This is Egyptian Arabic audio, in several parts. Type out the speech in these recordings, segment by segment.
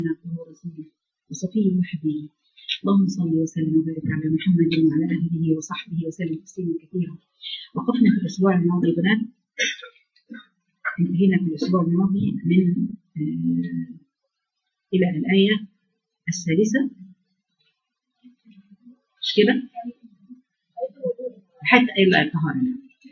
عبده ورسوله وصفيه وحبيبه اللهم صل وسلم وبارك على محمد وعلى اله وصحبه وسلم تسليما كثيرا وقفنا في الاسبوع الماضي بنات انتهينا في الاسبوع الماضي من آه الى الايه الثالثه مش كده حتى الى الطهاره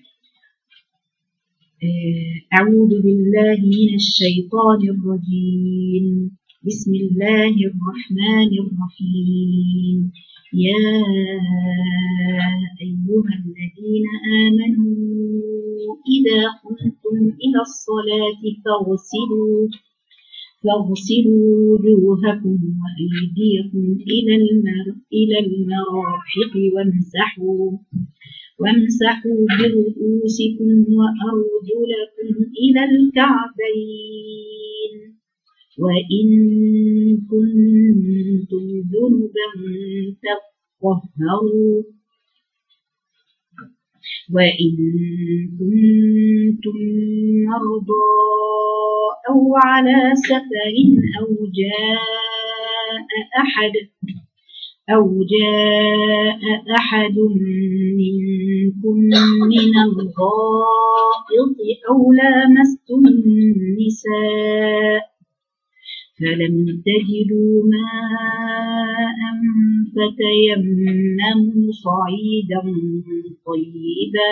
أعوذ بالله من الشيطان الرجيم بسم الله الرحمن الرحيم يا أيها الذين آمنوا إذا قمتم إلى الصلاة فاغسلوا فاغسلوا وجوهكم وأيديكم إلى المر إلى المرافق وامسحوا وامسحوا برؤوسكم وأرجلكم إلى الكعبين وإن كنتم جنبا فاطهروا وإن كنتم مرضى أو على سفر أو جاء أحد أو جاء أحد منكم من الغائط أو لامستم النساء فلم تجدوا ماء فتيمموا صعيدا طيبا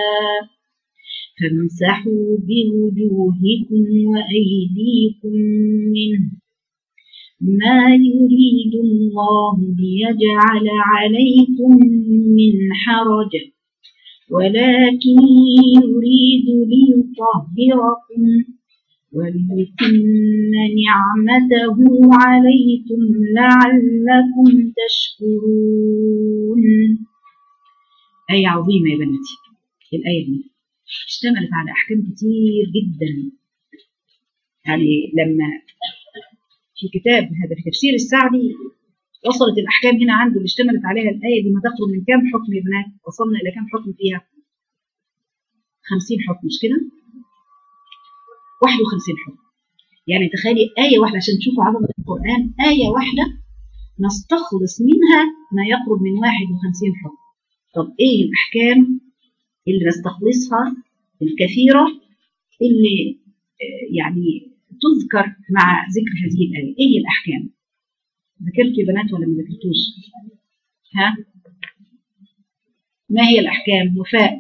فامسحوا بوجوهكم وأيديكم منه ما يريد الله ليجعل عليكم من حرج ولكن يريد ليطهركم وليتم نعمته عليكم لعلكم تشكرون آية عظيمة يا بناتي الآية دي اشتملت على أحكام كتير جدا يعني لما في كتاب هذا في تفسير السعدي وصلت الأحكام هنا عنده اللي اشتملت عليها الآية دي ما تخرج من كام حكم يا بنات وصلنا إلى كام حكم فيها خمسين حكم مش كده واحد وخمسين حكم يعني تخيلي آية واحدة عشان تشوفوا عظمة القرآن آية واحدة نستخلص منها ما يقرب من واحد وخمسين حكم طب إيه الأحكام اللي نستخلصها الكثيرة اللي يعني تذكر مع ذكر هذه الآية إيه هي الأحكام ذكرتوا يا بنات ولا ما ذكرتوش ها ما هي الأحكام وفاء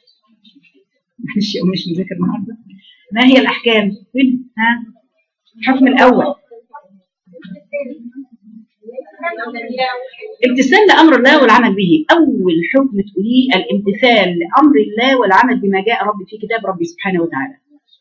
مش مش مذاكر النهارده ما هي الأحكام فين ها الحكم الأول امتثال لأمر الله والعمل به أول حكم تقوليه الامتثال لأمر الله والعمل بما جاء ربي في كتاب ربي سبحانه وتعالى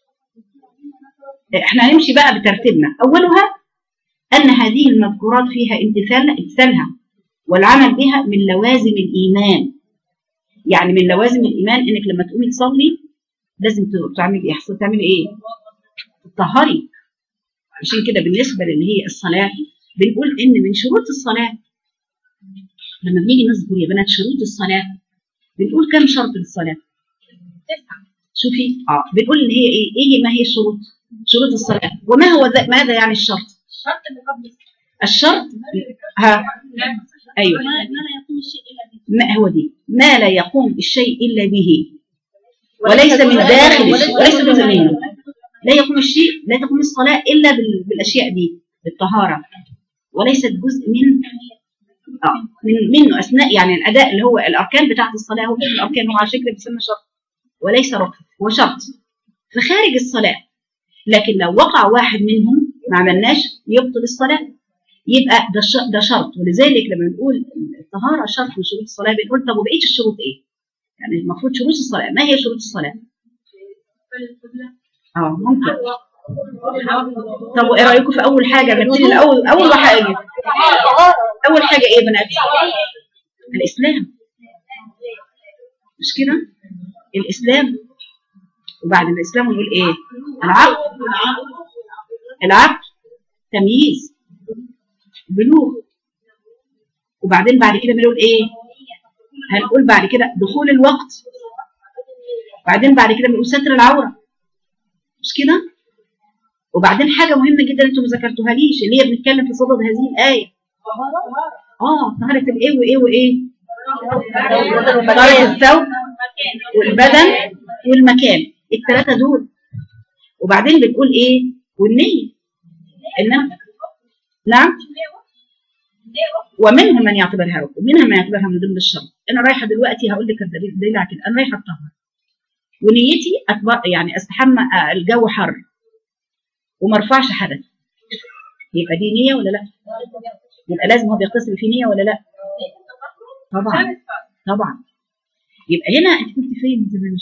احنا هنمشي بقى بترتيبنا أولها أن هذه المذكورات فيها امتثال امتثالها والعمل بها من لوازم الإيمان يعني من لوازم الإيمان إنك لما تقومي تصلي لازم تعملي إيه يحصل تعملي إيه تطهري عشان كده بالنسبة للي هي الصلاة بنقول إن من شروط الصلاة لما بنيجي نذكر يا بنات شروط الصلاة بنقول كم شرط للصلاة شوفي اه بنقول ان هي ايه ايه ما هي الشروط شروط الصلاة وما هو ذا ماذا يعني الشرط الشرط اللي قبل الشرط ها ايوه ما لا يقوم الشيء الا به ما هو دي ما لا يقوم الشيء الا به وليس من داخل الشيء وليس جزء منه لا يقوم الشيء لا تقوم الصلاة إلا بال- بالأشياء دي بالطهارة وليست جزء من آه من منه أثناء يعني الأداء اللي هو الأركان بتاعة الصلاة هو مش الأركان هو على شكل بيسمى شرط وليس ركن هو شرط فخارج الصلاة لكن لو وقع واحد منهم ما عملناش يبطل الصلاة يبقى ده ش- ده شرط ولذلك لما نقول الطهارة شرط من شروط الصلاة بنقول طب وبقية الشروط إيه؟ يعني المفروض شروط الصلاة ما هي شروط الصلاة؟ اه ممكن طب وايه رايكم في اول حاجه نبتدي الاول اول حاجه اول حاجه ايه يا بنات الاسلام مش كده الاسلام وبعد الاسلام نقول ايه العقل العقل تمييز بلوغ وبعدين بعد كده بنقول ايه هنقول بعد كده دخول الوقت بعدين بعد كده بنقول ستر العوره مش كده وبعدين حاجه مهمه جدا انتم ما ذكرتوهاليش اللي هي بنتكلم في صدد هذه الايه اه طهاره الايه وايه وايه طهاره الثوب والبدن والمكان الثلاثه دول وبعدين بنقول ايه والنيه ان نعم ومنهم من يعتبرها ركن منها من يعتبرها من ضمن الشرط انا رايحه دلوقتي هقول لك الدليل الدليل على كده انا رايحه اتطهر ونيتي أتبقى يعني استحمى آه، الجو حر وما ارفعش حدث يبقى دي نيه ولا لا يبقى لازم هو بيغتسل في نيه ولا لا طبعا طبعا يبقى هنا انت كنت فين من زمان مش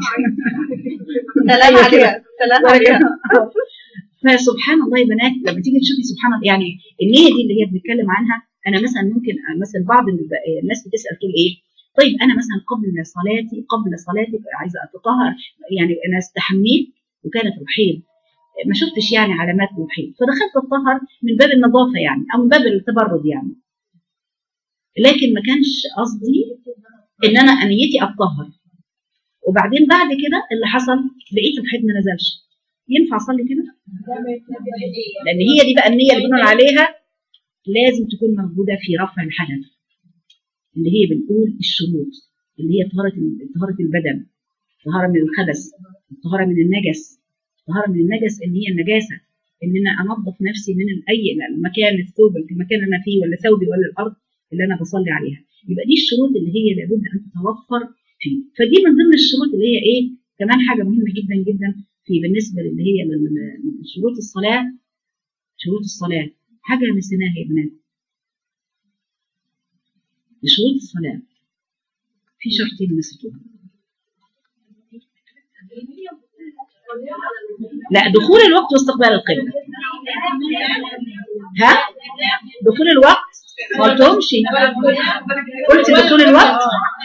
سلام عليها سلام عليها فسبحان الله يا بنات لما تيجي تشوفي سبحان الله يعني النيه دي اللي هي بنتكلم عنها انا مثلا ممكن مثلا بعض الب- الناس بتسال تقول ايه طيب انا مثلا قبل صلاتي قبل صلاتي عايزه اتطهر يعني انا استحميت وكانت الحيض ما شفتش يعني علامات الحيض فدخلت اتطهر من باب النظافه يعني او من باب التبرد يعني لكن ما كانش قصدي ان انا نيتي اتطهر وبعدين بعد كده اللي حصل لقيت الحيض ما نزلش ينفع اصلي كده لان هي دي بقى النيه اللي بنقول عليها لازم تكون موجوده في رفع الحدث اللي هي بنقول الشروط اللي هي طهاره طهاره البدن طهاره من الخبث طهاره من النجس طهاره من النجس اللي هي النجاسه ان انا انظف نفسي من اي المكان الثوب المكان اللي انا فيه ولا ثوبي ولا الارض اللي انا بصلي عليها يبقى دي الشروط اللي هي لابد ان تتوفر فيه فدي من ضمن الشروط اللي هي ايه كمان حاجه مهمه جدا جدا في بالنسبه اللي هي لل- شروط الصلاه شروط الصلاه حاجه نسيناها يا بنات شروط الصلاه في شرطين نسيتوهم لا دخول الوقت واستقبال القبله ها دخول الوقت ما قلتهمش قلت دخول الوقت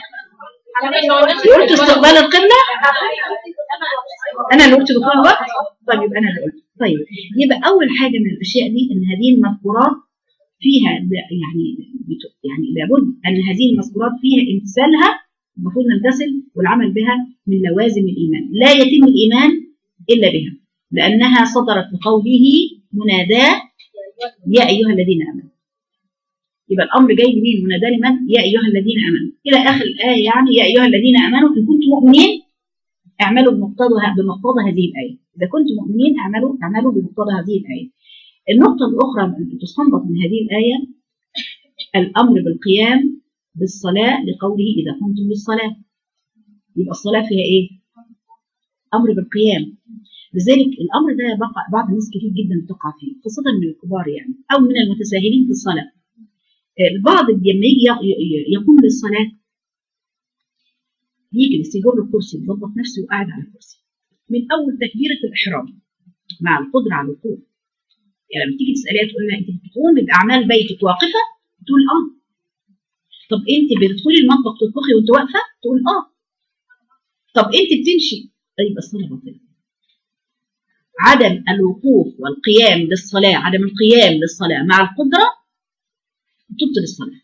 قلت استقبال القبله انا اللي قلت دخول الوقت طيب يبقى انا اللي قلت طيب يبقى اول حاجه من الاشياء دي ان هذه المذكورات فيها ل- يعني بت- يعني لابد ان هذه المذكورات فيها امتثالها المفروض نمتثل والعمل بها من لوازم الايمان لا يتم الايمان الا بها لانها صدرت بقوله مناداه يا ايها الذين امنوا يبقى الامر جاي منين مناداه لمن يا ايها الذين امنوا الى اخر الايه يعني يا ايها الذين امنوا ان كنتم مؤمنين اعملوا بمقتضى بمقتضى هذه الايه اذا كنتم مؤمنين اعملوا اعملوا بمقتضى هذه الايه النقطه الاخرى اللي تستنبط من هذه الايه الامر بالقيام بالصلاه لقوله اذا قمتم للصلاه يبقى الصلاه فيها ايه امر بالقيام لذلك الامر ده بقى بعض الناس كتير جدا بتقع فيه خاصه من الكبار يعني او من المتساهلين في الصلاه البعض لما يجي ي- ي- يقوم للصلاه يجلس يجر الكرسي يظبط نفسه وقاعد على الكرسي من اول تكبيره الاحرام مع القدره على الوقوف يعني لما تيجي تساليها تقول لها انت بتقومي باعمال بيتك واقفه تقول اه طب انت بتدخلي المطبخ تطبخي وانت واقفه تقول اه طب انت بتمشي طيب الصلاه باطله عدم الوقوف والقيام للصلاه عدم القيام للصلاه مع القدره تبطل الصلاه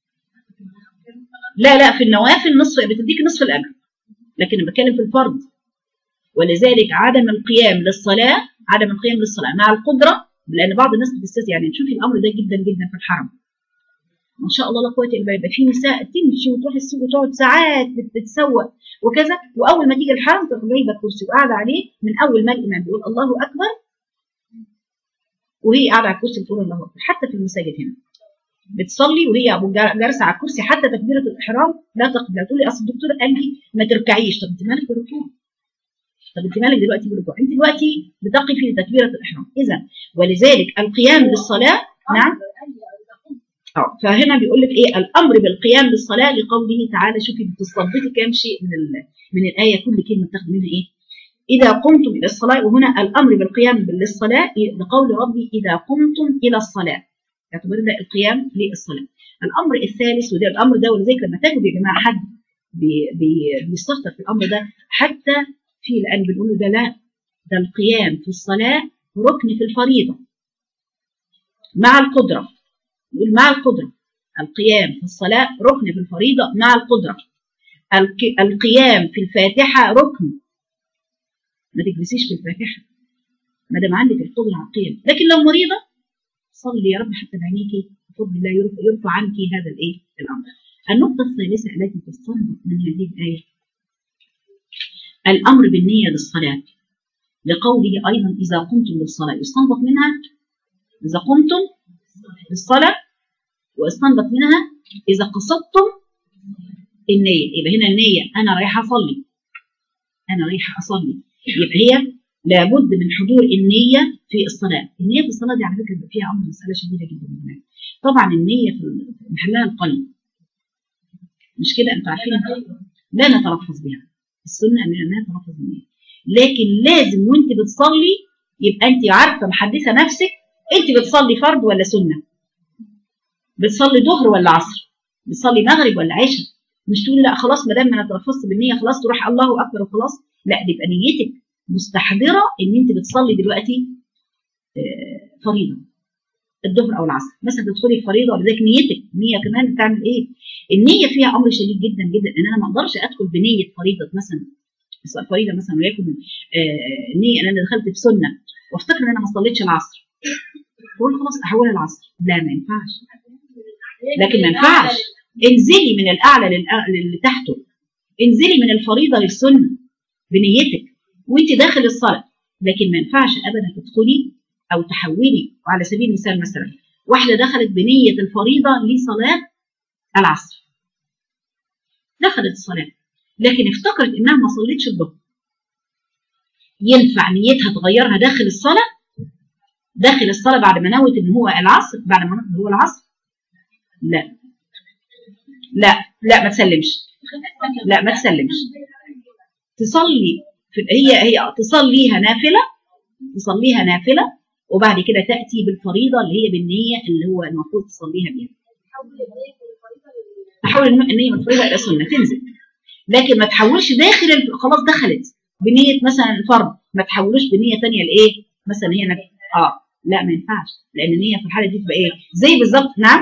لا لا في النوافل نصف بتديك نصف الاجر لكن أنا بتكلم في الفرض ولذلك عدم القيام للصلاه عدم القيام للصلاه مع القدره لان بعض الناس بتستثني يعني تشوفي الامر ده جدا جدا في الحرم ما شاء الله لا قوه الا بالله يبقى في نساء تمشي وتروح السوق وتقعد ساعات بت- بتتسوق وكذا واول ما تيجي الحرم تروح جايبه الكرسي وقاعده عليه من اول ما الامام بيقول الله اكبر وهي قاعده على الكرسي بتقول الله اكبر حتى في المساجد هنا بتصلي وهي ابو جا- جالسه على الكرسي حتى تكبيره الاحرام لا تقبل تقول لي اصل الدكتور قال لي ما تركعيش طب انت مالك بالركوع طب انت مالك دلوقتي بالركوع انت دلوقتي بتقفي لتكبيره الاحرام اذا ولذلك القيام بالصلاه نعم اه فهنا بيقول لك ايه الامر بالقيام بالصلاه لقوله تعالى شوفي بتستنبطي كام شيء من ال... من الايه كل كلمه تاخد منها ايه اذا قمتم الى الصلاه وهنا الامر بالقيام للصلاه لقول ربي اذا قمتم الى الصلاه يعتبر ده القيام للصلاه الامر الثالث وده الامر ده ولذلك لما تجد يا جماعه حد بي- بي- بيستهتر في الامر ده حتى في الان بنقول له ده لا ده القيام في الصلاه ركن في الفريضه مع القدره نقول مع القدرة القيام في الصلاة ركن في الفريضة مع القدرة الك- القيام في الفاتحة ركن ما تجلسيش في الفاتحة ما دام عندك القدره على القيام لكن لو مريضه صلي يا رب حتى بعينيكي بفضل الله يرفع, يرفع عنك هذا الايه الامر النقطه الثالثه التي تستنبط من هذه الايه الامر بالنيه للصلاه لقوله ايضا اذا قمتم للصلاه يستنبط منها اذا قمتم للصلاه واستنبط منها اذا قصدتم النيه يبقى هنا النيه انا رايحه اصلي انا رايحه اصلي يبقى هي لابد من حضور النيه في الصلاه النيه في الصلاه دي على فكره بيبقى فيها امر مساله شديده جدا هناك طبعا النيه في محلها القلب مش كده انتوا عارفين لا نتلفظ بها السنه ان لا نتلفظ بالنيه لكن لازم وانت بتصلي يبقى انت عارفه محدثه نفسك انت بتصلي فرض ولا سنه بتصلي ظهر ولا عصر بتصلي مغرب ولا عشاء مش تقولي لا خلاص ما دام انا تلفظت بالنيه خلاص تروح الله اكبر وخلاص لا يبقى نيتك مستحضره ان انت بتصلي دلوقتي فريضه الظهر او العصر مثلا تدخلي الفريضه ولذلك نيتك النيه كمان بتعمل ايه النيه فيها امر شديد جدا جدا ان انا ما اقدرش ادخل بنيه فريضه مثلا فريضه مثلا وليكن نيه ان انا دخلت في سنه وافتكر ان انا ما صليتش العصر اقول خلاص احولها العصر لا ما ينفعش لكن ما ينفعش انزلي من الاعلى للي تحته انزلي من الفريضه للسنه بنيتك وانت داخل الصلاه لكن ما ينفعش ابدا تدخلي او تحولي وعلى سبيل المثال مثلا واحده دخلت بنيه الفريضه لصلاه العصر دخلت الصلاه لكن افتكرت انها ما صلتش الظهر ينفع نيتها تغيرها داخل الصلاه داخل الصلاه بعد ما نوت ان هو العصر بعد ما نوت هو العصر لا لا لا ما تسلمش لا ما تسلمش تصلي في هي هي تصليها نافله تصليها نافله وبعد كده تاتي بالفريضه اللي هي بالنيه اللي هو المفروض تصليها بيها تحول النيه من الفريضه الى سنه تنزل لكن ما تحولش داخل خلاص دخلت بنيه مثلا الفرض ما تحولوش بنيه ثانيه لايه مثلا هي نك... اه لا ما ينفعش لان النيه في الحاله دي تبقى ايه زي بالظبط نعم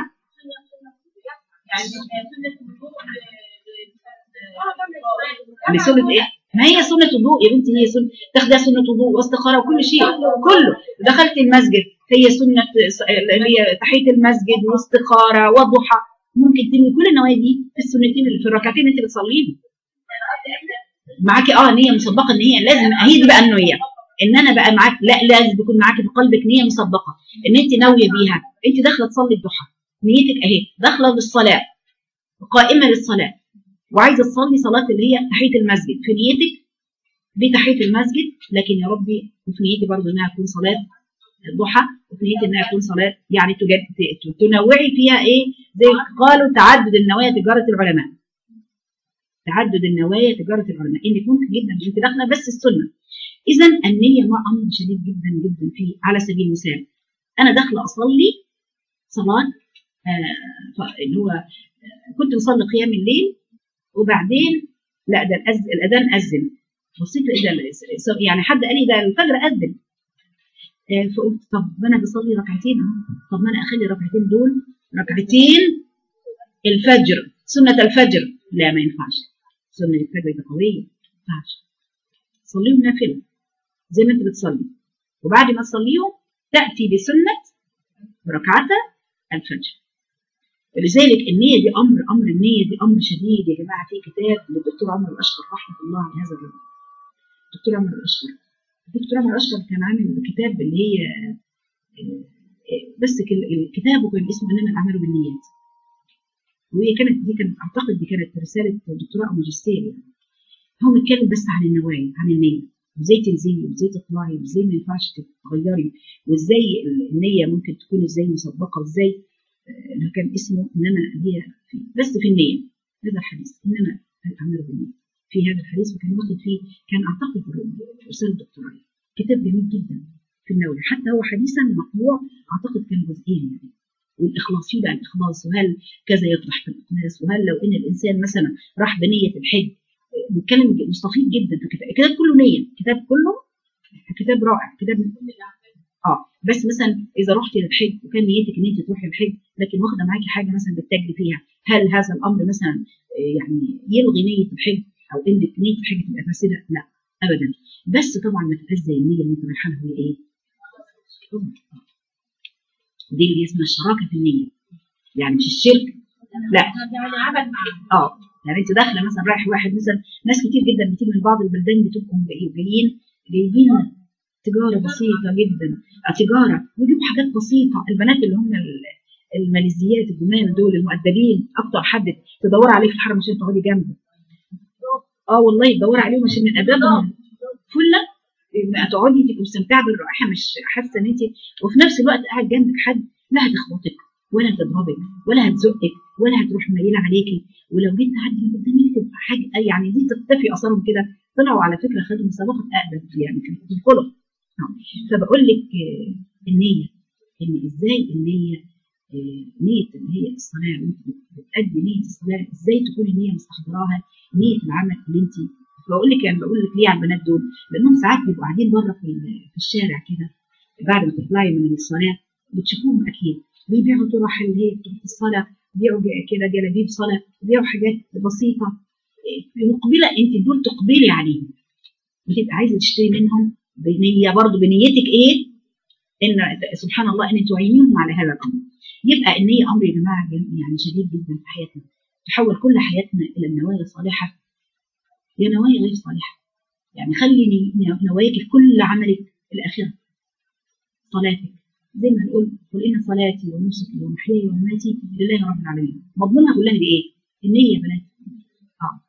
لسنة ايه؟ ما هي سنة وضوء يا بنتي هي سنة تاخدها سنة وضوء واستخارة وكل شيء كله دخلت المسجد هي سنة هي تحية المسجد واستخارة وضحى ممكن تنوي كل النوايا دي في السنتين اللي في الركعتين اللي انت بتصليهم معاكي اه نية مسبقة ان هي لازم هي دي بقى النية ان انا بقى معاك لا لازم يكون معاكي في قلبك نية مسبقة ان انت ناوية بيها انت داخلة تصلي الضحى نيتك اهي داخلة للصلاة قائمة للصلاة وعايزه تصلي صلاه اللي هي تحيه المسجد في نيتك دي تحيه المسجد لكن يا ربي وفي نيتي برضه انها تكون صلاه الضحى وفي نيتي انها تكون صلاه يعني تنوعي فيها ايه زي قالوا تعدد النوايا تجاره العلماء تعدد النوايا تجاره العلماء ان كنت جدا انت داخله بس السنه اذا النيه ما امر شديد جدا جدا فيه على سبيل المثال انا داخله اصلي صلاه آه اللي هو كنت بصلي قيام الليل وبعدين لا ده الاذان اذن بصيت ده يعني حد قال لي ده الفجر اذن فقلت طب ما انا بصلي ركعتين طب ما انا اخلي الركعتين دول ركعتين الفجر سنه الفجر لا ما ينفعش سنه الفجر دي قويه ما ينفعش صليهم نافله زي ما انت بتصلي وبعد ما تصليهم تاتي بسنه ركعتا الفجر ولذلك النية دي أمر أمر النية دي أمر شديد يا جماعة في كتاب للدكتور عمرو الأشقر رحمة الله على هذا الرجل الدكتور عمرو الأشقر الدكتور عمرو الأشقر كان عامل كتاب اللي هي بس الكتاب وكان اسمه إنما الأعمال بالنيات وهي كانت دي كانت أعتقد دي كانت رسالة دكتوراه أو ماجستير يعني هو بيتكلم بس عن النوايا عن النية وازاي تنزلي وازاي تطلعي وازاي ما ينفعش تتغيري وازاي النية ممكن تكون ازاي مسبقة وازاي اللي كان اسمه انما هي في بس في النيه هذا الحديث انما الاعمال بالنيه في هذا الحديث وكان واخد فيه كان اعتقد رساله دكتوراه كتاب جميل جدا في النووي حتى هو حديثا مطبوع اعتقد كان جزئين يعني والاخلاص فيه بقى الاخلاص وهل كذا يطرح في الاقناص وهل لو ان الانسان مثلا راح بنيه الحج بيتكلم مستفيض جدا في الكتاب الكتاب كله نيه الكتاب كله كتاب رائع كتاب اه بس مثلا اذا رحت للحج وكان نيتك ان انت تروحي الحج لكن واخده معاكي حاجه مثلا بتتاجري فيها هل هذا الامر مثلا يعني يلغي نيه الحج او ان نيه الحج تبقى فاسده؟ لا ابدا بس طبعا ما تبقاش زي النيه اللي انت رايحه لها ايه؟ دي اللي اسمها الشراكه في النيه يعني مش الشرك لا يعني عمل معاه اه يعني انت داخله مثلا رايح واحد مثلا ناس كتير جدا بتيجي من بعض البلدان بتبقوا جايين جايبين تجاره بسيطه جدا آه، تجاره ويجيبوا حاجات بسيطه البنات اللي هم ال- الماليزيات الجمال دول المؤدبين اكتر حد تدور عليه في الحرم عشان تقعدي جنبه اه والله تدور عليهم عشان من ادابهم فله ما تقعدي تبقي مستمتعه بالرائحه مش حاسه ان انت وفي نفس الوقت قاعد جنبك حد لا هتخبطك ولا هتضربك ولا هتزقك ولا هتروح ميله عليكي ولو جيت تعدي من قدامك تبقى حاجه يعني دي تختفي اثرهم كده طلعوا على فكره خدوا مسابقه اقدم يعني في الخلق آه. فبقول لك آه، النيه ان ازاي النيه آه، نيه اللي هي الصلاه وانت بتأدي نيه الصلاه ازاي تكون النيه مستحضراها نيه العمل اللي انت بقول لك يعني بقول لك ليه على البنات دول لانهم ساعات بيبقوا قاعدين بره في ال- في الشارع كده بعد ما تطلعي من الصلاه بتشوفوهم اكيد بيبيعوا طرح اللي هي بتاعت الصلاه بيبيعوا ج- كده جلابيب صلاه بيبيعوا حاجات بسيطه إيه، مقبله انت دول تقبلي عليهم بتبقى عايزه تشتري منهم بنيه برضه بنيتك ايه؟ ان سبحان الله ان تعينهم على هذا الامر يبقى النيه امر يا جماعه يعني شديد جدا في حياتنا تحول كل حياتنا الى النوايا الصالحه يا نوايا غير صالحه يعني خلي ني- نواياك في كل عملك الاخره صلاتك زي ما نقول قل ان صلاتي ونسكي ومحياي ومماتي لله رب العالمين مضمونها كلها دي ايه؟ النيه يا بنات اه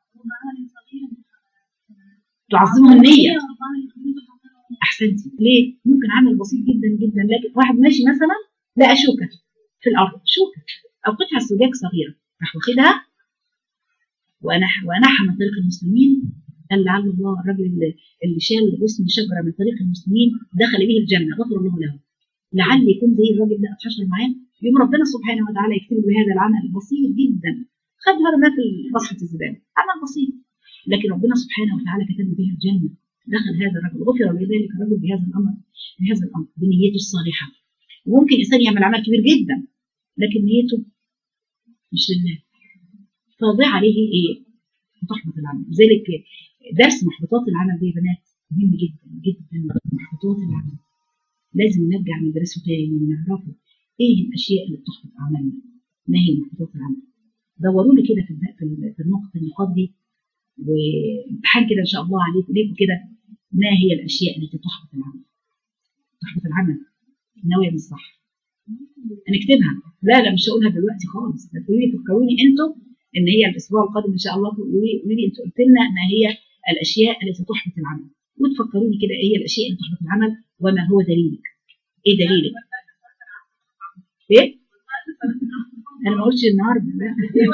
تعظمها النيه احسنتي ليه؟ ممكن عمل بسيط جدا جدا لكن واحد ماشي مثلا لقى شوكه في الارض شوكه او قطعه زجاج صغيره راح واخدها ونح ونحى من طريق المسلمين قال لعل الله الرجل اللي اللي شال غصن شجره من طريق المسلمين دخل به الجنه غفر الله له لعل يكون زي الراجل ده اتحشر معاه يوم ربنا سبحانه وتعالى يكتب له هذا العمل البسيط جدا خدها رماه في بصحة الزباله عمل بسيط لكن ربنا سبحانه وتعالى كتب له بها الجنه دخل هذا الرجل غفر لذلك الرجل بهذا الامر بهذا الامر بنيته الصالحه وممكن انسان يعمل عمل كبير جدا لكن نيته مش لله فضيع عليه ايه؟ تحبط العمل لذلك درس محبطات العمل دي يا بنات مهم جدا جدا محبطات العمل لازم نرجع ندرسه تاني ونعرفه ايه الاشياء اللي بتحبط اعمالنا ما هي محبطات العمل دوروا لي كده في الد- في ال- في النقط النقاط دي وامتحان كده ان شاء الله عليكم ليكم كده ما هي الاشياء التي تحبط العمل تحبط العمل النوايا مش صح هنكتبها لا لا مش هقولها دلوقتي خالص ده تقولي لي فكروني انتوا ان هي الاسبوع القادم ان شاء الله قولوا لي قولوا لي انتوا قلت لنا ما هي الاشياء التي تحبط العمل وتفكروني كده ايه هي الاشياء اللي تحبط العمل وما هو دليلك ايه دليلك ايه انا ما قلتش النهارده لا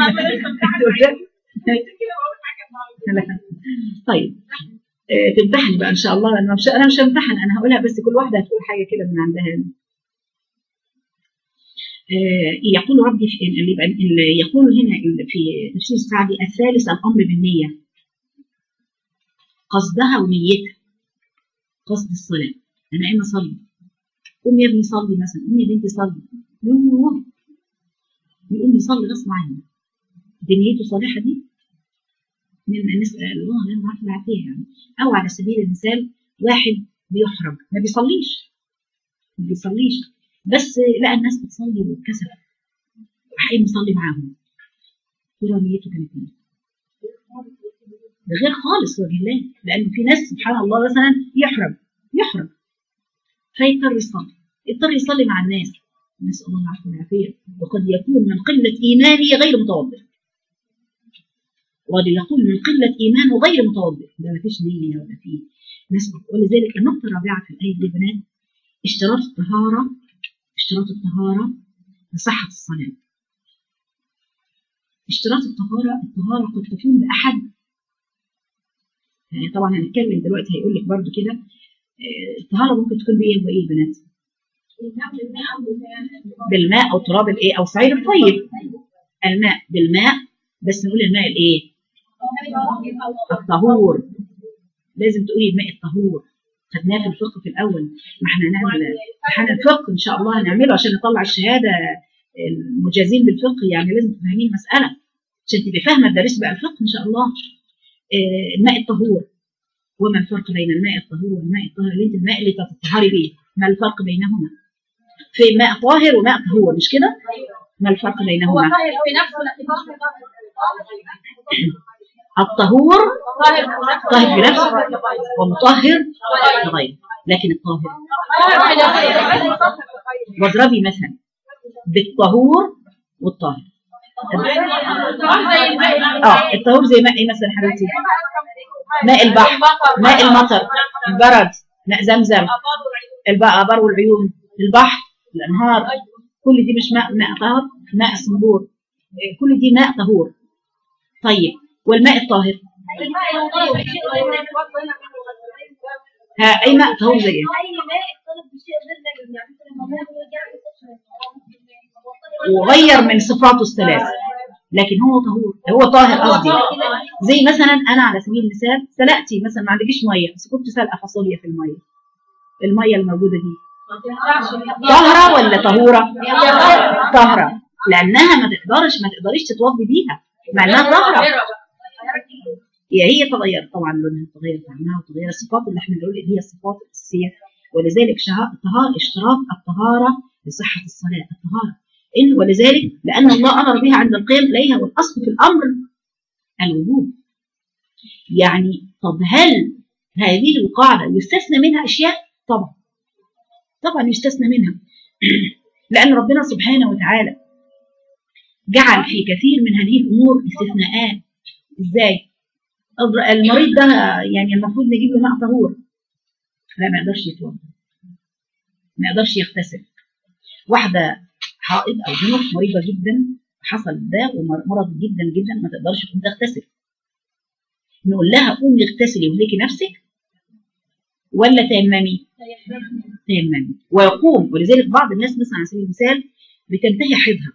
لا. طيب آه، تمتحني بقى ان شاء الله انا مش انا مش همتحن انا هقولها بس كل واحده هتقول حاجه كده من عندها آه، يقول ربي في اللي يبقى اللي يقول هنا في تفسير السعدي الثالث الامر بالنيه قصدها ونيتها قصد الصلاه انا قايمه اصلي قوم يا ابني صلي مثلا قوم يا بنتي صلي يقوم يقوم يصلي غصب عنه بنيته صالحه دي من نسال الله لنا عارف العافيه يعني او على سبيل المثال واحد بيحرج ما بيصليش ما بيصليش بس لقى الناس بتصلي واتكسف راح قايم يصلي معاهم ترى نيته كانت ايه؟ ده غير خالص وجه الله لانه في ناس سبحان الله مثلا يحرج يحرج فيضطر يصلي يضطر يصلي مع الناس نسال الله العافيه والعافيه وقد يكون من قله ايمانه غير متوضئ وقد يكون من قله ايمانه غير متوضئ ده ما فيش نيه ولا فيه نسال ولذلك النقطه الرابعه في الايه دي بنات اشتراط الطهاره اشتراط الطهاره لصحه الصلاه اشتراط الطهاره الطهاره قد تكون باحد يعني طبعا هنتكلم دلوقتي هيقول لك برضو كده آه، الطهاره ممكن تكون بايه وايه يا بنات؟ بالماء او تراب الايه او صعيد الطيب الماء بالماء بس نقول الماء الايه؟ الطهور لازم تقولي الماء الطهور خدناه في الفقه في الاول ما احنا هنعمل امتحان الفقه ان شاء الله هنعمله عشان نطلع الشهاده المجازين بالفقه يعني لازم تفهمين المساله عشان تبقي فاهمه تدرسي بقى الفقه ان شاء الله آه، الماء الطهور وما الفرق بين الماء الطهور والماء الطاهر اللي انت الماء اللي تتطهري بيه ما الفرق بينهما في ماء طاهر وماء طهور مش كده ما الفرق هو بينهما طاهر في نفسه لكن مش الطهور طاهر في نفسه طاهر في نفسه ومطهر لغيره لكن الطاهر طاهر في نفسه واضربي مثلا بالطهور والطاهر زي الماء اه الطهور زي ماء ايه مثلا حبيبتي ماء البحر ماء المطر البرد ماء زمزم الآبار والعيون البحر الأنهار كل دي مش ماء ماء طهر ماء صنبور إيه، كل دي ماء طهور طيب والماء الطاهر ها أي ماء طهور زي إيه؟ وغير من صفاته الثلاث لكن هو طهور هو طاهر قصدي زي مثلا انا على سبيل المثال سلقتي مثلا ما عندكيش ميه بس كنت سالقه فاصوليا في الميه الميه الموجوده دي طاهره ولا طهوره طاهره لانها ما تقدرش ما تقدريش تتوضي بيها مع انها طاهره هي هي تغير طبعا لونها تغير طعمها وتغير الصفات اللي احنا بنقول هي الصفات الاساسيه ولذلك شها- الطهارة اشتراط الطهارة لصحة الصلاة الطهارة إن ولذلك لأن الله أمر بها عند القيام إليها والأصل في الأمر الوجوب يعني طب هل هذه القاعدة يستثنى منها أشياء؟ طبعا طبعا يستثنى منها لأن ربنا سبحانه وتعالى جعل في كثير من هذه الأمور استثناءات إزاي؟ الر- المريض ده يعني المفروض نجيب له ماء طهور لا ما يقدرش يتوضا ما يقدرش يغتسل واحدة حائض أو جنوب مريضة جدا حصل ده ومرض جدا جدا ما تقدرش تقوم تغتسل نقول لها قومي اغتسلي وهلكي نفسك ولا تيممي تيممي ويقوم ولذلك بعض الناس مثلا على سبيل المثال بتنتهي حيضها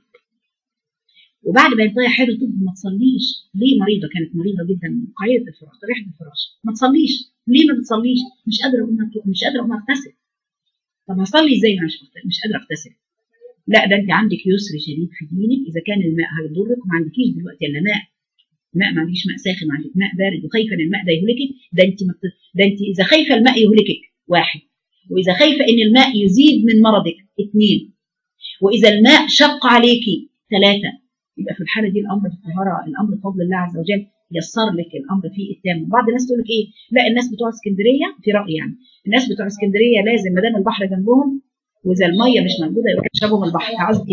وبعد ما ينتهي حيضها تفضل ما تصليش ليه مريضه كانت مريضه جدا قاعده الفراش طريحه الفراش ما تصليش ليه ما بتصليش مش قادره اقوم أت- مش قادره اقوم اغتسل طب هصلي ازاي وانا مش مغت- مش قادره اغتسل لا ده انت عندك يسر شديد في دينك اذا كان الماء هيضرك وما عندكيش دلوقتي الا ماء ماء ما عندكيش ماء ساخن ما عندك ماء بارد وخايفه ان الماء ده يهلكك ده انت مت... ده انت اذا خايفه الماء يهلكك واحد واذا خايفه ان الماء يزيد من مرضك اثنين واذا الماء شق عليكي ثلاثه يبقى في الحاله دي الامر في الطهاره الامر بفضل الله عز وجل يسر لك الامر فيه التام بعض الناس تقول لك ايه لا الناس بتوع اسكندريه في رايي يعني الناس بتوع اسكندريه لازم ما دام البحر جنبهم واذا الميه مش موجوده يروحوا يشربوا من البحر قصدي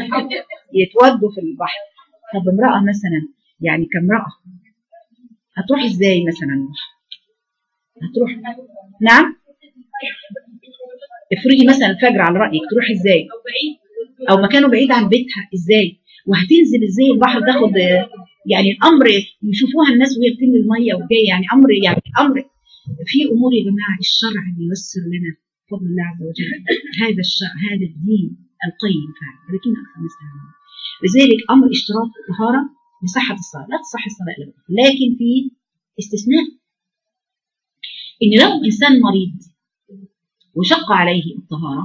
يتودوا في البحر طب امراه مثلا يعني كامراه هتروح ازاي مثلا هتروح نعم افرضي مثلا الفجر على رايك تروح ازاي او مكانه بعيد عن بيتها ازاي وهتنزل ازاي البحر تاخد يعني الامر يشوفوها الناس وهي بتملي الميه وجايه يعني امر يعني امر في امور يا جماعه الشرع بييسر لنا بفضل الله عز وجل هذا الشرع هذا الدين القيم فعلا ولكن اكثر الناس لا يعلمون. لذلك امر اشتراط الطهاره لصحه الصلاه لا تصح الصلاه الا بالطهارة. لكن في استثناء ان لو انسان مريض وشق عليه الطهاره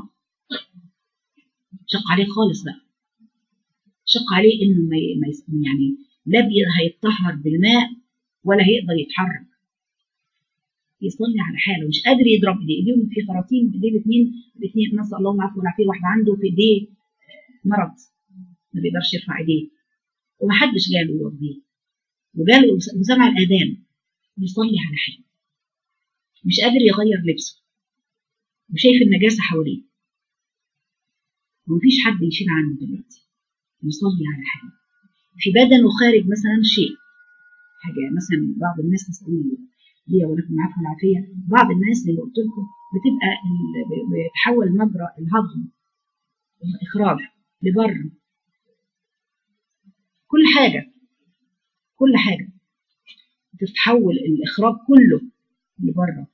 شق عليه خالص بقى شق عليه انه ما ي- ما يس- يعني لا بي- هيتطهر بالماء ولا هيقدر يتحرك يصلي على حاله مش قادر يضرب ايديه ايديهم في خراطيم ايديه الاثنين الاثنين نسال الله العفو والعافيه واحد عنده في ايديه مرض ما بيقدرش يرفع ايديه ومحدش جاله يوضيه وجاله وس- وسمع الاذان بيصلي على حاله مش قادر يغير لبسه وشايف النجاسه حواليه ومفيش حد يشيل عنه دلوقتي يصلي على حاله في بدنه خارج مثلا شيء حاجه مثلا بعض الناس تسالني لي ولكم العفو والعافيه بعض الناس اللي قلت لكم بتبقى ال- ب- بيتحول مجرى الهضم الاخراج لبره كل حاجه كل حاجه بتتحول الاخراج كله لبره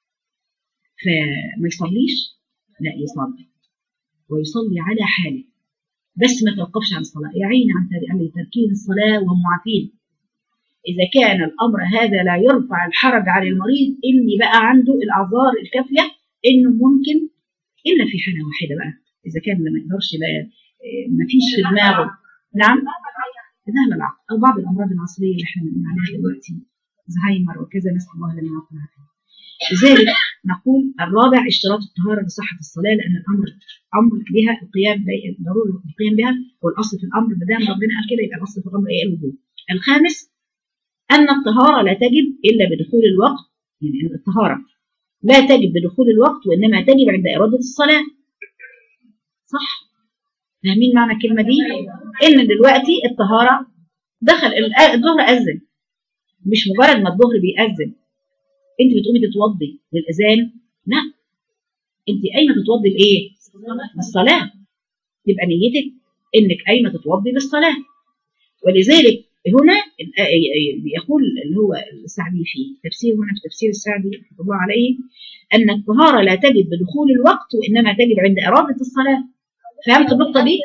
فما يصليش لا يصلي ويصلي على حاله بس ما توقفش عن الصلاة يعين عن تر- عن تركين الصلاة وهم عارفين إذا كان الأمر هذا لا يرفع الحرج عن المريض اللي بقى عنده الأعذار الكافية إنه ممكن إلا في حالة واحدة بقى إذا كان ما يقدرش بقى إيه، ما فيش في دماغه نعم ذهب العقل أو بعض الأمراض العصرية اللي احنا بنقول عليها دلوقتي زهايمر وكذا نسأل الله لنا العافية لذلك نقول الرابع اشتراط الطهارة لصحة الصلاة لأن الأمر أمر بها القيام بها ضروري القيام بها والأصل في الأمر ما دام ربنا قال كده يبقى الأصل في الأمر إيه الوجوب. الخامس أن الطهارة لا تجب إلا بدخول الوقت يعني أن الطهارة لا تجب بدخول الوقت وإنما تجب عند إرادة الصلاة. صح؟ فاهمين معنى الكلمة دي؟ إن دلوقتي الطهارة دخل ال- الظهر أذن مش مجرد ما الظهر بيأذن انت بتقومي تتوضي للاذان لا انت قايمه تتوضي لايه للصلاه يبقى نيتك انك قايمه تتوضي للصلاه ولذلك هنا يقول اللي هو السعدي في تفسير هنا في تفسير السعدي رحمه الله عليه ان الطهاره لا تجب بدخول الوقت وانما تجب عند اراده الصلاه فهمت النقطه دي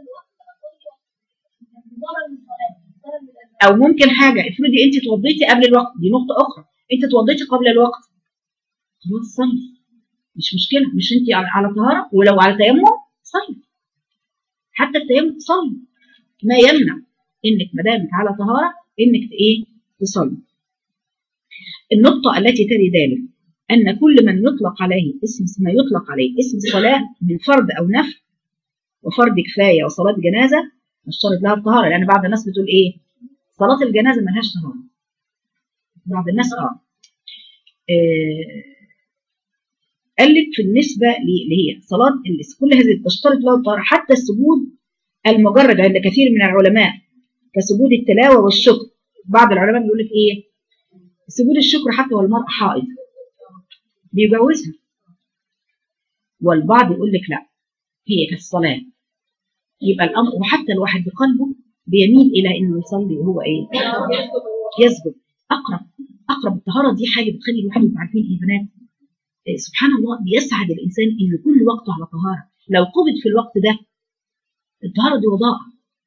او ممكن حاجه افرضي انت توضيتي قبل الوقت دي نقطه اخرى انت توضيتي قبل الوقت خلاص صلي مش مشكله مش انت على على طهاره ولو على تيمم صلي حتى التيمم صلي ما يمنع انك ما دامت على طهاره انك ايه تصلي النقطه التي تلي ذلك ان كل من يطلق عليه اسم ما يطلق عليه اسم الصلاه من فرض او نفل وفرض كفايه وصلاه جنازه نشترط لها الطهاره لان بعض الناس بتقول ايه صلاه الجنازه ملهاش طهاره بعض الناس اه آه، قال لك في النسبه ل- اللي هي صلاه ال- كل هذه تشترط له الطهاره حتى السجود المجرد عند كثير من العلماء كسجود التلاوه والشكر بعض العلماء بيقول لك ايه سجود الشكر حتى والمرأة حائض بيجوزها والبعض يقول لك لا هي كالصلاة يبقى الأمر وحتى الواحد بقلبه بيميل إلى إنه يصلي وهو إيه يسجد أقرب أقرب الطهارة دي حاجة بتخلي الواحد يبقى عارفين إيه يا بنات إيه سبحان الله بيسعد الإنسان إن كل وقته على طهارة لو قبض في الوقت ده الطهارة دي وضاءة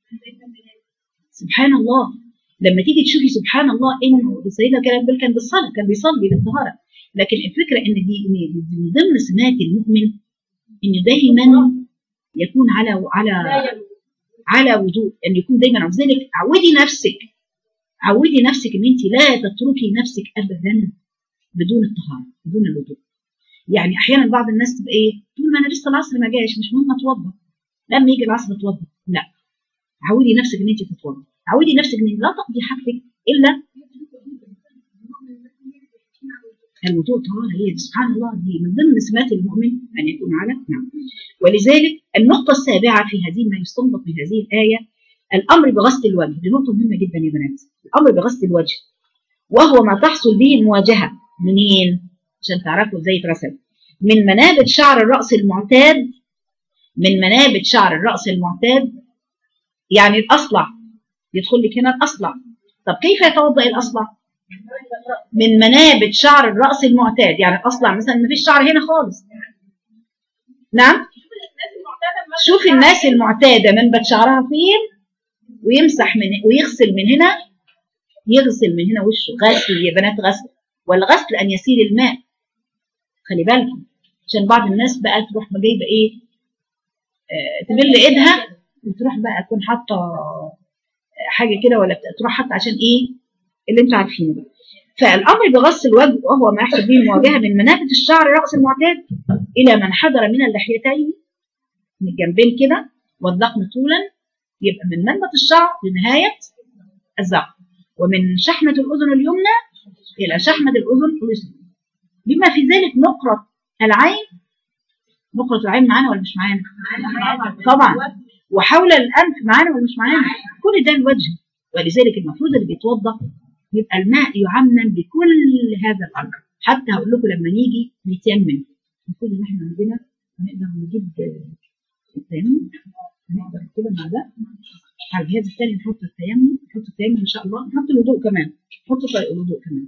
سبحان الله لما تيجي تشوفي سبحان الله انه سيدنا كان كان بالصلاه كان بيصلي بالطهاره لكن الفكره ان دي إن دي من ضمن سمات المؤمن ان دايما يكون على على على وضوء ان يكون دايما ذلك عودي نفسك عودي نفسك ان انت لا تتركي نفسك ابدا بدون الطهاره بدون الوضوء يعني احيانا بعض الناس تبقى ايه تقول ما انا لسه العصر ما جاش مش مهم اتوضا لما يجي العصر اتوضا لا عودي نفسك ان انت تتوضا عودي نفسك ان لا تقضي حاجتك الا الوضوء طهارة هي سبحان الله دي من ضمن سمات المؤمن أن يكون على نعم ولذلك النقطة السابعة في هذه ما يستنبط من هذه الآية الأمر بغسل الوجه دي نقطة مهمة جدا يا بنات الأمر بغسل الوجه وهو ما تحصل به المواجهة منين عشان تعرفوا ازاي يتغسل من منابت شعر الرأس المعتاد من منابت شعر الرأس المعتاد يعني الأصلع يدخل لك هنا الأصلع طب كيف يتوضأ الأصلع من منابت شعر الرأس المعتاد يعني الأصلع مثلا ما فيش شعر هنا خالص نعم شوف الناس المعتادة منبت شعرها فين ويمسح من ويغسل من هنا يغسل من هنا وشه غسل يا بنات غسل والغسل أن يسيل الماء خلي بالكم عشان بعض الناس بقى تروح جايبة إيه آه تبل إيدها وتروح بقى تكون حاطة حاجة كده ولا تروح حاطة عشان إيه اللي انتوا عارفينه بقى فالامر بغسل الوجه وهو ما يحصل به المواجهه من منابت الشعر راس المعتاد الى من حضر من اللحيتين من الجنبين كده والذقن طولا يبقى من منبت الشعر لنهايه الذقن ومن شحمه الاذن اليمنى الى شحمه الاذن اليسرى بما في ذلك نقره العين نقره العين معانا ولا مش معانا؟ طبعا وحول الانف معانا ولا مش معانا؟ كل ده الوجه ولذلك المفروض اللي بيتوضا يبقى الماء يعمم بكل هذا الامر حتى هقول لكم لما نيجي نتيمم المفروض ان احنا عندنا نقدر نجيب التيمم نقدر كده مع ده على الجهاز الثاني نحط التيمم نحط التيمم ان شاء الله نحط الوضوء كمان نحط طريق الوضوء كمان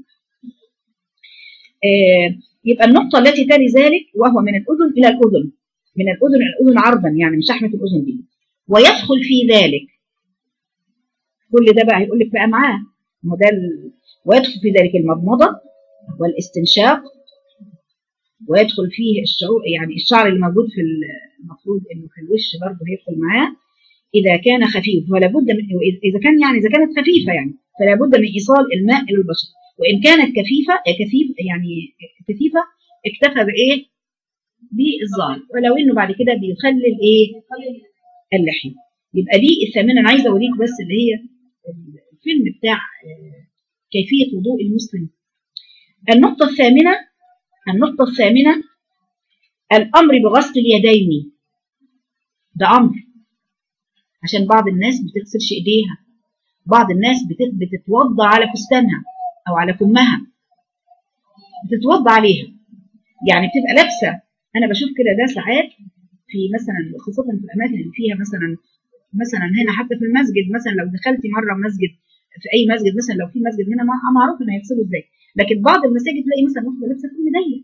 آه يبقى النقطة التي تلي ذلك وهو من الأذن إلى الأذن من الأذن إلى الأذن عرضا يعني من شحمة الأذن دي ويدخل في ذلك كل ده بقى هيقول لك بقى معاه ما ده ال... ويدخل في ذلك المضمضة والاستنشاق ويدخل فيه الشعور يعني الشعر اللي موجود في المفروض انه في الوش برضه هيدخل معاه اذا كان خفيف ولا بد من اذا كان يعني اذا كانت خفيفه يعني فلا بد من ايصال الماء الى البشره وان كانت كثيفه كثيف يعني كثيفه اكتفى بايه بالظاهر ولو انه بعد كده بيخلي الايه اللحيه يبقى دي الثامنه انا عايزه اوريك بس اللي هي الفيلم بتاع آه، كيفيه وضوء المسلم النقطه الثامنه النقطه الثامنه الامر بغسل اليدين ده امر عشان بعض الناس ما بتغسلش ايديها بعض الناس بت- بتتوضا على فستانها او على فمها بتتوضا عليها يعني بتبقى لابسه انا بشوف كده ده ساعات في مثلا خاصه في الاماكن اللي فيها مثلا مثلا هنا حتى في المسجد مثلا لو دخلتي مره مسجد في اي مسجد مثلا لو في مسجد هنا ما- معروف انه هيغسلوا ازاي لكن بعض المساجد تلاقي مثلا واحده لابسه فم ضيق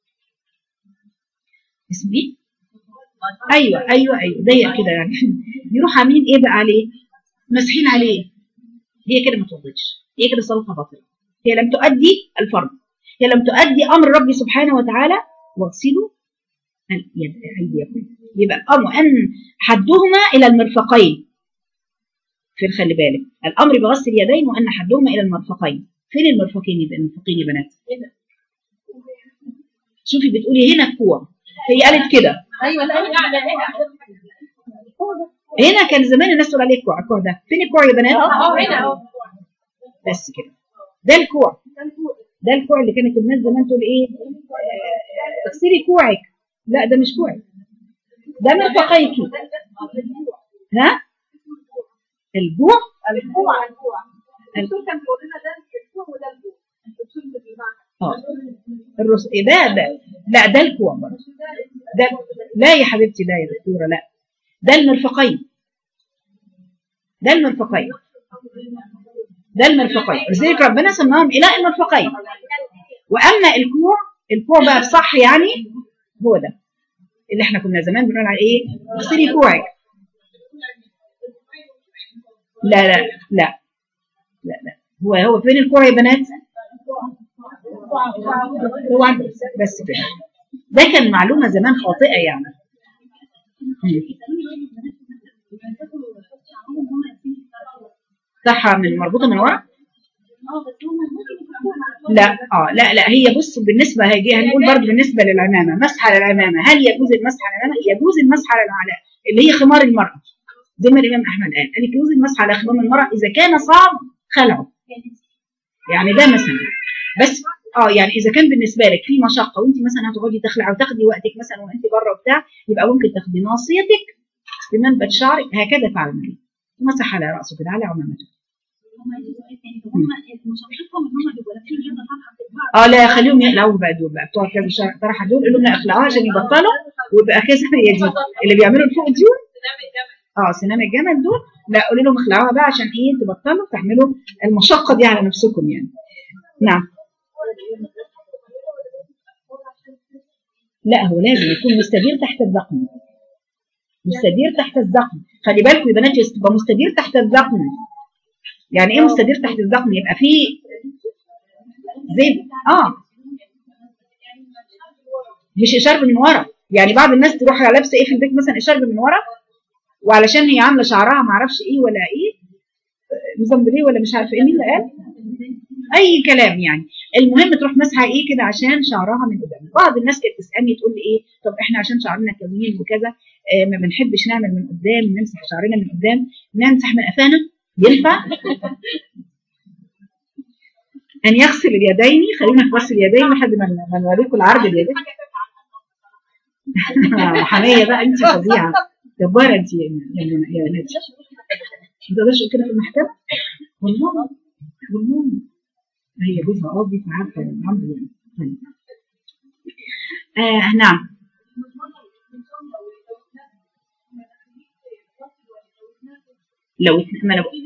اسمه ايه؟ ايوه ايوه ايوه ضيق كده يعني يروح عاملين ايه بقى عليه؟ ماسحين عليه هي كده ما توضتش هي كده صلاتها باطله هي لم تؤدي الفرض هي لم تؤدي امر ربي سبحانه وتعالى واغسلوا اليد ايديكم يبقى امر ان حدهما الى المرفقين في خلي بالك الامر بغسل اليدين وان حدهما الى المرفقين فين المرفقين يبقى المرفقين يا بنات شوفي بتقولي هنا الكوع هي قالت كده ايوه لا قاعده هنا كان زمان الناس تقول عليه الكوع الكوع ده فين الكوع يا بنات اه هنا اهو بس كده ده الكوع ده الكوع اللي كانت الناس زمان تقول ايه آه، اغسلي كوعك لا ده مش كوعك ده مرفقيك ها الجوع الكوع الكوع ال- الدكتور كان بيقول لنا ده الكوع وده الكوع الدكتور اللي بيمعنى اه الرس... إيه ده ده لا ده الكوع برضه ده لا يا حبيبتي لا يا دكتوره لا ده المرفقين ده المرفقين ده المرفقين لذلك ربنا سماهم الى المرفقين واما الكوع الكوع بقى الصح يعني هو ده اللي احنا كنا زمان بنقول عليه ايه اغسلي كوعك لا لا لا لا لا هو هو فين الكوع يا بنات هو عند- بس كده ده كان معلومه زمان خاطئه يعني صح من مربوطه من ورا لا اه لا لا هي بص بالنسبه هيجي هنقول برضه بالنسبه للعمامه مسح على العمامه هل يجوز المسح على العمامه؟ يجوز المسح على العلاء اللي هي خمار المراه زي ما الامام احمد قال قال يجوز المسح على خمار المراه اذا كان صعب خلعه يعني ده مثلا بس اه يعني اذا كان بالنسبه لك في مشقه وانت مثلا هتقعدي تخلعي وتاخدي وقتك مثلا وانت بره وبتاع يبقى ممكن تاخدي ناصيتك بمنبت شعرك هكذا فعل النبي مسح على راسه كده على عمامته اه لا خليهم يقلعوا بقى دول بقى بتوع كذا شهر طرحه دول قولوا لنا اخلعوها عشان يبطلوا ويبقى كذا هي دي اللي بيعملوا الفوق دول اه سنام الجمل دول لا قولوا لهم اخلعوها بقى عشان ايه تبطلوا تعملوا المشقه دي على نفسكم يعني نعم لا هو لازم يكون مستدير تحت الذقن مستدير تحت الذقن خلي بالكم يا بنات يبقى مستدير تحت الذقن يعني ايه مستدير تحت الذقن يبقى فيه زي اه مش اشارب من ورا يعني بعض الناس تروح لابسه ايه في البيت مثلا اشارب من ورا وعلشان هي عامله شعرها ما اعرفش ايه ولا ايه مزمبليه ولا مش عارفه ايه مين اللي قال اي كلام يعني المهم تروح مسحه ايه كده عشان شعرها من قدام بعض الناس كانت تسالني تقول لي ايه طب احنا عشان شعرنا طويل وكذا آه ما بنحبش نعمل من قدام نمسح شعرنا من قدام نمسح من قفانا ينفع ان يغسل اليدين خلينا نغسل اليدين لحد ما ما نوريكم العرض اليدين محاميه بقى انت فظيعه جباره انت يا يا يا نادي ما تقدرش تقول كده في المحكمه والله والله هي جوزها قاضي فعارفه الامر يعني طيب. آه نعم لو اتن- ما أنا بقول-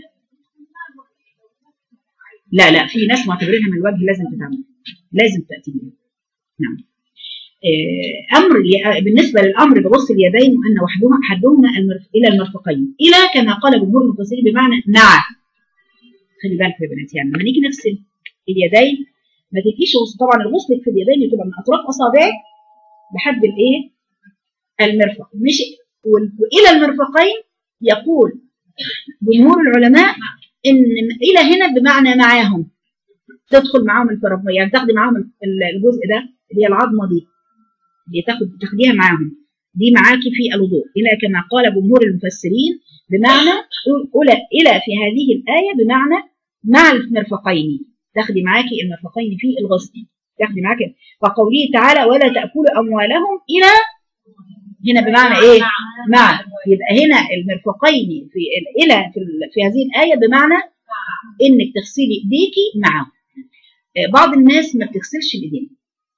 لا لا في ناس معتبرينها من الوجه لازم تتعمل لازم تاتي بيها نعم آه، امر ي- بالنسبه للامر بغسل اليدين وان وحدهما احدهما المرف- الى المرفقين الى كما قال جمهور المفسرين بمعنى مع خلي بالك يا بنات يعني لما نيجي نغسل اليدين ما تجيش غسل- طبعا الغسل في اليدين بتبقى من اطراف اصابعك لحد الايه المرفق مش وال- والى المرفقين يقول جمهور العلماء ان الى هنا بمعنى معاهم تدخل معاهم الفرق يعني تاخدي معاهم ال- الجزء ده اللي هي العظمه دي اللي تاخد تاخديها معاهم دي معاكي في الوضوء الى كما قال جمهور المفسرين بمعنى الى الى في هذه الايه بمعنى مع المرفقين تاخدي معاكي المرفقين في الغسل تاخدي معاكي فقوله تعالى ولا تاكلوا اموالهم الى هنا بمعنى ايه؟ مع يبقى هنا المرفقين في ال- الى في, ال- في هذه الايه بمعنى انك تغسلي ايديكي معه آه، بعض الناس ما بتغسلش الايدين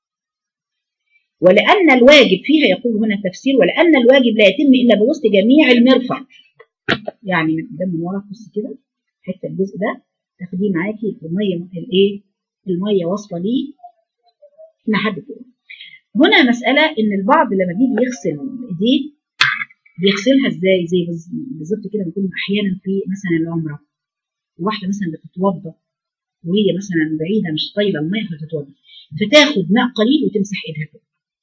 ولان الواجب فيها يقول هنا التفسير ولان الواجب لا يتم الا بغسل جميع المرفق يعني من قدام من ورا بص كده حته الجزء ده تاخديه معاكي الميه الايه الميه واصله ليه لحد كده هنا مساله ان البعض لما بيجي يغسل ايديه بيغسلها ازاي زي بز- بالظبط كده بيكون احيانا في مثلا العمره واحده مثلا بتتوضا وهي مثلا بعيده مش طايله الميه فتتوضا فتاخد ماء قليل وتمسح ايدها كده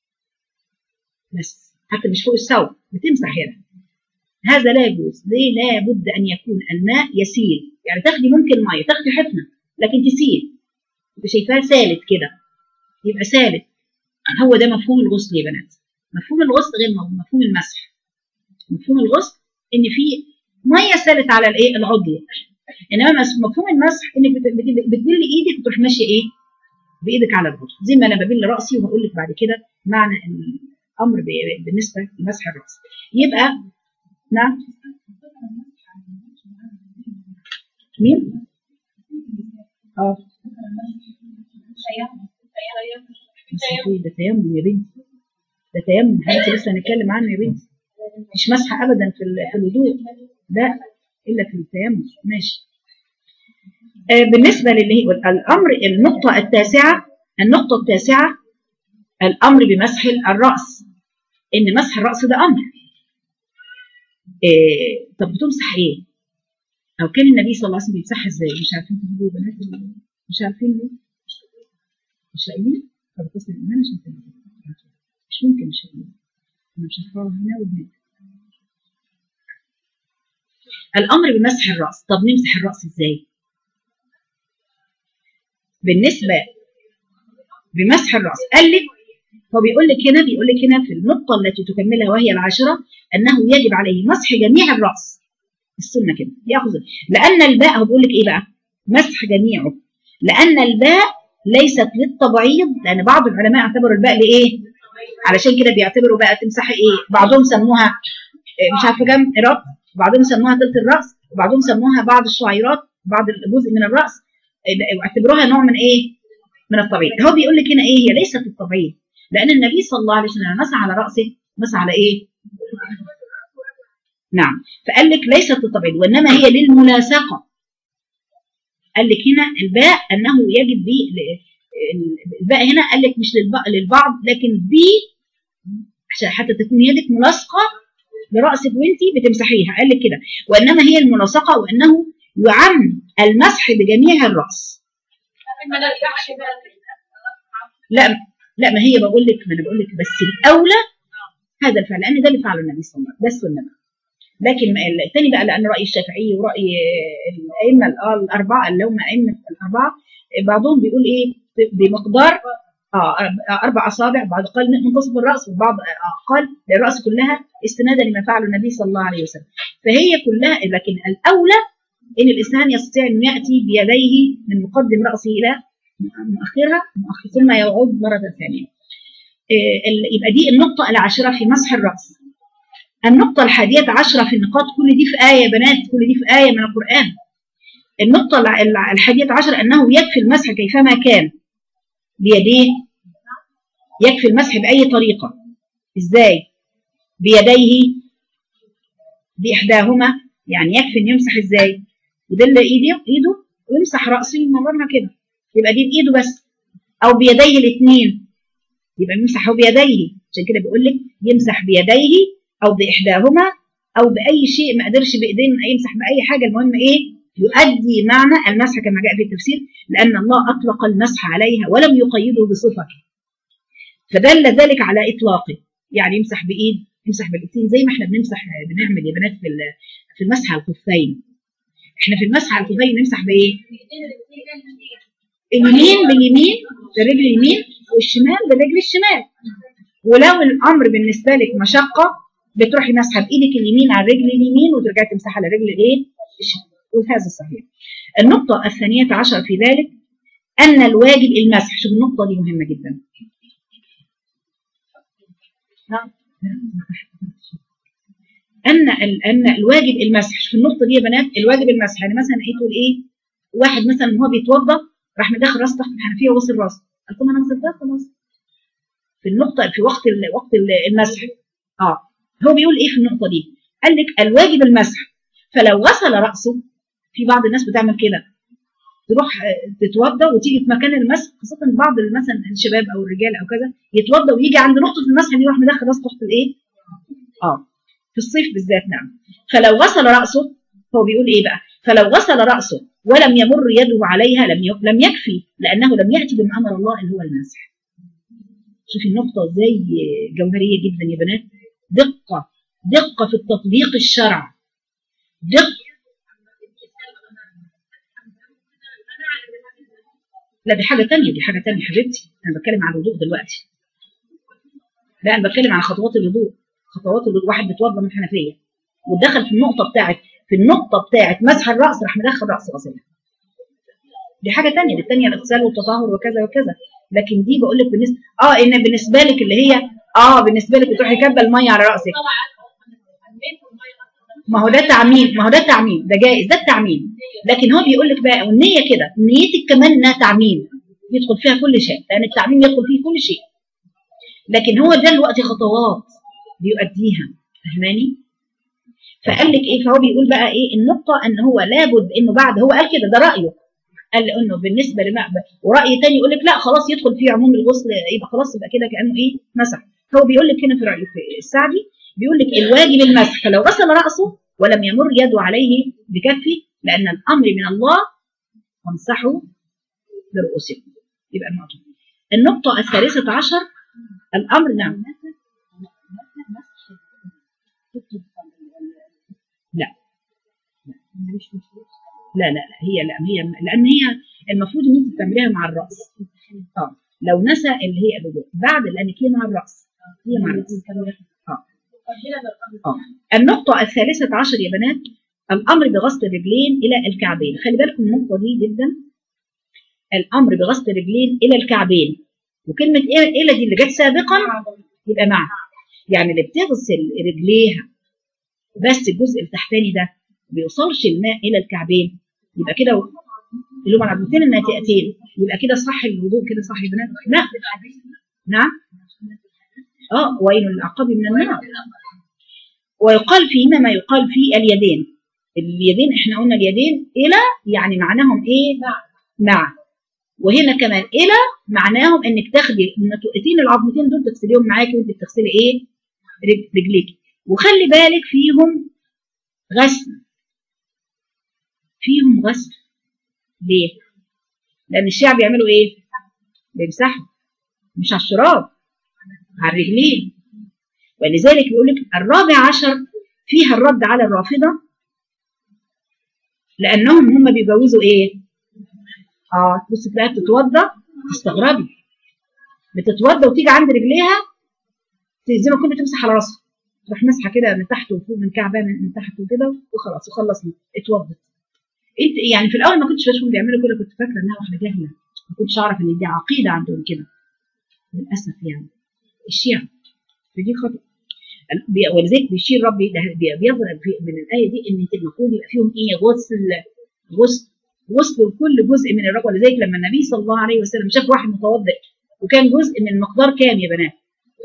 بس حتى مش فوق الثوب بتمسح يدها هذا لا يجوز ليه لا بد ان يكون الماء يسيل يعني تاخدي ممكن ميه تاخدي حفنه لكن تسيل انت شايفاها سالت كده يبقى سالت هو ده مفهوم الغسل يا بنات مفهوم الغسل غير مفهوم المسح مفهوم الغسل ان في ميه سالت على الايه العضو انما مس- مفهوم المسح انك بت- بت- بتبل ايدك وتروح ماشيه ايه بايدك على العضو زي ما انا ببل راسي وهقول لك بعد كده معنى الامر ب- بالنسبه لمسح الراس يبقى نعم مين؟ اه بس في ده تيمم يا بنتي ده تيمم حضرتك لسه هنتكلم عنه يا بنتي مش مسح ابدا في ال- في الوضوء لا الا في التيمم ماشي آه، بالنسبه للي هي الامر النقطه التاسعه النقطه التاسعه الامر بمسح الراس ان مسح الراس ده امر إيه طب بتمسح ايه او كان النبي صلى الله عليه وسلم بيمسحها ازاي مش عارفين تجيبوا يا بنات مش عارفين ليه مش لاقيين طب بس انا مش ممكن مش ممكن مش لاقيين انا مش عارفه هنا وهناك الامر بمسح الراس طب نمسح الراس ازاي بالنسبه بمسح الراس قال لك هو بيقول لك هنا بيقول لك هنا في النقطه التي تكملها وهي العاشره انه يجب عليه مسح جميع الراس السنه كده ياخذ لان الباء هو بيقول لك ايه بقى مسح جميعه لان الباء ليست للتبعيض لان بعض العلماء اعتبروا الباء لايه علشان كده بيعتبروا بقى تمسحي ايه بعضهم سموها إيه، مش عارفه كام قراط وبعضهم سموها تلت الراس وبعضهم سموها بعض الشعيرات بعض الجزء من الراس إيه، واعتبروها نوع من ايه من التبعيض هو بيقول لك هنا ايه هي ليست للتبعيض لان النبي صلى الله عليه وسلم مسح على راسه مسح على ايه نعم فقال لك ليست للتبعيض وانما هي للملاصقه قال لك هنا الباء انه يجب ب الباء هنا قال لك مش للب- للبعض لكن ب عشان حتى تكون يدك ملاصقه براسك وانت بتمسحيها قال لك كده وانما هي الملاصقه وانه يعم المسح بجميع الراس ما نرجعش بقى لا لا ما هي بقول لك ما انا بقول لك بس الاولى هذا الفعل لان ده اللي فعله النبي صلى الله عليه وسلم ده السنه بقى. لكن ما- الثاني بقى لان راي الشافعي وراي الائمه ال- الاربعه اللي هم ائمه الاربعه بعضهم بيقول ايه بمقدار اه اربع اصابع بعض قال منتصف الراس وبعض آه قال للراس كلها استنادا لما فعله النبي صلى الله عليه وسلم فهي كلها لكن الاولى ان الانسان يستطيع انه ياتي بيديه من مقدم راسه الى مؤخرها مؤخر ثم يعود مره ثانيه آه، ال- يبقى دي النقطه العاشره في مسح الراس النقطة الحادية عشرة في النقاط كل دي في آية يا بنات كل دي في آية من القرآن النقطة الع- الع- الحادية عشرة أنه يكفي المسح كيفما كان بيديه يكفي المسح بأي طريقة إزاي بيديه بإحداهما يعني يكفي إنه يمسح إزاي يدل إيده إيده ويمسح رأسه يمررها كده يبقى دي بإيده بس أو بيديه الاثنين يبقى يمسحه بيديه عشان كده بيقول لك يمسح بيديه او باحداهما او باي شيء ما قدرش بايدين يمسح باي حاجه المهم ايه يؤدي معنى المسح كما جاء في التفسير لان الله اطلق المسح عليها ولم يقيده بصفه فدل ذلك على اطلاقه يعني يمسح بايد يمسح بالايدين زي ما احنا بنمسح بنعمل يا بنات في ال- في المسح على الخفين احنا في المسح على الخفين نمسح بايه اليمين باليمين بالرجل اليمين والشمال بالرجل الشمال ولو الامر بالنسبه لك مشقه بتروحي ماسحه بايدك اليمين على الرجل اليمين وترجعي تمسحي على الرجل الايه الشمال وهذا صحيح النقطه الثانيه عشر في ذلك ان الواجب المسح شوف النقطه دي مهمه جدا ان ال- ان الواجب المسح في النقطه دي يا بنات الواجب المسح يعني مثلا ايه تقول ايه واحد مثلا وهو بيتوضا راح مدخل راسه تحت الحنفيه ووصل راسه قلت له انا وصلتها خلاص في النقطه في وقت ال- وقت ال- المسح اه هو بيقول ايه في النقطه دي قال لك الواجب المسح فلو غسل راسه في بعض الناس بتعمل كده تروح آه، تتوضا وتيجي في مكان المسح خاصه بعض مثلا الشباب او الرجال او كذا يتوضا ويجي عند نقطه المسح دي يروح مدخل راسه تحت الايه اه في الصيف بالذات نعم فلو غسل راسه هو بيقول ايه بقى فلو غسل راسه ولم يمر يده عليها لم ي- لم يكفي لانه لم ياتي بما امر الله اللي هو المسح شوفي النقطه ازاي جوهريه جدا يا بنات دقه دقه في التطبيق الشرع دقه لا دي حاجه تانية دي حاجه تانية حبيبتي انا بتكلم عن الوضوء دلوقتي لا انا بتكلم عن خطوات الوضوء خطوات الوضوء واحد بيتوضا من الحنفيه ودخل في النقطه بتاعت في النقطه بتاعت مسح الراس راح مدخل راس غسلها دي حاجه تانية دي التانية الاغسال والتطهر وكذا وكذا لكن دي بقول لك بالنسبه اه ان بالنسبه لك اللي هي اه بالنسبه لك بتروحي كبه الميه على راسك ما هو ده تعميم ما هو ده تعميم ده جائز ده التعميم لكن هو بيقول لك بقى والنيه كده نيتك كمان انها تعميم يدخل فيها كل شيء لان التعميم يدخل فيه كل شيء لكن هو ده الوقت خطوات بيؤديها فاهماني فقال لك ايه فهو بيقول بقى ايه النقطه ان هو لابد انه بعد هو قال كده ده رايه قال انه بالنسبه لما وراي تاني يقول لك لا خلاص يدخل فيه عموم الغسل يبقى خلاص يبقى كده كانه ايه مسح هو بيقول لك هنا في راي في السعدي بيقول لك الواجب المسح فلو غسل راسه ولم يمر يده عليه بكفه لان الامر من الله وامسحوا برؤوسكم يبقى النقطه النقطه الثالثه عشر الامر نعم لا لا لا لا هي لا هي لان هي المفروض ان انت تعمليها مع الراس اه لو نسى اللي هي الوضوء بعد لانك هي مع الراس هي مع الراس اه اه النقطة الثالثة عشر يا بنات الأمر بغسل الرجلين إلى الكعبين خلي بالكم من النقطة دي جدا الأمر بغسل الرجلين إلى الكعبين وكلمة إلى إلى دي اللي جت سابقا يبقى مع يعني اللي بتغسل رجليها بس الجزء التحتاني ده ما بيوصلش الماء إلى الكعبين يبقى كده اللي هم العظمتين الناتئتين يبقى كده صح الوضوء كده صح يا بنات لا نعم اه ويل للعقاب من النار ويقال فيهما ما يقال في اليدين اليدين احنا قلنا اليدين الى يعني معناهم ايه مع وهنا كمان الى معناهم انك تاخدي النتوءتين العظمتين دول تغسليهم معاكي وانت بتغسلي ايه رج- رجليك وخلي بالك فيهم غسل فيهم غسل ليه لان الشعب بيعملوا ايه بيمسحوا مش على الشراب على الرجلين ولذلك بيقول لك الرابع عشر فيها الرد على الرافضه لانهم هم بيجوزوا ايه؟ اه تبص تلاقيها بتتوضا تستغربي بتتوضا وتيجي عند رجليها زي ما كنت بتمسح على راسها تروح مسحه كده من تحت وفوق من كعبها من, من تحت وكده وخلاص وخلصنا اتوضت انت يعني في الاول ما كنتش بشوفهم بيعملوا كده كنت فاكره انها واحده جاهله ما كنتش اعرف ان دي عقيده عندهم كده للاسف يعني الشيعة فدي خطأ بي- ولذلك بيشير ربي ده بي- بيظهر في- من الايه دي ان المفروض يبقى فيهم ايه غسل غسل غسل لكل جزء من الرجل ولذلك لما النبي صلى الله عليه وسلم شاف واحد متوضئ وكان جزء من المقدار كام يا بنات؟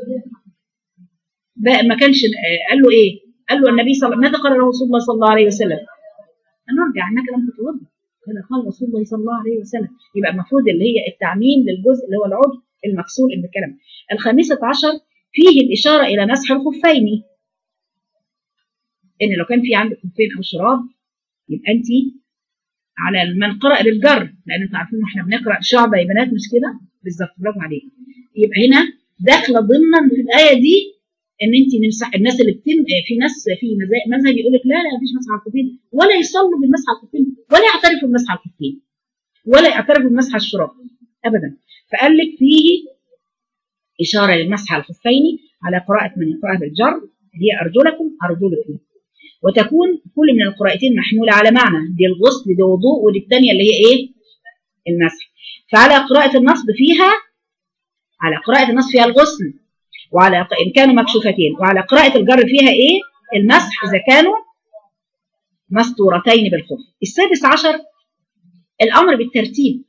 بقى ما كانش آه، قال له ايه؟ قال له النبي صلى ماذا قال رسول الله صلى الله عليه وسلم؟ أن نرجع انك لم تتوضا هذا قال رسول الله صلى الله عليه وسلم يبقى المفروض اللي هي التعميم للجزء اللي هو العضو المفصول اللي بنتكلم الخامسة عشر فيه الإشارة إلى مسح الخفين إن لو كان في عندك خفين أو شراب يبقى أنت على من قرأ للجر لأن أنتوا عارفين إحنا بنقرأ شعبة يا بنات مش كده بالظبط برافو عليك يبقى هنا داخلة ضمنا في الآية دي إن أنت نمسح الناس اللي بتم في ناس في مذا- مذهب يقول لك لا لا مفيش مسح على الخفين ولا يصلوا بالمسح على الخفين ولا يعترفوا بمسح على الخفين ولا يعترف بمسح الشراب ابدا فقال لك فيه اشاره للمسح على الخفين على قراءه من يقراها بالجر هي ارجلكم ارجلكم وتكون كل من القراءتين محموله على معنى دي الغسل دي وضوء ودي الثانيه اللي هي ايه المسح فعلى قراءه النصب فيها على قراءه النصب فيها الغسل وعلى ان كانوا مكشوفتين وعلى قراءه الجر فيها ايه المسح اذا كانوا مستورتين بالخف السادس عشر الامر بالترتيب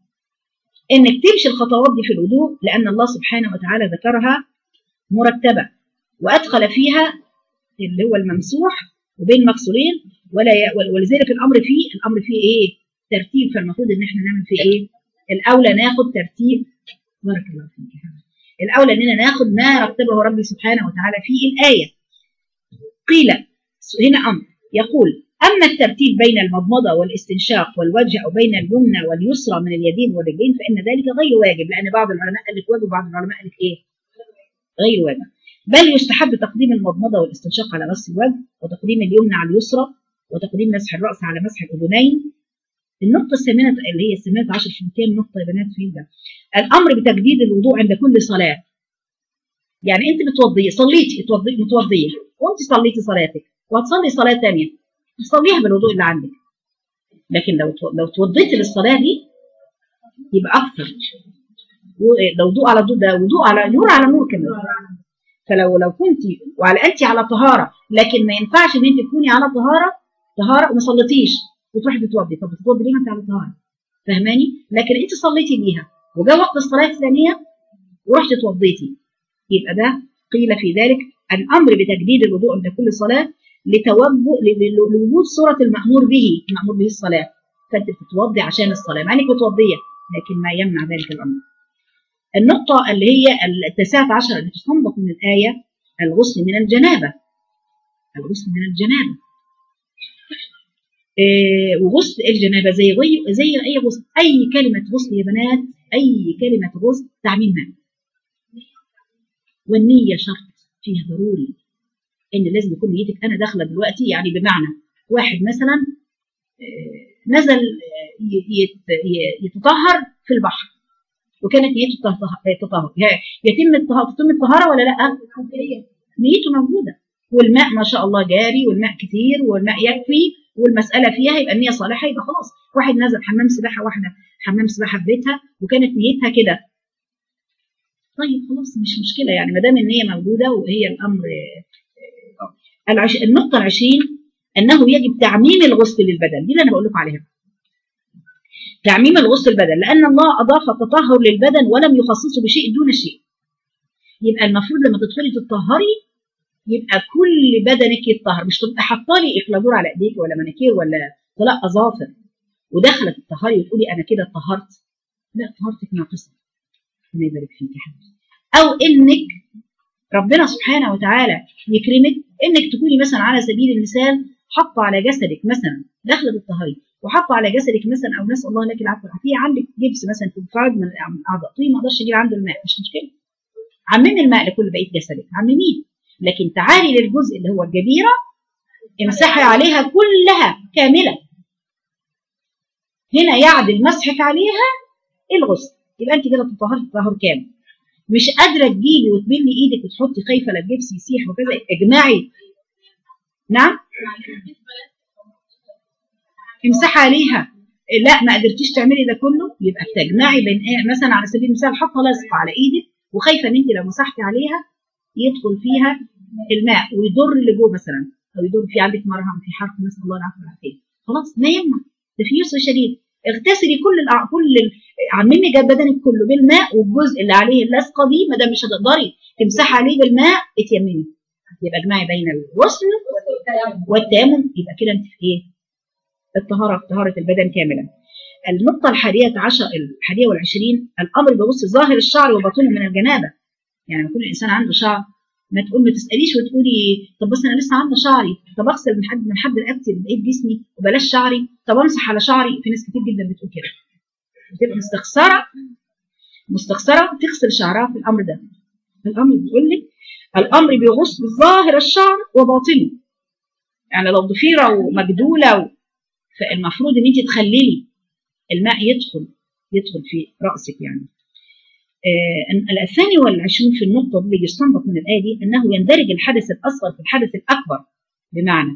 انك تمشي الخطوات دي في الوضوء لان الله سبحانه وتعالى ذكرها مرتبه وادخل فيها اللي هو الممسوح وبين مفصولين ولا ي... ولذلك الامر فيه الامر فيه ايه ترتيب فالمفروض ان احنا نعمل فيه ايه الاولى ناخد ترتيب بارك الله فيك الاولى اننا ناخد ما رتبه ربي سبحانه وتعالى في الايه قيل هنا امر يقول اما الترتيب بين المضمضه والاستنشاق والوجه او بين اليمنى واليسرى من اليدين والرجلين فان ذلك غير واجب لان بعض العلماء قال لك واجب وبعض العلماء قال لك ايه غير واجب بل يستحب تقديم المضمضه والاستنشاق على غسل الوجه وتقديم اليمنى على اليسرى وتقديم مسح الراس على مسح الاذنين النقطة الثامنة اللي هي الثامنة عشر في كام نقطة يا بنات في ده الأمر بتجديد الوضوء عند كل صلاة يعني أنت بتوضي صليتي توضي متوضية وأنت صليتي صلاتك وهتصلي صلاة ثانية تصليها بالوضوء اللي عندك لكن لو لو توضيتي للصلاة دي يبقى أكثر ده وضوء على وضوء ده وضوء على نور على نور كمان فلو لو كنت وعلى انت على طهاره لكن ما ينفعش ان انت تكوني على طهاره طهاره وما صليتيش وتروحي تتوضي طب تتوضي ليه ما انت على طهاره فاهماني لكن انت صليتي بيها وجاء وقت الصلاه الثانيه ورحت اتوضيتي يبقى ده قيل في ذلك الامر بتجديد الوضوء عند كل صلاه لتوجه لوجود صوره المامور به المامور به الصلاه فانت بتتوضي عشان الصلاه مع انك متوضيه لكن ما يمنع ذلك الامر النقطة اللي هي التاسعة عشر اللي تستنبط من الآية الغسل من الجنابة الغسل من الجنابة إيه وغسل الجنابة زي غي زي أي غسل أي كلمة غسل يا بنات أي كلمة غسل تعميم ماء والنية شرط فيها ضروري إن لازم يكون نيتك أنا داخلة دلوقتي يعني بمعنى واحد مثلا نزل يتطهر في البحر وكانت نيته التطهر يتم الطهارة تتم الطهارة ولا لا؟ نيته موجودة والماء ما شاء الله جاري والماء كتير والماء يكفي والمسألة فيها يبقى النية صالحة يبقى خلاص واحد نزل حمام سباحة واحدة حمام سباحة في بيتها وكانت نيتها كده طيب خلاص مش مشكلة يعني ما دام النية موجودة وهي الأمر العش... النقطة العشرين أنه يجب تعميم الغسل للبدن دي اللي أنا بقول لكم عليها تعميم الغسل البدن لأن الله أضاف التطهر للبدن ولم يخصصه بشيء دون شيء يبقى المفروض لما تدخلي تتطهري يبقى كل بدنك يتطهر مش تبقى حاطه لي اخلادور على ايديك ولا مناكير ولا طلاق اظافر وداخله تطهري وتقولي انا كده اتطهرت لا طهارتك ناقصه ربنا يبارك فيك يا حبيبتي او انك ربنا سبحانه وتعالى يكرمك انك تكوني مثلا على سبيل المثال حاطه على جسدك مثلا داخله بالطهاري وحاطه على جسدك مثلا او نسال الله لك العفو والعافيه عندك جبس مثلا في فرد من الاعضاء طيب ما اقدرش اجيب عنده الماء مش مشكله عممي الماء لكل بقيه جسدك عمميه لكن تعالي للجزء اللي هو الجبيره امسحي عليها كلها كامله هنا يعدل مسحك عليها الغسل يبقى انت كده تطهري تطهر كامل مش قادره تجيبي وتبلي ايدك وتحطي خايفه لا الجبس يسيح وكذا اجمعي نعم امسحي عليها لا ما قدرتيش تعملي ده كله يبقى بتجمعي بين ايه مثلا على سبيل المثال حاطه لصق على ايدك وخايفه ان انت لو مسحتي عليها يدخل فيها الماء ويضر اللي جوه مثلا او يضر في عندك مرهم في حرف نسال الله العافيه والعافيه خلاص ما يمنع ده في يسر شديد اغتسلي كل الأع... كل ال... عممي جاب بدنك كله بالماء والجزء اللي عليه اللصقه دي ما دام مش هتقدري تمسحي عليه بالماء اتيممي يبقى اجمعي بين الغسل والتيمم يبقى كده انت في ايه؟ الطهاره طهاره البدن كاملا. النقطه الحادية عشر الحادية والعشرين الامر بغسل ظاهر الشعر وباطنه من الجنابه. يعني كل انسان عنده شعر ما تقول ما تساليش وتقولي طب بس انا لسه عامله شعري طب اغسل من حد من حد رقبتي بقيه جسمي وبلاش شعري طب امسح على شعري في ناس كتير جدا بتقول كده بتبقى مستخسره مستخسره تغسل شعرها في الامر ده الامر بيقول لك الامر بغسل ظاهر الشعر وباطنه يعني لو ضفيره ومجدوله و... فالمفروض ان انت تخللي الماء يدخل يدخل في رأسك يعني آه الثاني والعشرون في النقطة اللي يستنبط من الآية دي أنه يندرج الحدث الأصغر في الحدث الأكبر بمعنى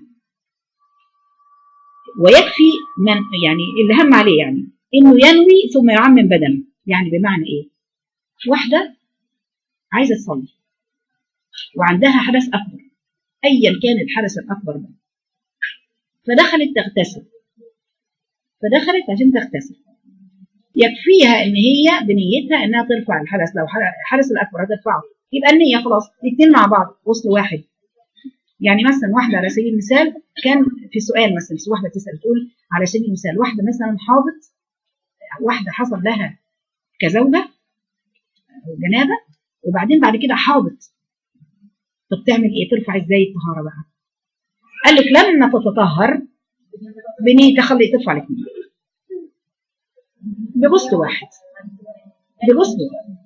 ويكفي من يعني اللي هم عليه يعني انه ينوي ثم يعمم بدنه يعني بمعنى ايه واحده عايزه تصلي وعندها حدث اكبر ايا كان الحدث الاكبر ده فدخلت تغتسل فدخلت عشان تغتسل يكفيها ان هي بنيتها انها ترفع الحدث لو الحدث الاكبر هترفعه يبقى النيه خلاص الاثنين مع بعض وصل واحد يعني مثلا واحده على سبيل المثال كان في سؤال مثلا واحده تسال تقول على سبيل المثال واحده مثلا حاضت واحده حصل لها كزوجه جنابه وبعدين بعد كده حاضت طب تعمل ايه ترفع ازاي الطهاره بقى قال لك لما تتطهر بنيه تخلي ترفع الاثنين بغسل واحد بغسل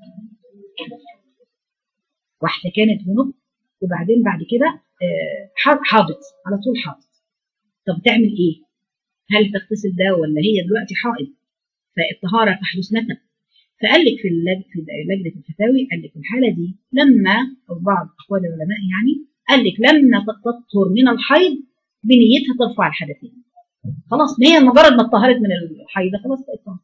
واحده كانت جنوب وبعدين بعد كده حاضت على طول حاضت طب تعمل ايه هل تغتسل ده ولا هي دلوقتي حائض فالطهاره تحدث نكد فقال لك في اللج... في لجنه الفتاوي قال لك الحاله دي لما او بعض اقوال العلماء يعني قال لك لما تطهر من الحيض بنيتها ترفع الحدثين خلاص ما هي مجرد ما اتطهرت من الحيض خلاص بقت طهر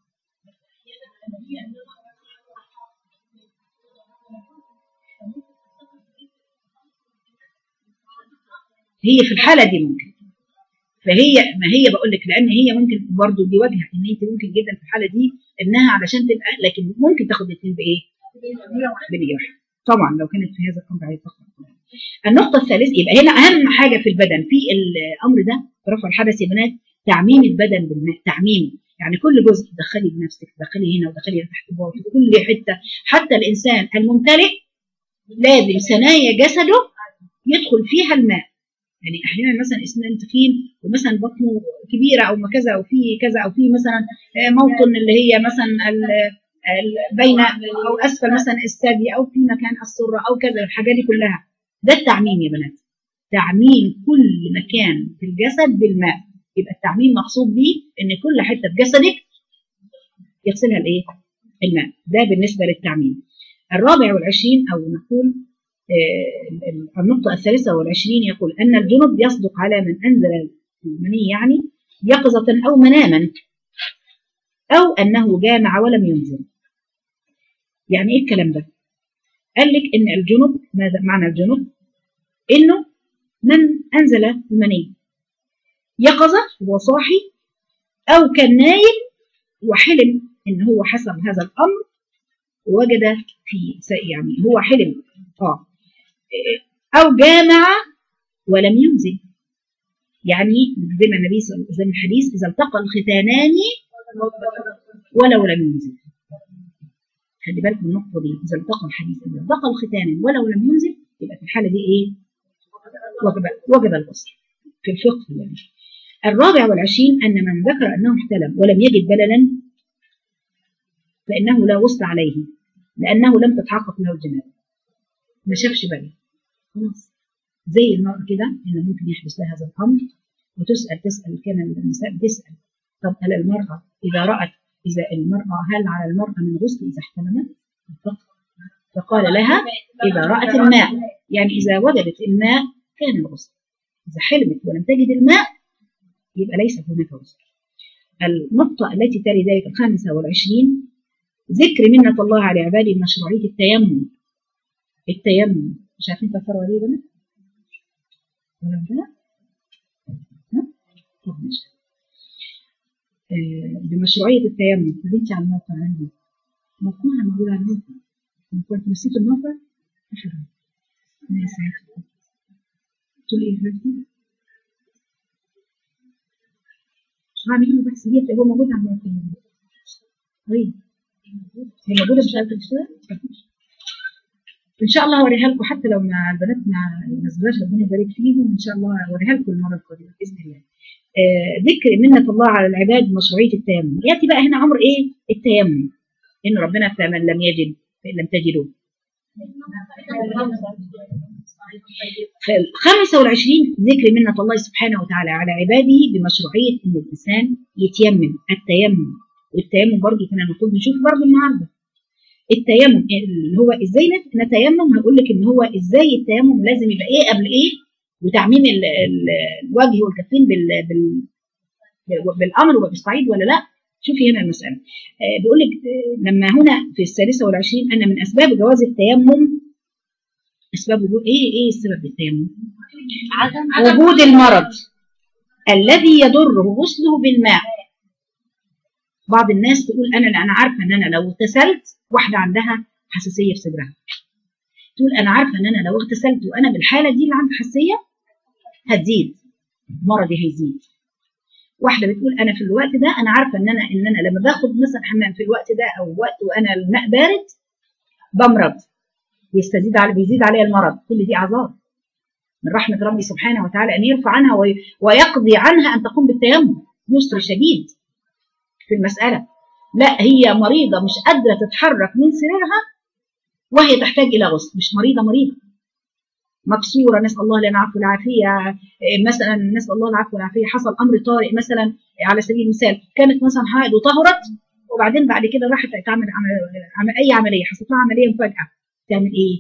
هي في الحاله دي ممكن فهي ما هي بقول لك لان هي ممكن برضه دي وجهه ان انت ممكن جدا في الحاله دي انها علشان تبقى لكن ممكن تاخد الاثنين بايه؟ بنيه طبعا لو كانت في هذا الامر عليه تاخد النقطه الثالثه يبقى هنا اهم حاجه في البدن في الامر ده رفع الحدث يا بنات تعميم البدن بالماء تعميم يعني كل جزء تدخلي بنفسك تدخلي هنا وتدخلي تحت الباطن في كل حته حتى الانسان الممتلئ لازم ثنايا جسده يدخل فيها الماء يعني احيانا مثلا انسان تخين ومثلا بطنه كبيره او كذا او في كذا او في مثلا موطن اللي هي مثلا بين او اسفل مثلا الثدي او في مكان السره او كذا الحاجات دي كلها ده التعميم يا بنات تعميم كل مكان في الجسد بالماء يبقى التعميم مقصود بيه ان كل حته في جسدك يغسلها الايه؟ الماء ده بالنسبه للتعميم الرابع والعشرين او نقول النقطة الثالثة والعشرين يقول أن الجنب يصدق على من أنزل المني يعني يقظة أو مناما أو أنه جامع ولم ينزل يعني إيه الكلام ده قال لك إن الجنب ماذا معنى الجنب إنه من أنزل المني يقظة هو صاحي أو كان نايم وحلم إن هو حصل هذا الأمر وجد في يعني هو حلم اه أو جامع ولم ينزل يعني زي ما النبي صلى الله عليه وسلم الحديث إذا التقى الختانان ولو لم ينزل خلي بالك من النقطة دي إذا التقى الحديث إذا التقى الختانان ولو لم ينزل يبقى في الحالة دي إيه؟ وجب وجب الغسل في الفقه يعني الرابع والعشرين أن من ذكر أنه احتلم ولم يجد بللا فإنه لا غسل عليه لأنه لم تتحقق له الجنابة ما شافش بلد خلاص زي المرأة كده إنه ممكن يحدث لها هذا الأمر وتسأل تسأل كان النساء بتسأل طب هل المرأة إذا رأت إذا المرأة هل على المرأة من غسل إذا احتلمت؟ فقال لها إذا رأت الماء يعني إذا وجدت الماء كان الغسل إذا حلمت ولم تجد الماء يبقى ليس هناك غسل النقطة التي تلي ذلك الخامسة والعشرين ذكر منة الله على عباده مشروعية التيمم التيمم مش عارفين تفسروا عليه بنا؟ ولا كده؟ طب ماشي آه بمشروعية التيمم بنتي على الموقع عندي موقعها موجود على الموقع كنت نسيت الموقع أشهر ما يسعدكم تقول إيه فاتكم؟ مش هعمل له بحث دي هو موجود على الموقع طيب هي موجودة مش عارفة تشتغل؟ ان شاء الله اوريها لكم حتى لو ما البنات ما نزلوهاش ربنا يبارك فيهم ان شاء الله اوريها لكم المره القادمه باذن الله. آه ذكر منة الله على العباد مشروعيه التيمم، ياتي بقى هنا امر ايه؟ التيمم. ان ربنا فمن لم يجد فان لم تجدوا. فالخامسة والعشرين ذكر منة الله سبحانه وتعالى على عباده بمشروعية أن الإنسان يتيمم التيمم والتيمم برضو كنا المفروض نشوف برضو النهارده التيمم اللي هو ازاي نت- نتيمم هقول لك ان هو ازاي التيمم لازم يبقى ايه قبل ايه وتعميم ال- ال- الوجه والكفين بال بال بالامر وبالصعيد ولا لا شوفي هنا المساله آه، بيقول لك آه، لما هنا في السادسه والعشرين ان من اسباب جواز التيمم اسباب وجود ايه ايه السبب التيمم عدم وجود المرض الذي يضره غسله بالماء بعض الناس تقول انا انا عارفه ان انا لو اغتسلت واحده عندها حساسيه في صدرها تقول انا عارفه ان انا لو اغتسلت وانا بالحاله دي اللي عندها حساسيه هتزيد مرضي هيزيد واحده بتقول انا في الوقت ده انا عارفه ان انا ان انا لما باخد مثلا حمام في الوقت ده او وقت وانا الماء بارد بمرض يستزيد على بيزيد عليا المرض كل دي اعذار من رحمه ربي سبحانه وتعالى ان يرفع عنها وي- ويقضي عنها ان تقوم بالتيمم يسر شديد في المساله لا هي مريضه مش قادره تتحرك من سريرها وهي تحتاج الى غسل مش مريضه مريضه مكسوره نسال الله لنا العفو والعافيه إيه مثلا نسال الله العفو والعافيه حصل امر طارئ مثلا على سبيل المثال كانت مثلا حائض وطهرت وبعدين بعد كده راحت تعمل عمل عمل اي عمليه حصلت لها عمليه مفاجاه تعمل ايه؟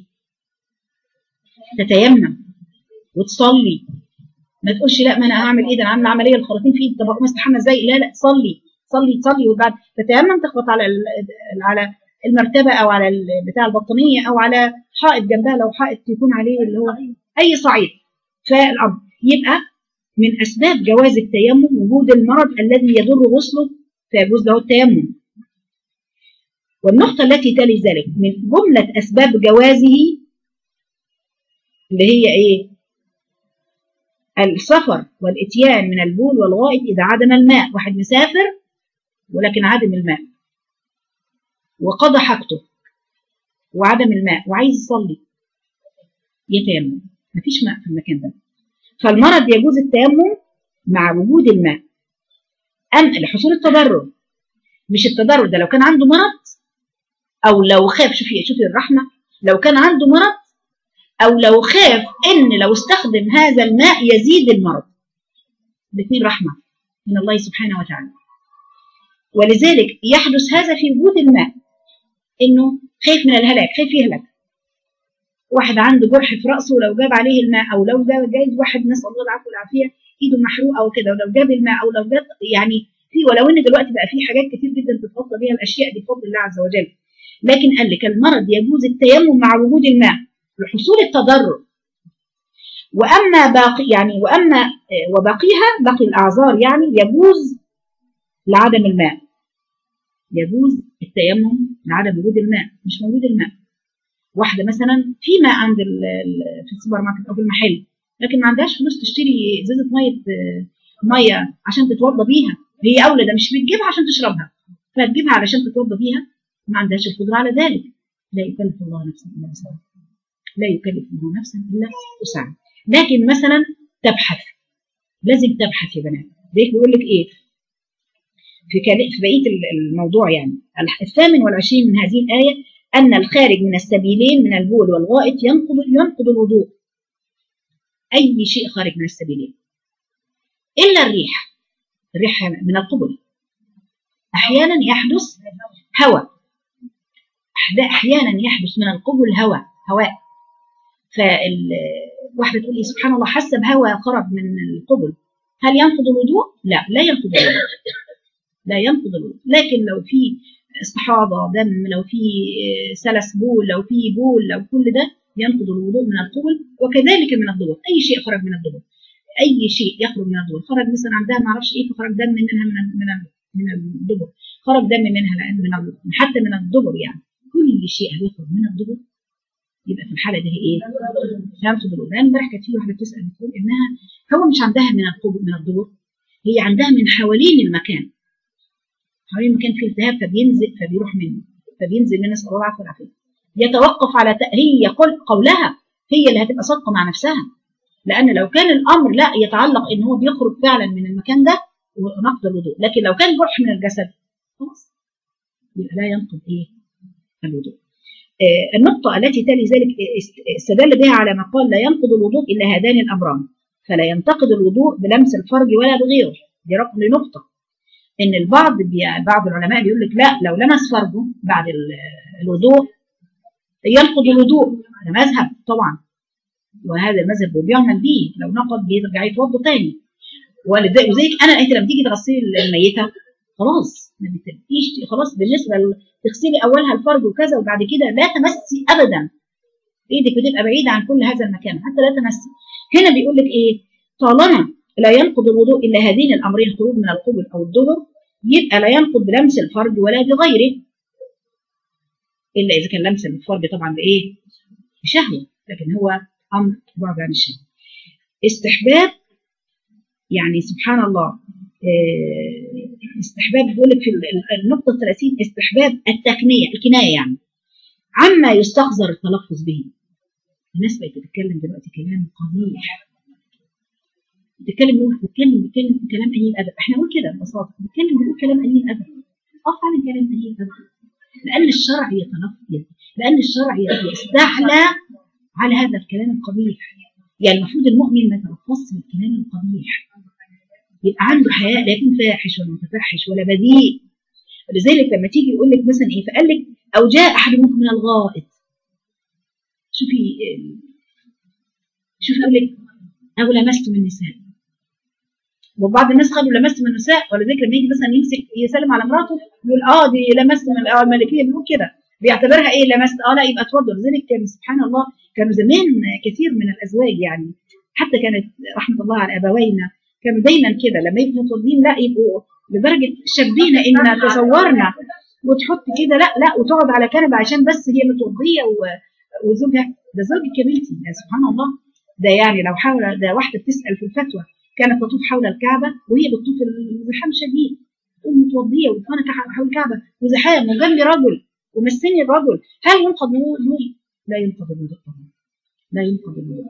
تتيمم وتصلي ما تقولش لا ما انا هعمل ايه ده انا عامله عمليه الخراطيم في ايدي طب اقوم استحمى ازاي؟ لا لا صلي صلي تصلي وبعد تتيمم تخبط على ال- على المرتبه او على ال- بتاع البطانيه او على حائط جنبها لو حائط يكون عليه اللي هو اي صعيد فالامر يبقى من اسباب جواز التيمم وجود المرض الذي يضر غسله فيجوز له التيمم والنقطة التي تلي ذلك من جملة أسباب جوازه اللي هي إيه؟ السفر والإتيان من البول والغائط إذا عدم الماء واحد مسافر ولكن عدم الماء وقضى حاجته وعدم الماء وعايز يصلي يتيمم مفيش ماء في المكان ده فالمرض يجوز التيمم مع وجود الماء أم لحصول التضرر مش التضرر ده لو كان عنده مرض او لو خاف شوفي شوفي الرحمه لو كان عنده مرض او لو خاف ان لو استخدم هذا الماء يزيد المرض الاثنين رحمه من الله سبحانه وتعالى ولذلك يحدث هذا في وجود الماء انه خايف من الهلاك خايف يهلك واحد عنده جرح في راسه لو جاب عليه الماء او لو جاب جاي واحد نسال الله العفو والعافيه ايده محروقه وكده ولو جاب الماء او لو جاب يعني في ولو ان دلوقتي بقى في حاجات كتير جدا تتغطى بيها الاشياء دي بفضل الله عز وجل لكن قال لك المرض يجوز التيمم مع وجود الماء لحصول التضرر واما باقي يعني واما آه، وباقيها باقي الاعذار يعني يجوز لعدم الماء يجوز التيمم لعدم وجود الماء مش موجود الماء واحده مثلا في ماء عند ال- ال- في السوبر ماركت او في المحل لكن ما عندهاش فلوس تشتري ازازه ميه آه، ميه عشان تتوضى بيها هي اولى ده مش بتجيبها عشان تشربها فتجيبها علشان تتوضى بيها ما عندهاش القدره على ذلك لا يكلف الله نفسا الا وسعها لا يكلف الله نفسا الا وسعها لكن مثلا تبحث لازم تبحث يا بنات ليك بيقول لك ايه في كان- في بقيه ال- الموضوع يعني الح- الثامن والعشرين من هذه الايه ان الخارج من السبيلين من البول والغائط ينقض ينقض الوضوء اي شيء خارج من السبيلين الا الريح الريح من القبل احيانا يحدث هواء أحد- احيانا يحدث من القبل هواء هواء فالواحده تقول لي سبحان الله حاسه بهواء خرج من القبل هل ينقض الوضوء؟ لا لا ينقض الوضوء لا ينقض الوضوء لكن لو في استحاضه دم لو في آه، سلس بول لو في بول لو كل ده ينقض الوضوء من القبل وكذلك من الدبر اي شيء خرج من الدبر اي شيء يخرج من الدبر خرج مثلا عندها ما اعرفش ايه فخرج دم منها من ال- من ال- من الدبر خرج دم منها لان من ال- حتى من الدبر يعني كل شيء هيخرج من الدبر يبقى في الحاله دي هي ايه؟ ينقض الوضوء لان امبارح كانت في واحده بتسال بتقول انها هو مش عندها من القبل من الدبر هي عندها من حوالين المكان حوالين المكان فيه التهاب فبينزل فبيروح منه فبينزل من نسال الله العافيه والعافيه يتوقف على ت... هي قل... قولها هي اللي هتبقى صادقه مع نفسها لان لو كان الامر لا يتعلق ان هو بيخرج فعلا من المكان ده ونقض الوضوء لكن لو كان جرح من الجسد خلاص يبقى لا ينقض ايه الوضوء آه، النقطة التي تلي ذلك است- استدل بها على ما قال لا ينقض الوضوء إلا هذان الأمران فلا ينتقد الوضوء بلمس الفرج ولا بغيره دي رقم نقطة ان البعض بي... بعض العلماء بيقول لك لا لو لمس فرجه بعد ال- الوضوء ينقض الوضوء ده مذهب طبعا وهذا المذهب بيعمل به لو نقض بيرجع يتوضا تاني ولذلك وزيك انا انت لما تيجي تغسلي الميته خلاص ما بتبقيش خلاص بالنسبه ل- تغسلي اولها الفرج وكذا وبعد كده لا تمسي ابدا ايدك بتبقى بعيده عن كل هذا المكان حتى لا تمسي هنا بيقول لك ايه طالما لا ينقض الوضوء الا هذين الامرين الخروج من القبل او الدبر يبقى لا ينقض بلمس الفرج ولا بغيره الا اذا كان لمس الفرج طبعا بايه؟ بشهوه لكن هو امر بعد عن الشهوه استحباب يعني سبحان الله آه، استحباب بيقول لك في ال- ال- النقطه 30 استحباب التكنيه الكنايه يعني عما يستخزر التلفظ به الناس بقت بتتكلم دلوقتي كلام قبيح بتتكلم نقول بتتكلم بتتكلم كلام قليل الادب احنا نقول كده ببساطه بنتكلم بنقول كلام قليل الادب اه فعلا كلام قليل الادب لان الشرع يتلفظ لان الشرع يستحلى على هذا الكلام القبيح يعني المفروض المؤمن ما يتلفظش بالكلام القبيح يبقى عنده حياء لا يكون فاحش ولا متفحش ولا بذيء ولذلك لما تيجي يقول لك مثلا ايه فقال لك او جاء احد منكم من الغائط شوفي آه، شوفي يقول لك او لمستم النساء وبعض الناس خدوا لمست من النساء ولذلك لما يجي مثلا يمسك يسلم على مراته يقول اه دي لمست من اه الملكيه بيقول كده بيعتبرها ايه لمست اه لا يبقى اتفضل لذلك كان سبحان الله كانوا زمان كثير من الازواج يعني حتى كانت رحمه الله على ابوينا كانوا دايما كده لما يبقوا متوضين لا يبقوا لدرجه شبينا ان تصورنا وتحط كده لا لا وتقعد على كنبه عشان بس هي متوضيه و- وزوجها ده زوجك يا بنتي يا سبحان الله ده يعني لو حاول ده واحده بتسال في الفتوى كانت تطوف حول الكعبه وهي بتطوف الزحام شديد تقوم متوضيه وتفنى حول الكعبه وزحام وجنبي رجل ومسني الرجل هل ينقض الوضوء؟ لا ينقض الوضوء طبعا لا ينقض الوضوء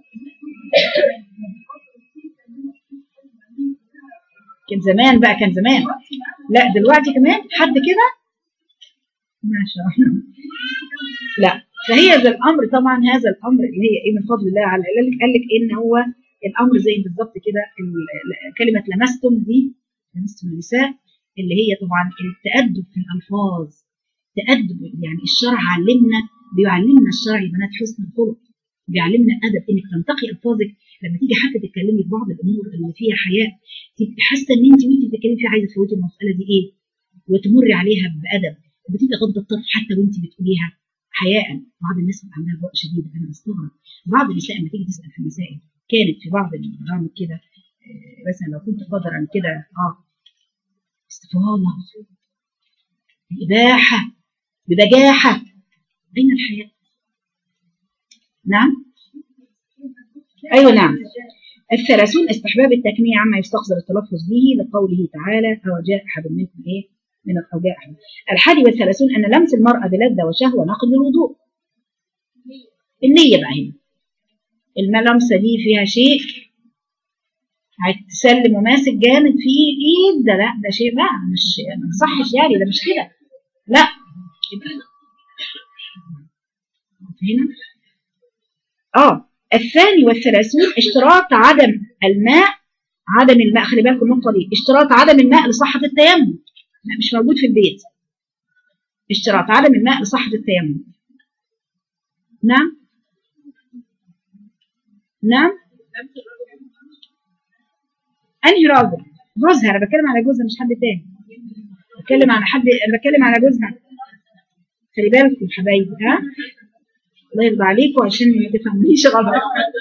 كان زمان بقى كان زمان لا دلوقتي كمان حد كده ما شاء الله لا فهي ذا الامر طبعا هذا الامر اللي هي ايه من فضل الله على قال لك قال لك ان هو الامر زي بالظبط كده ال- ال- كلمه لمستم دي لمستم النساء اللي هي طبعا التادب في الالفاظ تادب يعني الشرع علمنا بيعلمنا الشرع يا بنات حسن الخلق بيعلمنا ادب انك تنتقي الفاظك لما تيجي حتى تتكلمي في بعض الامور اللي فيها حياء تبقي حاسه ان انت وانت بتتكلمي فيها عايزه تفوتي المساله دي ايه وتمري عليها بادب بتبقي غض الطرف حتى وانت بتقوليها حياء بعض الناس بيبقى عندها بؤس شديد انا بستغرب بعض النساء لما تيجي تسال في المسائل كانت في بعض البرامج كده آه، مثلا لو كنت قدرا كده اه استفاضه بإباحة ببجاحة أين الحياء؟ نعم أيوة نعم الثلاثون استحباب التكنية عما يستخسر التلفظ به لقوله تعالى أو جاء أحد منكم إيه؟ من أو جاء أحد الحادي والثلاثون أن لمس المرأة بلذة وشهوة ناقض للوضوء النية بقى هنا الملمسة دي فيها شيء هتسلم وماسك جامد في ايد ده لا ده شيء بقى مش ما صحش يعني ده مش كده لا يبقى- هنا اه الثاني والثلاثون اشتراط عدم الماء عدم الماء خلي بالكم النقطه دي اشتراط عدم الماء لصحه التيمم لا مش موجود في البيت اشتراط عدم الماء لصحه التيمم نعم نعم انهي راجل جوزها انا بتكلم على جوزها مش حد تاني بتكلم على حد انا بتكلم على جوزها خلي بالكم حبايبي ها الله يرضى عليكم عشان ما تفهمونيش غلط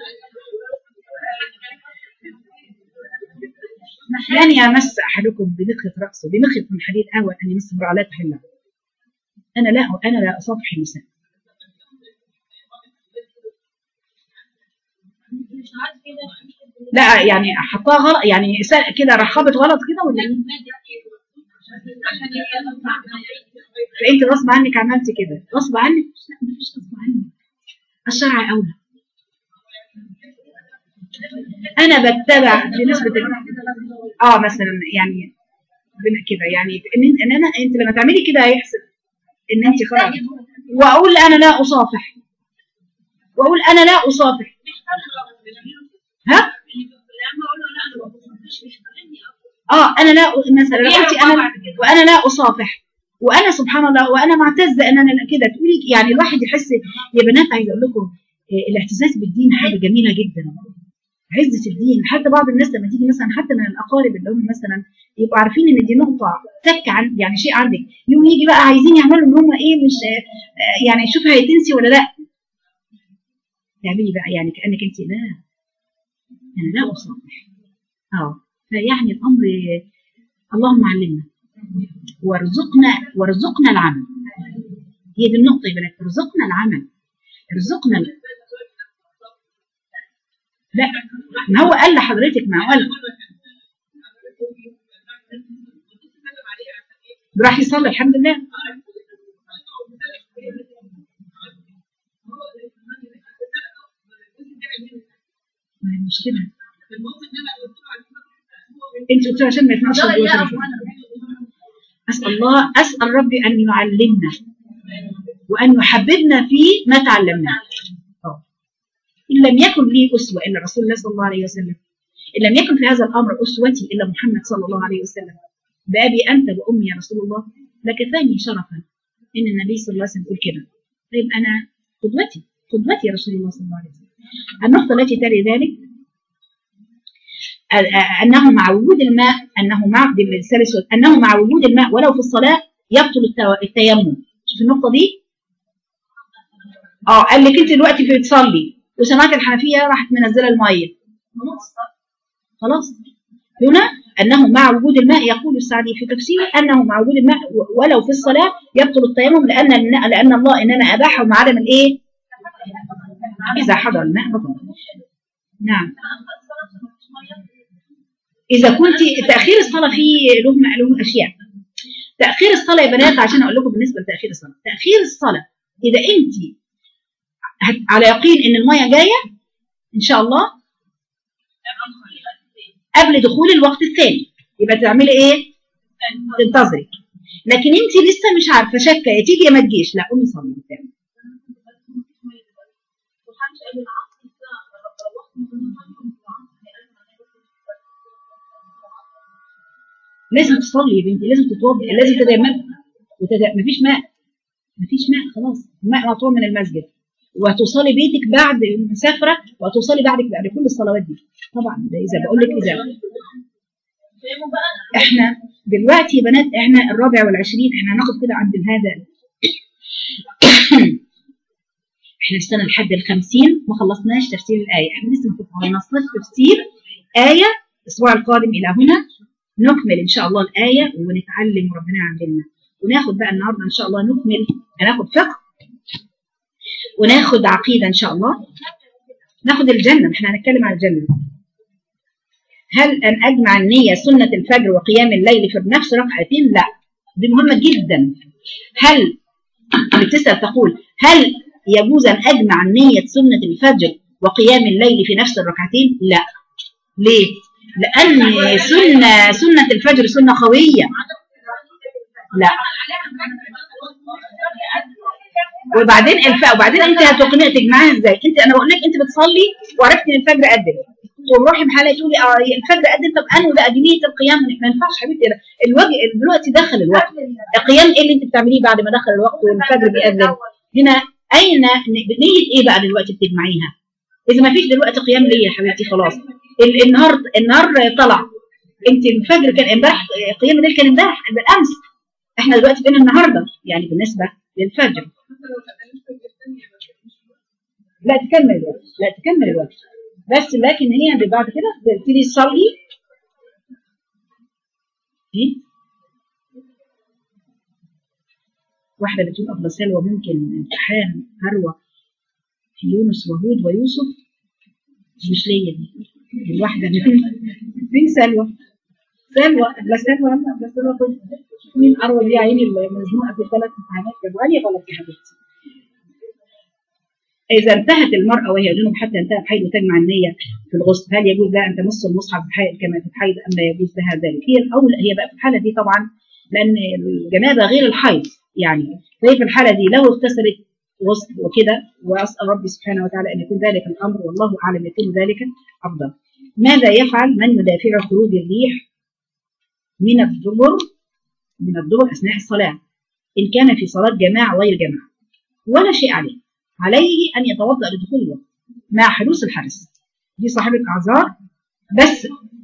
لن يمس احدكم بمخيط راسه بمخيط من حديد اهون ان يمس امراه لا تحلها انا لا انا لا اصافح النساء لا يعني حطها غلط يعني س- كده رخبت غلط كده ولا ايه؟ فانت غصب عنك عملت كده غصب عنك لا مفيش غصب عنك الشرع اولى انا بتبع بنسبه ال- اه مثلا يعني بن- كده يعني ان إن- ان انا انت لما تعملي كده هيحصل ان انت خلاص واقول انا لا اصافح واقول انا لا اصافح ها اه انا لا مثلا لو قلتي انا وانا لا اصافح وانا سبحان الله وانا معتزه ان انا كده تقولي يعني الواحد يحس يا بنات عايزه اقول لكم آه، الاعتزاز بالدين حاجه جميله جدا عزة الدين حتى بعض الناس لما تيجي مثلا حتى من الاقارب اللي هم مثلا يبقوا عارفين ان دي نقطه تك عن يعني شيء عندك يوم يجي بقى عايزين يعملوا ان هم ايه مش آه، يعني شوف هيتنسي ولا لا تعملي بقى يعني كانك انت لا انا لا اصافح اه فيعني الامر اللهم علمنا وارزقنا وارزقنا العمل هي دي النقطه يا بنات ارزقنا العمل ارزقنا ال- لا ما هو قال لحضرتك ما هو قال راح يصلي الحمد لله ما هي المشكله انت قلت له عشان ما يسمعش الصوت ويوصل اسال الله اسال ربي ان يعلمنا وان يحببنا في ما تعلمناه آه. ان لم يكن لي اسوه الا رسول الله صلى الله عليه وسلم ان لم يكن في هذا الامر اسوتي الا محمد صلى الله عليه وسلم بابي انت وامي يا رسول الله لكفاني شرفا ان النبي صلى الله عليه وسلم يقول كده طيب انا قدوتي قدوتي يا رسول الله صلى الله عليه وسلم النقطه التي تلي ذلك أنه مع وجود الماء أنه مع دي الثالث أنه مع وجود الماء ولو في الصلاة يبطل التو- التيمم شوف النقطة دي اه قال لك انت دلوقتي في بتصلي وسمعت الحنفية راحت منزلة المية خلاص هنا أنه مع وجود الماء يقول السعدي في تفسيره أنه مع وجود الماء و- ولو في الصلاة يبطل التيمم لأن لأن الله إنما أباحه مع عدم الإيه؟ إذا حضر الماء بطل نعم إذا كنت تأخير الصلاة فيه له له أشياء تأخير الصلاة يا بنات عشان أقول لكم بالنسبة لتأخير الصلاة تأخير الصلاة إذا أنت هت- على يقين إن المية جاية إن شاء الله قبل دخول الوقت الثاني يبقى تعملي إيه؟ تنتظري لكن أنت لسه مش عارفة شاكة يا تيجي يا ما تجيش لا قومي صلي بالتالي لازم تصلي يا بنتي لازم تتوضي لازم تتيممي وتد... مفيش ماء مفيش ماء خلاص الماء مطلوب من المسجد وهتوصلي بيتك بعد مسافره وهتوصلي بعدك بعد كل الصلوات دي طبعا ده اذا بقول لك اذا احنا دلوقتي يا بنات احنا الرابع والعشرين احنا هناخد كده عند هذا احنا استنى لحد الخمسين ما خلصناش تفسير الآية احنا لسه ما خلصناش تفسير آية الأسبوع القادم إلى هنا نكمل إن شاء الله الآية ونتعلم وربنا يعلمنا وناخد بقى النهاردة إن شاء الله نكمل هناخد فقه وناخد عقيدة إن شاء الله ناخد الجنة احنا هنتكلم عن الجنة هل أن أجمع النية سنة الفجر وقيام الليل في نفس ركعتين؟ لا دي مهمة جدا هل اللي بتسأل تقول هل يجوز أن أجمع نية سنة الفجر وقيام الليل في نفس الركعتين؟ لا ليه؟ لأن سنة سنة الفجر سنة قوية لا وبعدين الف... وبعدين انت هتقنعي تجمعها ازاي؟ انت انا بقول لك انت بتصلي وعرفت ان الفجر اذن تروحي محل تقولي اه الفجر اذن طب انا بقى دي نيه القيام ما ينفعش حبيبتي الوجه دلوقتي دخل الوقت القيام ايه اللي انت بتعمليه بعد ما دخل الوقت والفجر بيأذن هنا اين نيه ايه بقى دلوقتي بتجمعيها؟ اذا ما فيش دلوقتي قيام ليه يا حبيبتي خلاص ال- النهار النهار طلع انت الفجر كان امبارح قيام الليل كان امبارح بالامس احنا دلوقتي بين النهارده يعني بالنسبه للفجر لا تكمل الوقت لا تكمل الوقت بس لكن هي بعد كده تبتدي تصلي ايه واحدة بتقول أفضل سلوى ممكن امتحان هروة في يونس وهود ويوسف مش ليا دي دي واحدة من فين سلوى؟ سلوى لا سلوى لا سلوى طب مين أروى دي عيني اللي مزنوقة في ثلاث امتحانات جدولي غلط يا حبيبتي إذا انتهت المرأة وهي جنوب حتى انتهى الحيض وتجمع النية في الغسل هل يجوز لها أن تمس المصحف بحيض كما في الحيض أم لا يجوز لها ذلك؟ هي الأول هي بقى في الحالة دي طبعا لأن الجنابة غير الحيض يعني فهي في الحالة دي لو اغتسلت غسل وكده وأسأل ربي سبحانه وتعالى أن يكون ذلك الأمر والله أعلم يكون ذلك أفضل. ماذا يفعل من يدافع خروج الريح من الدبر من الدبر أثناء الصلاة إن كان في صلاة جماعة غير جماعة ولا شيء عليه عليه أن يتوضأ لدخول الوقت مع حدوث الحدث دي صاحبة أعذار بس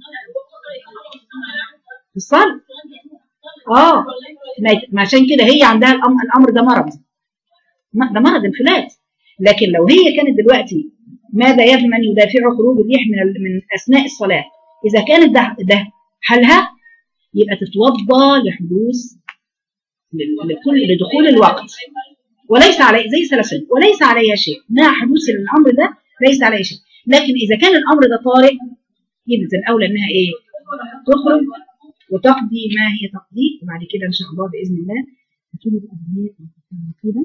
في الصلاة اه ما- ما عشان كده هي عندها الأمر, الأمر ده مرض ما- ده مرض انفلات لكن لو هي كانت دلوقتي ماذا يضمن يدافع خروج الريح من ال- من اثناء الصلاه اذا كانت ده, ده حلها يبقى تتوضا لحدوث ل- لكل لدخول الوقت وليس علي زي سلسل وليس عليها شيء مع حدوث الامر ده ليس عليها شيء لكن اذا كان الامر ده طارئ يبقى الاولى انها ايه تخرج وتقضي ما هي تقضيه وبعد كده ان شاء الله باذن الله هتيجي الادويه كده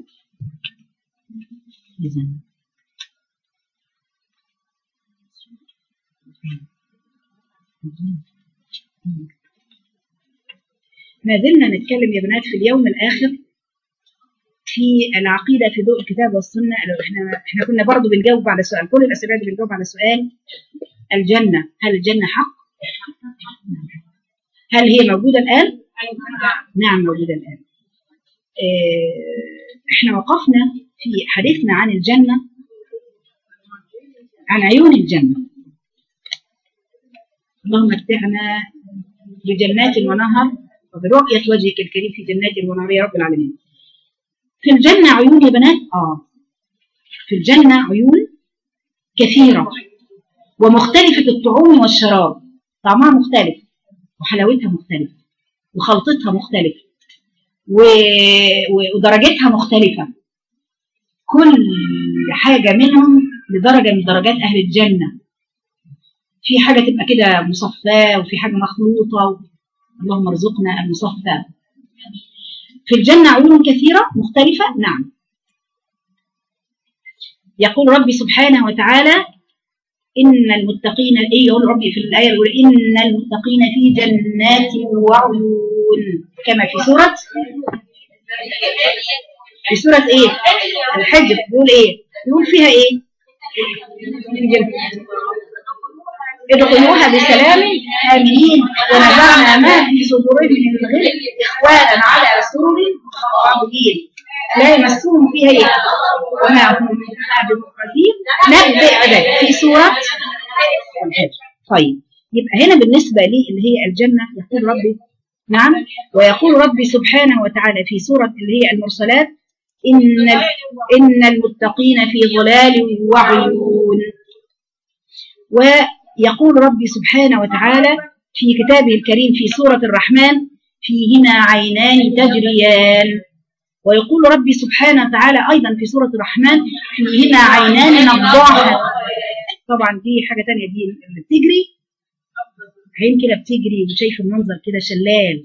إذن ما زلنا نتكلم يا بنات في اليوم الآخر في العقيدة في ضوء الكتاب والسنة لو احنا احنا كنا برضو بنجاوب على سؤال كل الأسئلة دي بنجاوب على سؤال الجنة هل الجنة حق؟ هل هي موجودة الآن؟ نعم موجودة الآن اه احنا وقفنا في حديثنا عن الجنة عن عيون الجنة اللهم متعنا بجنات ونهر وبرؤية وجهك الكريم في جنات ونهر يا رب العالمين في الجنة عيون يا بنات آه في الجنة عيون كثيرة ومختلفة الطعوم والشراب طعمها مختلف وحلاوتها مختلفة وخلطتها مختلفة و... و- ودرجتها مختلفة كل حاجة منهم لدرجة من درجات أهل الجنة في حاجة تبقى كده مصفاة وفي حاجة مخلوطة اللهم ارزقنا المصفى في الجنة عيون كثيرة مختلفة نعم يقول ربي سبحانه وتعالى إن المتقين إيه يقول ربي في الآية الأولى إن المتقين في جنات وعيون كما في سورة في سورة إيه؟ الحجر بيقول إيه؟ بيقول فيها إيه؟ في جنة. ادخلوها بسلام آمنين ونزعنا ما في صدورهم من غل إخوانا على سرر متقابلين لا يمسهم فيها إيه وما هم منها بمخرجين نبئ عباد في سورة الحجر طيب يبقى هنا بالنسبة لي اللي هي الجنة يقول ربي نعم ويقول ربي سبحانه وتعالى في سورة اللي هي المرسلات إن إن المتقين في ظلال وعيون ويقول ربي سبحانه وتعالى في كتابه الكريم في سورة الرحمن فيهما عينان تجريان ويقول ربي سبحانه وتعالى أيضا في سورة الرحمن فيهما عينان نضاحة طبعا دي حاجة تانية دي اللي بتجري عين كده بتجري وشايف المنظر كده شلال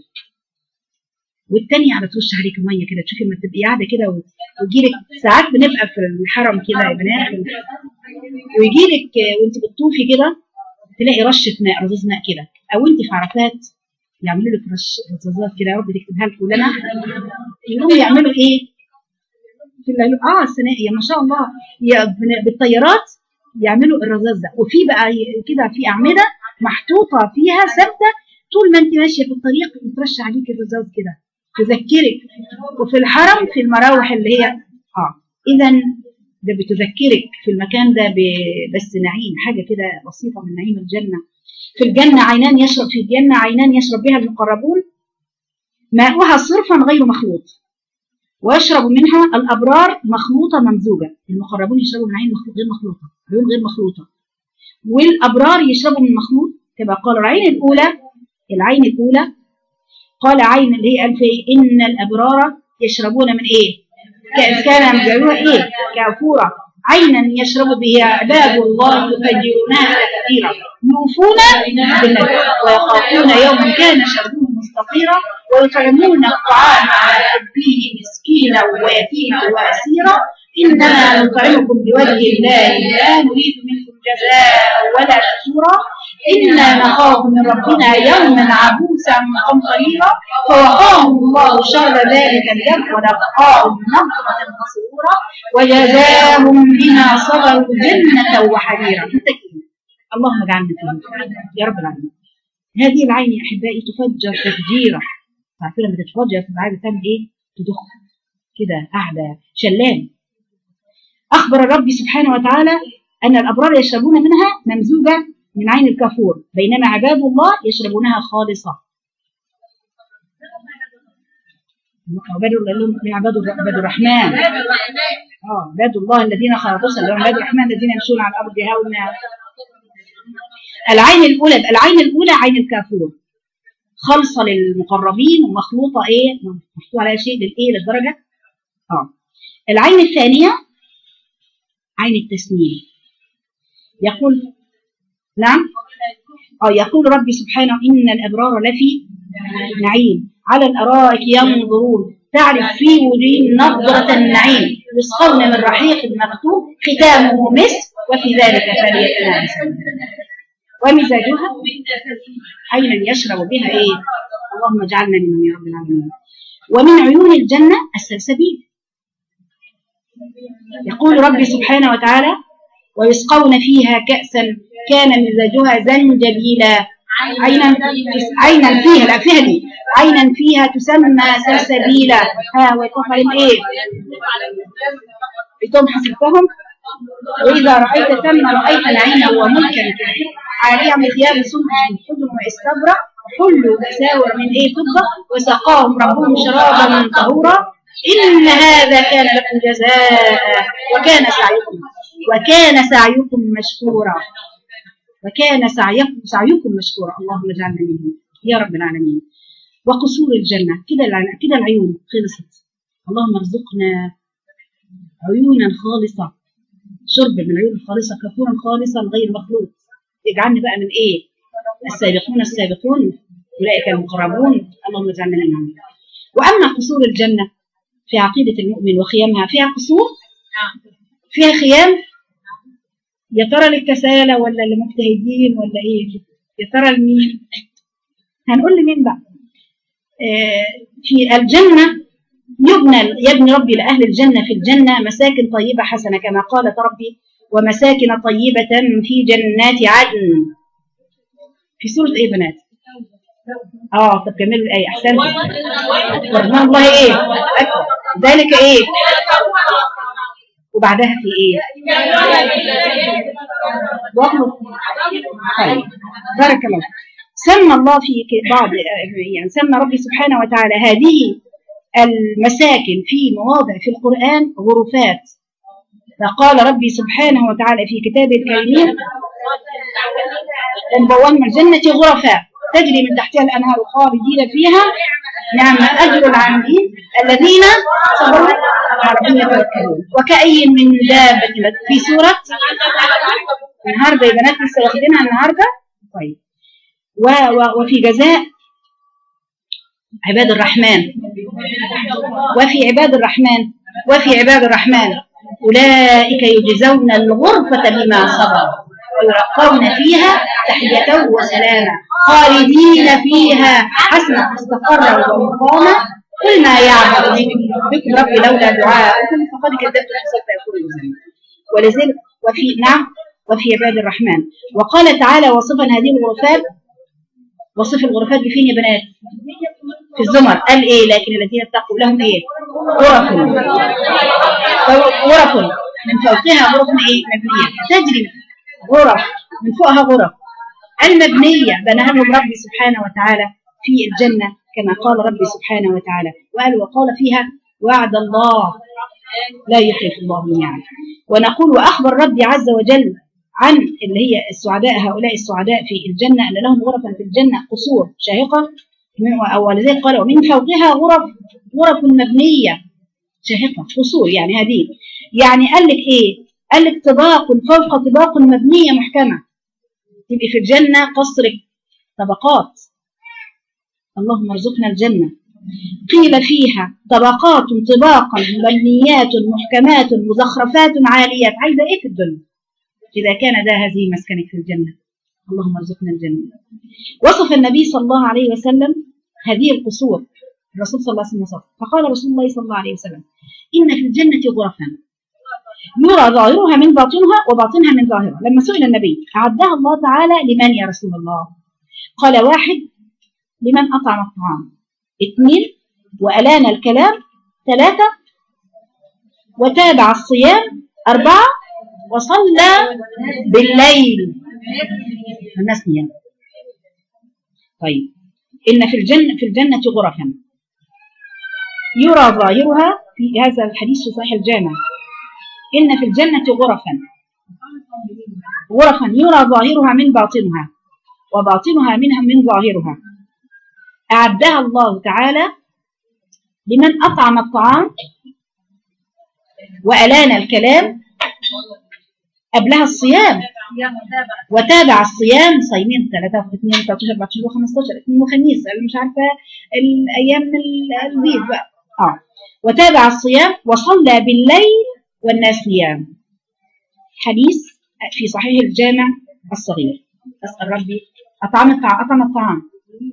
والتانية على ترش عليك ميه كده تشوفي لما تبقي قاعده كده و- ويجيلك ساعات بنبقى في الحرم كده يا بنات ويجيلك وانت بتطوفي كده تلاقي رشه ماء رذاذ ماء كده او انت في عرفات يعملوا لك رش رذاذات كده يا رب تكتبها لكم لنا يقوموا يعملوا ايه؟ في الليل اه الثنائيه ما شاء الله يا بن- بالطيارات يعملوا الرذاذ ده وفي بقى ي- كده في اعمده محطوطه فيها ثابته طول ما انت ماشيه في الطريق بترش عليك الرذاذ كده تذكرك وفي الحرم في المراوح اللي هي اه اذا ده بتذكرك في المكان ده ب- بس نعيم حاجه كده بسيطه من نعيم الجنه في الجنه عينان يشرب في الجنه عينان يشرب بها المقربون ماؤها صرفا غير مخلوط ويشرب منها الابرار مخلوطه ممزوجه المقربون يشربوا من عين مخلوط غير مخلوطه عيون غير مخلوطه والابرار يشربوا من مخلوط كما قال العين الاولى العين الاولى قال عين اللي هي قال في ان الابرار يشربون من ايه كأس كان مجعلوها ايه كافوره عينا يشرب بها عباد الله يفجرونها تكثيرا يوفون بالنذر ويخافون يوما كان شره مستطيرا ويطعمون الطعام على حبه مسكينا ويتيما واسيرا انما نطعمكم بوجه الله لا نريد منكم جزاء ولا شكورا انا نخاف من ربنا يوما عبوسا قمطريرا فوقاهم الله شر ذلك اليوم ولقاهم نظرة مسرورا وجزاهم بما صبروا جنة وحريرا متكئين اللهم اجعلنا فيهم يا رب العالمين هذه العين يا احبائي تفجر تفجيره عارفين لما تتفجر تبقى عايزه تعمل ايه؟ تضخ كده قاعده شلال اخبر الرب سبحانه وتعالى ان الابرار يشربون منها ممزوجه من عين الكافور بينما عباد الله يشربونها خالصه عباد الله عباد عباد الرحمن اه عباد الله الذين خلقوا اللي هم عباد الرحمن الذين يمشون على الارض هونا العين الاولى العين الاولى عين الكافور خالصه للمقربين ومخلوطه ايه محطوط عليها شيء للايه للدرجه اه العين الثانيه عين التسنيم يقول نعم اه يقول ربي سبحانه ان الابرار لفي نعيم على الارائك ينظرون تعرف في وجوههم نظرة النعيم يسقون من رحيق مكتوب ختامه مسك وفي ذلك فليتنافس ومزاجها عينا يشرب بها ايه اللهم اجعلنا منهم يا رب العالمين ومن عيون الجنة السلسبيل يقول ربي سبحانه وتعالى ويسقون فيها كأسا كان مزاجها زنجبيلا عينا عينا فيها لا فيها دي عينا فيها تسمى سلسبيلا ها ويكون عليهم ايه بتم حسبتهم واذا رايت ثم رايت نعيما وملكا كبيرا عاليا من ثياب سندس خضر واستبرق حلوا اساور من ايه فضه وسقاهم ربهم شرابا طهورا ان هذا كان لكم جزاء وكان سعيكم وكان سعيكم مشكورا وكان سعيكم سعيكم مشكورا اللهم اجعلنا منهم يا رب العالمين وقصور الجنة كده كده العيون خلصت اللهم ارزقنا عيونا خالصة شرب من العيون الخالصة كفورا خالصا غير مخلوط اجعلنا بقى من ايه السابقون السابقون اولئك المقربون اللهم اجعلنا منهم واما قصور الجنة في عقيدة المؤمن وخيامها فيها قصور فيها خيام يا ترى للكسالى ولا للمجتهدين ولا ايه يا ترى لمين هنقول لمين بقى في الجنة يبنى يبني ربي لأهل الجنة في الجنة مساكن طيبة حسنة كما قالت ربي ومساكن طيبة في جنات عدن في سورة ايه بنات؟ اه طب كملوا الآية أحسنت ورحمن الله ايه؟ أكبر ذلك ايه؟ وبعدها في ايه؟ واطلب طيب بارك الله سمى الله في بعض يعني سمى ربي سبحانه وتعالى هذه المساكن في مواضع في القرآن غرفات فقال ربي سبحانه وتعالى في كتابه الكريم لنبوان من الجنة غرفاء تجري من تحتها الأنهار خالدين فيها نعم أجر العاملين الذين صبروا على ربهم يتوكلون وكأي من دابة في سورة النهارده يا بنات لسه واخدينها النهارده طيب و و وفي جزاء عباد الرحمن وفي عباد الرحمن وفي عباد الرحمن أولئك يجزون الغرفة بما صبروا ويلقون فيها تحية وسلاما خالدين فيها حسنة مستقرا ومقاما قل ما يعبد بكم ربي لولا دعاءكم فقد كذبتم فسوف يكون لزاما ولذلك وفي نعم وفي عباد الرحمن وقال تعالى وصفا هذه الغرفات وصف الغرفات بفين يا بنات في الزمر قال ايه لكن الذين اتقوا لهم ايه غرف غرف من فوقها غرف ايه مبنيه تجري غرف من فوقها غرف المبنيه بناها لهم ربي سبحانه وتعالى في الجنه كما قال ربي سبحانه وتعالى وقال وقال فيها وعد الله لا يخلف الله الميعاد ونقول واخبر ربي عز وجل عن اللي هي السعداء هؤلاء السعداء في الجنة أن لهم غرفا في الجنة قصور شاهقة ولذلك قال ومن فوقها غرف غرف مبنية شاهقة قصور يعني هذه يعني قال لك إيه قال لك طباق فوق طباق مبنية محكمة تبقي في الجنة قصرك طبقات اللهم ارزقنا الجنة قيل فيها طبقات طباقا مبنيات محكمات مزخرفات عاليات عايزة إيه في الدنيا إذا كان ده هذه مسكنك في الجنة اللهم ارزقنا الجنة وصف النبي صلى الله عليه وسلم هذه القصور الرسول صلى الله عليه وسلم فقال رسول الله صلى الله عليه وسلم إن في الجنة غرفا يرى ظاهرها من باطنها وباطنها من ظاهرها لما سئل النبي أعدها الله تعالى لمن يا رسول الله قال واحد لمن أطعم الطعام اثنين وألان الكلام ثلاثة وتابع الصيام أربعة وصلى بالليل الناس نيام طيب إن في الجنة في الجنة غرفا يرى ظاهرها في هذا الحديث في صحيح الجامع إن في الجنة غرفا غرفا يرى ظاهرها من باطنها وباطنها منها من ظاهرها أعدها الله تعالى لمن أطعم الطعام وألان الكلام قبلها الصيام وتابع الصيام صايمين 3 و 2 13 14 و15 اثنين وخميس اللي مش عارفه الايام ال- البيض بقى اه وتابع الصيام وصلى بالليل والناس نيام حديث في صحيح الجامع الصغير اسال ربي اطعم الطعام اطعم الطعام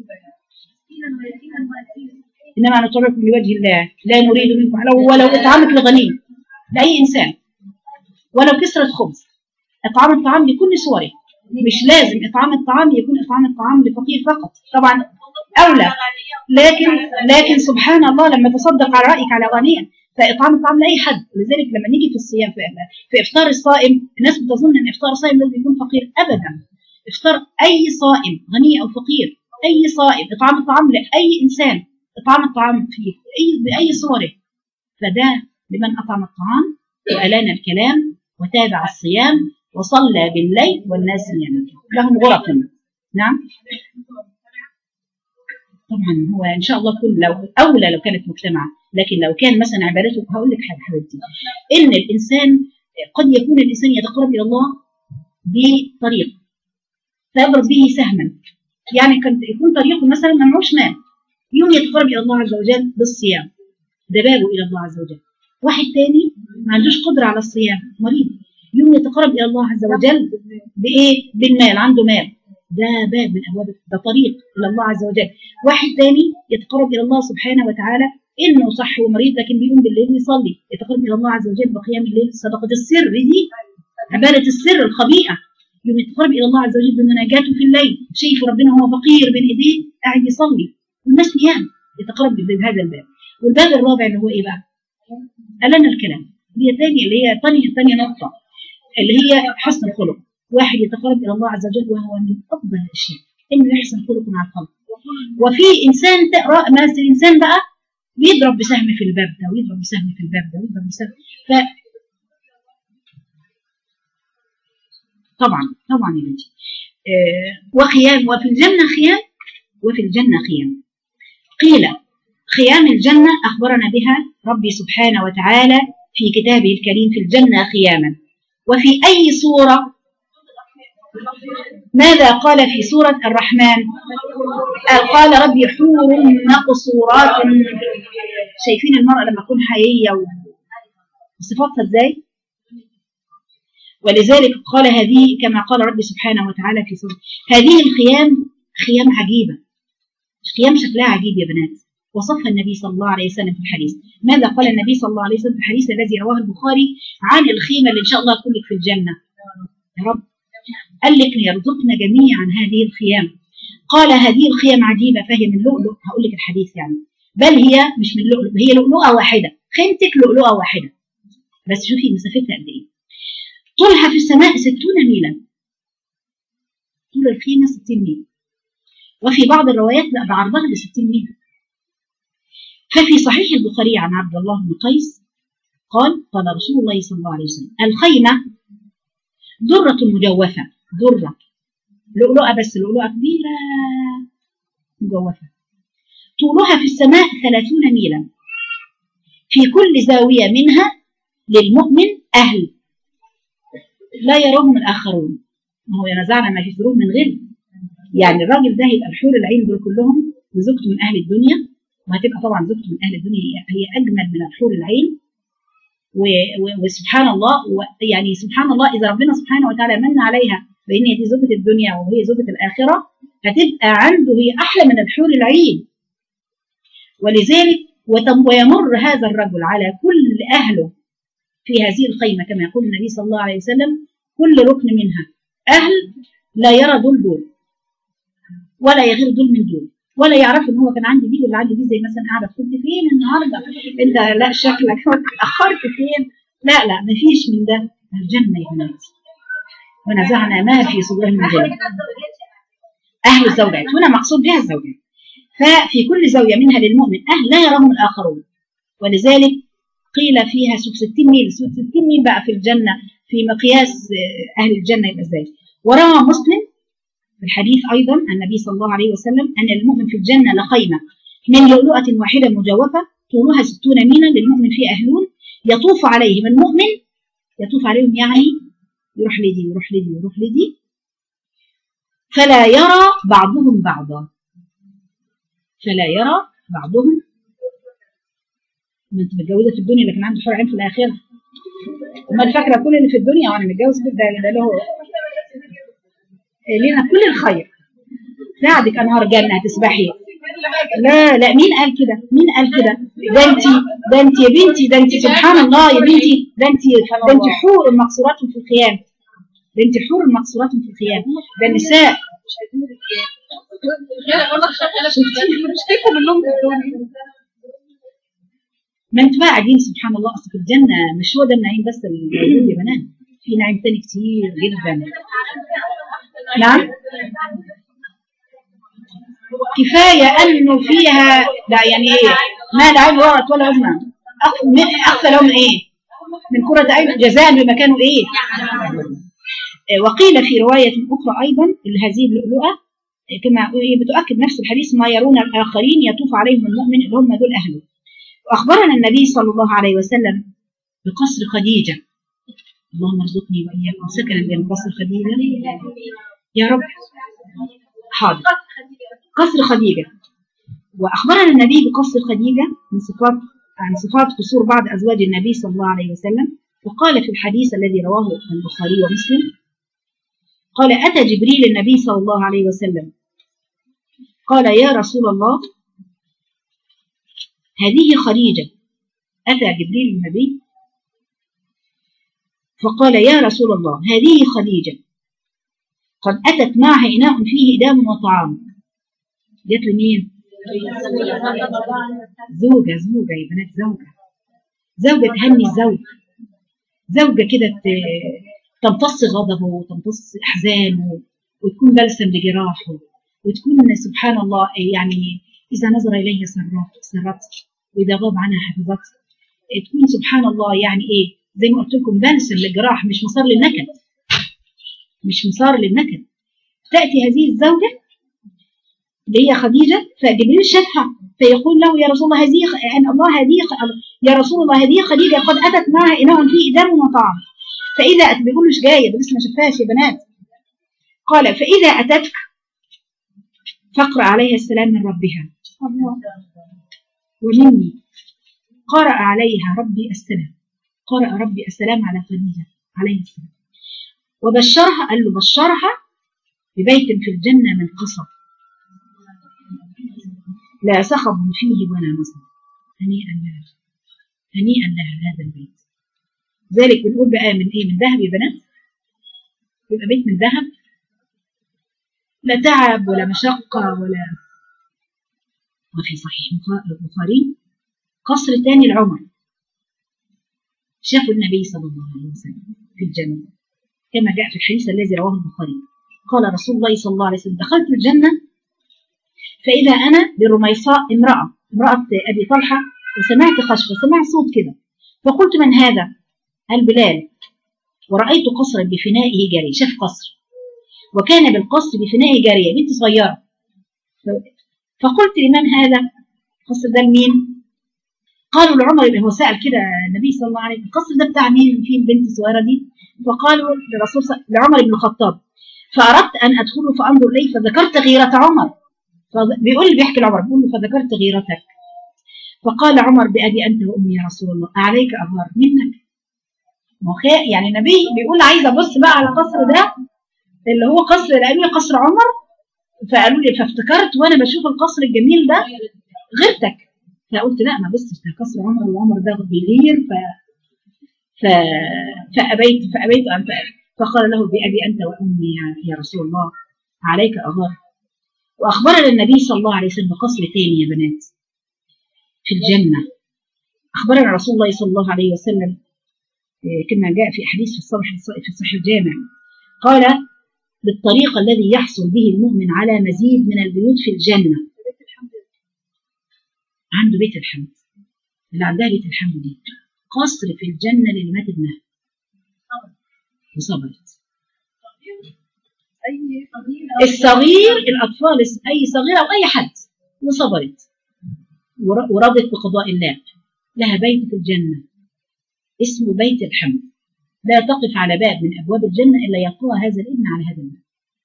انما نطلبكم لوجه الله لا نريد منكم لو ولو اطعامك لغني لاي انسان ولو كسرة خبز اطعام الطعام بكل صوره مش لازم اطعام الطعام يكون اطعام الطعام لفقير فقط طبعا اولى لكن لكن سبحان الله لما تصدق على رايك على غنيا فاطعام الطعام لاي حد لذلك لما نيجي في الصيام في, في افطار الصائم الناس بتظن ان افطار الصائم لازم يكون فقير ابدا افطار اي صائم غني او فقير اي صائم اطعام الطعام لاي انسان اطعام الطعام في اي باي صوره فده لمن اطعم الطعام والان الكلام وتابع الصيام وصلى بالليل والناس نيام لهم غرف نعم طبعا هو ان شاء الله كل لو اولى لو كانت مجتمعه لكن لو كان مثلا عبادته هقول لك حاجه حبيبتي ان الانسان قد يكون الانسان يتقرب الى الله بطريق فيضرب به سهما يعني كان يكون طريقه مثلا ما معهوش مال يوم يتقرب الى الله عز وجل بالصيام ده بابه الى الله عز وجل واحد تاني ما عندوش قدره على الصيام مريض يوم يتقرب الى الله عز وجل بايه بالمال عنده مال ده باب من ابواب ده طريق الى الله عز وجل واحد تاني يتقرب الى الله سبحانه وتعالى انه صح ومريض لكن بيقوم بالليل ويصلي يتقرب الى الله عز وجل بقيام الليل صدقه السر دي عباده السر الخبيئه يوم يتقرب الى الله عز وجل بمناجاته في الليل شايف ربنا هو فقير بين ايديه قاعد يصلي والناس نيام يتقرب بهذا الباب والباب الرابع اللي هو ايه بقى؟ ألنا الكلام هي تاني اللي هي تاني تاني نقطة اللي هي حسن الخلق واحد يتقرب إلى الله عز وجل وهو من أفضل الأشياء إنه يحسن خلقه مع الخلق وفي إنسان تقرأ مثل إنسان بقى بيضرب بسهم في الباب ده ويضرب بسهم في الباب ده ويضرب بسهم ف طبعا طبعا يا بنتي آه وخيام وفي الجنة خيام وفي الجنة خيام قيل خيام الجنة أخبرنا بها ربي سبحانه وتعالى في كتابه الكريم في الجنة خياما وفي أي صورة ماذا قال في سورة الرحمن قال ربي حور مقصورات شايفين المرأة لما تكون حيية وصفاتها ازاي ولذلك قال هذه كما قال ربي سبحانه وتعالى في سورة هذه الخيام خيام عجيبة خيام شكلها عجيب يا بنات وصفها النبي صلى الله عليه وسلم في الحديث ماذا قال النبي صلى الله عليه وسلم في الحديث الذي رواه البخاري عن الخيمة اللي إن شاء الله تكون لك في الجنة يا رب قال لك يرزقنا جميعا هذه الخيام قال هذه الخيام عجيبة فهي من لؤلؤ هقول لك الحديث يعني بل هي مش من لؤلؤ هي لؤلؤة واحدة خيمتك لؤلؤة واحدة بس شوفي مسافتها قد ايه طولها في السماء 60 ميلا طول الخيمة 60 ميل وفي بعض الروايات لا بعرضها ل 60 ميل ففي صحيح البخاري عن عبد الله بن قيس قال قال رسول الله صلى الله عليه وسلم الخيمة درة مجوفة درة لؤلؤة بس لؤلؤة كبيرة مجوفة طولها في السماء ثلاثون ميلا في كل زاوية منها للمؤمن أهل لا يراهم الآخرون ما هو ينزعنا ما في صدور من غير يعني الراجل ده هيبقى الحور العين دول كلهم وزوجته من أهل الدنيا وهتبقى طبعا زوجته من أهل الدنيا هي أجمل من الحور العين وسبحان الله يعني سبحان الله إذا ربنا سبحانه وتعالى من عليها بأن هي دي زوجة الدنيا وهي زوجة الآخرة هتبقى عنده هي أحلى من الحور العين ولذلك ويمر هذا الرجل على كل أهله في هذه الخيمة كما يقول النبي صلى الله عليه وسلم كل ركن منها أهل لا يرى دول دول ولا يغير دول من دول ولا يعرف ان هو كان عندي دي ولا عندي دي زي مثلا قاعده كنت فين النهارده انت لا شكلك اتاخرت فين لا لا مفيش من ده الجنه يا بنات ونزعنا ما في صدورهم من جنه اهل الزوجات هنا مقصود بها الزوجات ففي كل زاويه منها للمؤمن اهل لا يراهم الاخرون ولذلك قيل فيها 60 ميل 60 ميل بقى في الجنه في مقياس آه، اهل الجنه يبقى ازاي وروى مسلم في الحديث ايضا عن النبي صلى الله عليه وسلم ان المؤمن في الجنه لخيمه من لؤلؤه واحده مجوفه طولها 60 ميلا للمؤمن في اهلون يطوف عليهم المؤمن يطوف عليهم يعني يروح لدي يروح لدي يروح لدي فلا يرى بعضهم بعضا فلا يرى بعضهم ما انت متجوزه في الدنيا لكن عنده حور عين في الاخره امال فاكره كل اللي في الدنيا وانا متجوز ده ده له لنا كل الخير ساعدك انهار جنه هتسبحي لا لا مين قال كده مين قال كده ده انت ده انت يا بنتي ده انت سبحان الله يا بنتي ده انت ده انت حور مقصورات في الخيام ده انت حور مقصورات في الخيام ده النساء ما انتوا بقى قاعدين سبحان الله اصل في الجنه مش هو ده النعيم بس الموجود يا بنات في نعيم تاني كتير جدا نعم كفايه انه فيها لا يعني ايه ما لا عين ورت ولا اذن اخفى لهم ايه من كرة عين جزاء بما كانوا ايه وقيل في رواية أخرى أيضا هذه اللؤلؤة كما هي بتؤكد نفس الحديث ما يرون الآخرين يطوف عليهم المؤمن اللي هم دول أهله وأخبرنا النبي صلى الله عليه وسلم بقصر خديجة اللهم ارزقني وإياكم سكنا بين قصر خديجة يا رب حاضر قصر خديجة وأخبرنا النبي بقصر خديجة من صفات عن صفات قصور بعض أزواج النبي صلى الله عليه وسلم وقال في الحديث الذي رواه البخاري ومسلم قال أتى جبريل النبي صلى الله عليه وسلم قال يا رسول الله هذه خديجة أتى جبريل النبي فقال يا رسول الله هذه خديجة قد أتت معها إناء فيه إدام وطعام جت لمين؟ زوجة زوجة يا بنات زوجة زوجة تهني الزوج زوجة كده تمتص غضبه وتمتص أحزانه وتكون بلسم لجراحه وتكون سبحان الله يعني إذا نظر إليها سرت سرت وإذا غاب عنها حفظت تكون سبحان الله يعني إيه زي ما قلت لكم بلسم للجراح مش مسار للنكد مش مسار للنكد تأتي هذه الزوجة اللي هي خديجة فجبريل شافها فيقول له يا رسول الله هذه أن الله هذه يا رسول الله هذه خديجة قد أتت معها إناء فيه إدام وطعام فإذا أتت بيقول مش جاية ده لسه ما شافهاش يا بنات قال فإذا أتتك فاقرأ عليها السلام من ربها ومني قرأ عليها ربي السلام قرأ ربي السلام على خديجة عليه السلام وبشرها قال له بشرها ببيت في الجنة من قصب لا سخب فيه ولا نصب هنيئا لها هنيئا لها هذا البيت ذلك بنقول بقى من ايه من ذهب يا بنات يبقى بيت من ذهب لا تعب ولا مشقة ولا وفي صحيح البخاري قصر تاني العمر شافوا النبي صلى الله عليه وسلم في الجنة كما جاء في الحديث الذي رواه البخاري قال رسول الله صلى الله عليه وسلم دخلت الجنة فإذا أنا برميصاء امرأة امرأة أبي طلحة وسمعت خشبة سمعت صوت كده فقلت من هذا؟ قال بلال ورأيت قصرا بفنائه جارية شاف قصر وكان بالقصر بفنائه جارية بنت صغيرة فقلت لمن هذا؟ القصر ده لمين؟ قالوا لعمر هو سأل كده النبي صلى الله عليه وسلم القصر ده بتاع مين في البنت الصغيرة دي؟ فقالوا لرسول لعمر بن الخطاب فأردت أن أدخله فأنظر إليه فذكرت غيرة عمر بيقول بيحكي لعمر بيقول له فذكرت غيرتك فقال عمر بأبي أنت وأمي يا رسول الله أعليك أغار منك يعني النبي بيقول عايز أبص بقى على قصر ده اللي هو قصر قالوا لي قصر عمر فقالوا لي فافتكرت وأنا بشوف القصر الجميل ده غيرتك فقلت لا ما بصش ده قصر عمر وعمر ده بيغير ف... ف... فأبيت فأبيت أن فقال له بأبي أنت وأمي يا رسول الله عليك أغار وأخبرنا النبي صلى الله عليه وسلم بقصر تاني يا بنات في الجنة أخبرنا رسول الله صلى الله عليه وسلم إيه، كما جاء في حديث في الصحيح في الصحيح الجامع قال بالطريقة الذي يحصل به المؤمن على مزيد من البيوت في الجنة عنده بيت الحمد اللي عندها بيت الحمد دي قصر في الجنة اللي مات ابنها وصبرت اي قبيله الصغير الأطفال أي صغير أو أي حد وصبرت ور- ورضت بقضاء الله لها بيت في الجنة اسمه بيت الحمد لا تقف على باب من أبواب الجنة إلا يقوى هذا الابن على هذا الباب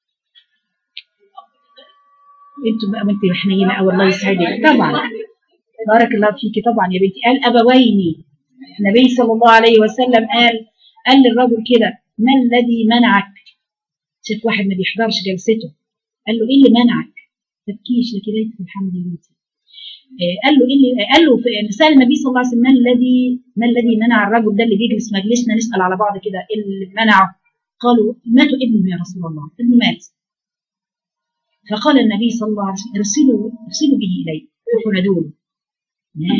انتوا بقى وانت حنينه او الله يسعدك طبعا بارك الله فيكي طبعا يا بنتي قال ابوين النبي صلى الله عليه وسلم قال قال للرجل كده ما الذي منعك شاف واحد ما بيحضرش جلسته قال له ايه اللي منعك تبكيش لك بيت الحمد لله آه، قال له ايه اللي قال له في- سال النبي صلى الله عليه وسلم ما الذي ما الذي منع الرجل ده اللي بيجلس مجلسنا نسال على بعض كده ايه اللي منعه قالوا ماتوا ابنه يا رسول الله ابنه مات فقال النبي صلى الله عليه وسلم ارسلوا ارسلوا به الي وفندوا له لا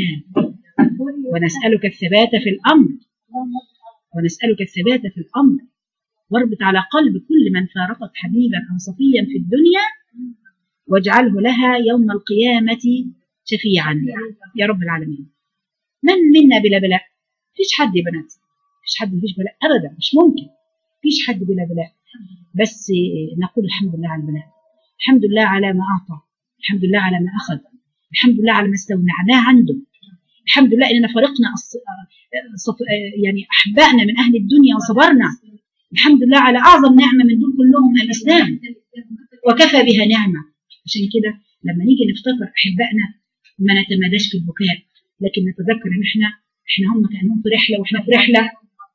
ونسالك الثبات في الامر ونسالك الثبات في الامر واربط على قلب كل من فارقت حبيبا او صفيا في الدنيا واجعله لها يوم القيامه شفيعا يا رب العالمين من منا بلا بلاء فيش حد يا بنات فيش حد مفيش بلاء ابدا مش ممكن فيش حد بلا بلاء بس نقول الحمد لله على البلاء الحمد لله على ما اعطى الحمد لله على ما اخذ الحمد لله على ما استودعناه عنده الحمد لله اننا فرقنا أص... صف... يعني احبائنا من اهل الدنيا وصبرنا الحمد لله على اعظم نعمه من دول كلهم الاسلام وكفى بها نعمه عشان كده لما نيجي نفتكر احبائنا ما نتماداش في البكاء لكن نتذكر ان احنا احنا هم كانهم في رحله واحنا في رحله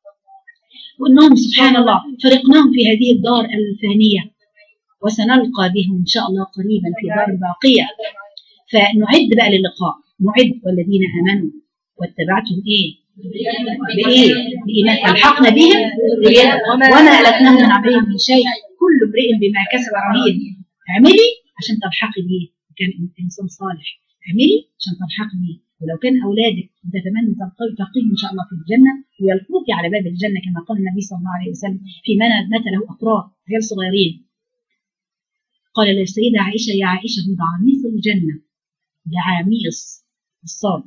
وانهم سبحان الله فرقناهم في هذه الدار الفانيه وسنلقى بهم ان شاء الله قريبا في دار باقيه فنعد بقى للقاء نعد والذين امنوا واتبعتهم ايه؟ بايه؟ بايمان الحقنا بهم بجد. وما التناهم من عملهم من شيء كل امرئ بما كسب رهين اعملي عشان تلحقي بيه كان انسان صالح اعملي عشان تلحقي بيه ولو كان اولادك تتمنى تلقي تلقيهم ان شاء الله في الجنه ويلقوك على باب الجنه كما قال النبي صلى الله عليه وسلم في من مات له اطراف غير صغيرين قال للسيدة عائشة يا عائشة هم عميص الجنة ده عميص الصاد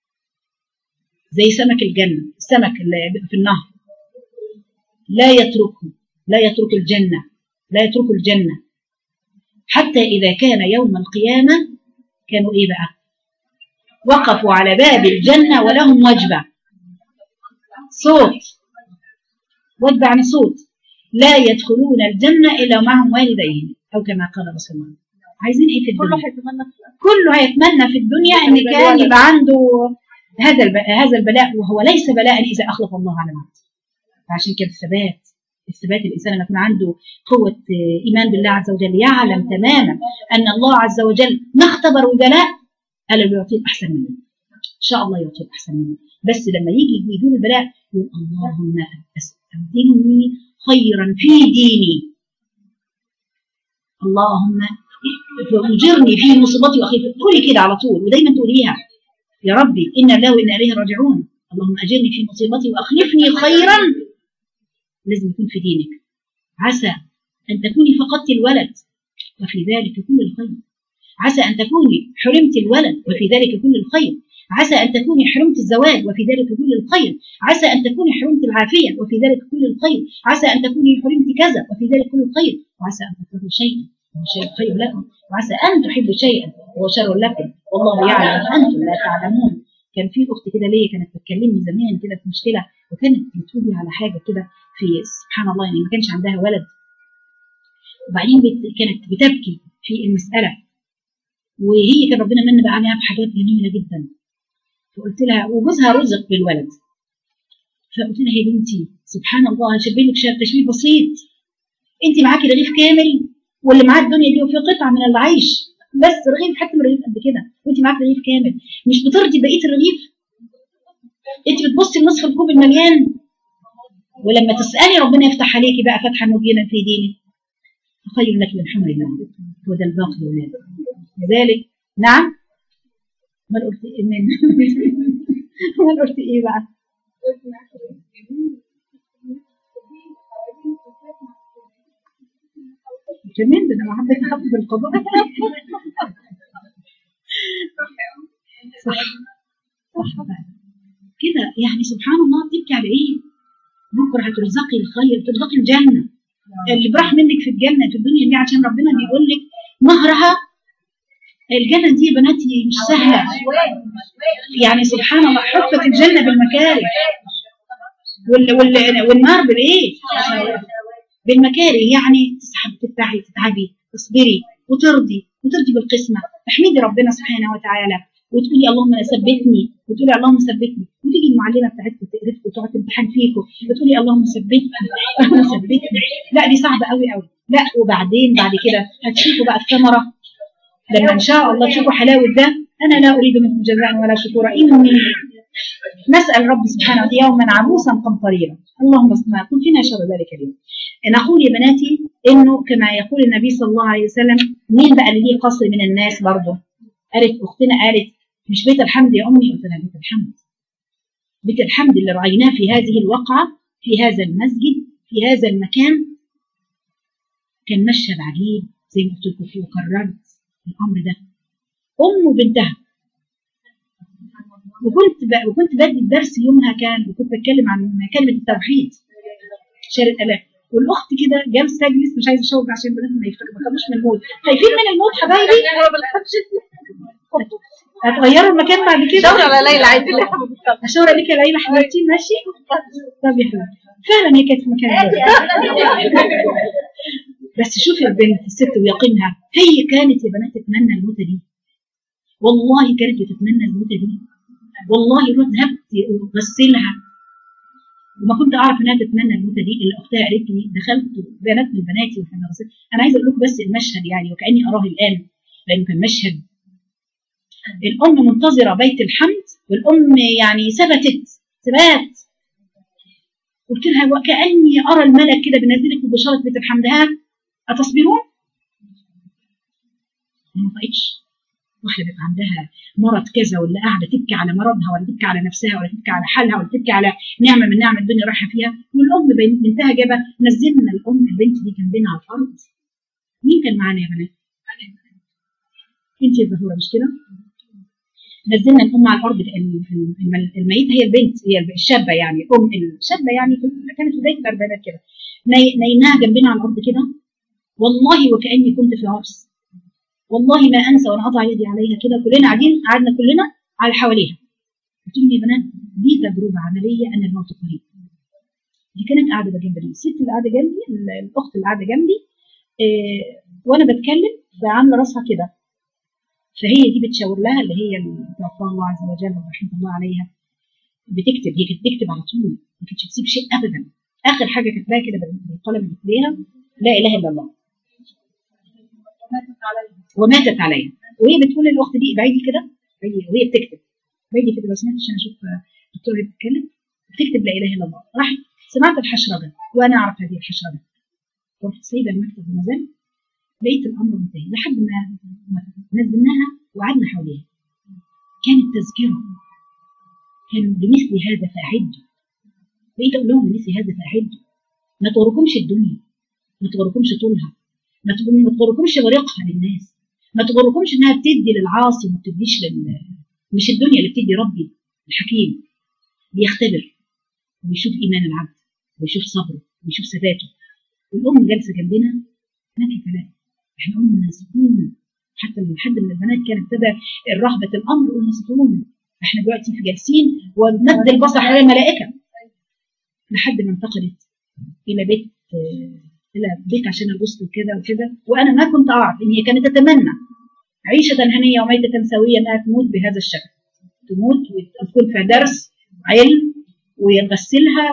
زي سمك الجنة السمك اللي في النهر لا يتركه لا يترك الجنة لا يترك الجنة حتى إذا كان يوم القيامة كانوا إيه بقى وقفوا على باب الجنة ولهم وجبة صوت وجبة عن صوت لا يدخلون الجنة إلا معهم والديهم أو كما قال رسول الله عايزين إيه في كله الدنيا هيتمنى كله هيتمنى في الدنيا ان كان يبقى عنده هذا الب... هذا البلاء وهو ليس بلاء اذا اخلف الله على العبد فعشان كده الثبات الثبات الانسان لما يكون عنده قوه آه، ايمان بالله عز وجل يعلم تماما ان الله عز وجل ما اختبر البلاء الا يعطيه احسن منه ان شاء الله يعطيه احسن منه بس لما يجي يجون البلاء يقول اللهم استخدمني خيرا في ديني اللهم اجرني في مصيبتي واخيفتي تقولي كده على طول ودايما تقوليها يا ربي ان الله وانا اليه راجعون اللهم اجرني في مصيبتي واخلفني خيرا لازم يكون في دينك عسى ان تكوني فقدت الولد وفي ذلك كل الخير عسى ان تكوني حرمت الولد وفي ذلك كل الخير عسى ان تكوني حرمت الزواج وفي ذلك كل الخير عسى ان تكوني حرمت العافيه وفي ذلك كل الخير عسى ان تكوني حرمت كذا وفي ذلك كل الخير وعسى ان تكونوا شيئا وهو شيء خير لكم وعسى ان تحبوا شيئا وهو شر لكم والله يعلم وانتم لا تعلمون كان في اخت كده ليا كانت بتكلمني زمان كده في مشكله وكانت بتقولي على حاجه كده في سبحان الله يعني ما كانش عندها ولد وبعدين بت... كانت بتبكي في المساله وهي كان ربنا من بقى عليها بحاجات جميله جدا فقلت لها وجوزها رزق بالولد فقلت لها يا بنتي سبحان الله هشبه لك شاب تشبيه بسيط انت معاكي رغيف كامل واللي معاه الدنيا دي وفي قطعه من العيش بس رغيف حتى من الرغيف قد كده وانت معاك رغيف كامل مش بترضي بقيه الرغيف انت بتبصي لنصف الكوب المليان ولما تسالي ربنا يفتح عليكي بقى فتحا مبينا في دينك خير لك من حمر النعم هو ده الباقي يا ولاد لذلك نعم ما قلت ايه من ما قلت ايه بقى جميل ده انا حبيت اخفف القضاء صح صح بقى. كده يعني سبحان الله بتبكي على ايه بكره هترزقي الخير ترزقي الجنه اللي براح منك في الجنه في الدنيا دي عشان ربنا بيقول لك نهرها الجنه دي يا بناتي مش سهله يعني سبحان الله حفت الجنه بالمكاره وال وال والنار بالايه بالمكاره يعني تسحب تتعبي تتعبي تصبري وترضي وترضي بالقسمه تحمدي ربنا سبحانه وتعالى وتقولي اللهم ثبتني وتقولي اللهم ثبتني وتيجي المعلمه بتاعتكم تقرفكم وتقعد تمتحن فيكم وتقولي اللهم ثبتني اللهم ثبتني لا دي صعبه قوي قوي لا وبعدين بعد كده هتشوفوا بقى الثمره لما ان شاء الله تشوفوا حلاوه ده انا لا اريد منكم جزاء ولا شكورا اني نسال رب سبحانه وتعالى يوما عبوسا قمطريرا اللهم اصنع كن فينا شر ذلك اليوم نقول يا بناتي انه كما يقول النبي صلى الله عليه وسلم مين بقى اللي ليه قصر من الناس برضه قالت اختنا قالت مش بيت الحمد يا امي قلت لها بيت الحمد بيت الحمد اللي رايناه في هذه الوقعه في هذا المسجد في هذا المكان كان مشهد عجيب زي ما قلت لكم وكررت الامر ده ام وبنتها وكنت ب... وكنت بدي الدرس يومها كان وكنت بتكلم عن كلمه التوحيد شارع الاف والاخت كده جالسه تجلس مش عايزه اشوف عشان البنات ما يفتكروا ما خافوش من الموت خايفين من الموت حبايبي هتغيروا المكان بعد كده دور على ليلى عايز اللي اشاور عليك يا ليلى حبيبتي ماشي طب يا حبيبتي فعلا هي كانت في مكان البرد. بس شوفي البنت الست ويقينها هي كانت يا بنات تتمنى الموت دي والله كانت بتتمنى الموت دي والله رحت ذهبت وغسلها وما كنت اعرف انها تتمنى الموت دي اللي اختها قالت لي دخلت بنات من بناتي واحنا غسل انا عايزه اقول لكم بس المشهد يعني وكاني اراه الان لانه كان مشهد الام منتظره بيت الحمد والام يعني ثبتت ثبات قلت لها وكاني ارى الملك كده بينزلك ببشاره بيت الحمد ها اتصبرون؟ ما طقتش واحده بيبقى عندها مرض كذا ولا قاعده تبكي على مرضها ولا تبكي على نفسها ولا تبكي على حالها ولا تبكي على نعمه من نعم الدنيا رايحه فيها والام بين- بنتها جابه نزلنا الام البنت دي جنبنا على الارض مين كان معانا يا بنات؟ انت يا زهوره مش كده؟ نزلنا الام على الارض الم- الم- الميته هي البنت هي الشابه يعني ام الشابه يعني في- كانت في بدايه الاربعينات كده ني- نيناها جنبنا على الارض كده والله وكاني كنت في عرس والله ما انسى وانا اضع يدي عليها كده كلنا قاعدين قعدنا كلنا على حواليها قلت لهم يا بنات دي تجربه عمليه ان الموت قريب دي كانت قاعده جنبي الست اللي قاعده جنبي ال- الاخت اللي قاعده جنبي إيه وانا بتكلم فعامله راسها كده فهي دي بتشاور لها اللي هي اللي توفاها الله عز وجل ورحمه الله عليها بتكتب هي كانت بتكتب على طول ما كانتش بتسيب شيء ابدا اخر حاجه كاتباها كده بالقلم اللي في ايديها لا اله الا الله وماتت عليا وهي بتقول للاخت دي ابعدي كده ابعدي وهي بتكتب ابعدي كده لو سمعت عشان اشوف الدكتوره وهي بتتكلم بتكتب لا اله الا الله راحت سمعت الحشرجه وانا اعرف هذه الحشرجه رحت سايبه المكتب ونزلت لقيت الامر منتهي لحد ما ما نزلناها وقعدنا حواليها كانت تذكره كان بمثل هذا فاعدوا بقيت اقول لهم بمثل هذا فاعدوا ما تغركمش الدنيا ما تغركمش طولها ما تغ- ما تغركمش غريقها للناس ما تغركمش انها بتدي للعاصي وما بتديش لل مش الدنيا اللي بتدي ربي الحكيم بيختبر ويشوف ايمان العبد ويشوف صبره ويشوف ثباته والام جالسه جنبنا ما في كلام احنا قلنا سكون حتى من حد من البنات كان ابتدى الرهبه الامر قلنا سكون احنا دلوقتي في جالسين ومد البصر على الملائكه لحد ما انتقلت الى بيت الى بيت عشان الغسل وكده وكده وانا ما كنت اعرف ان هي كانت تتمنى عيشه هنيه وميته سويه انها تموت بهذا الشكل تموت وتكون في درس علم ويغسلها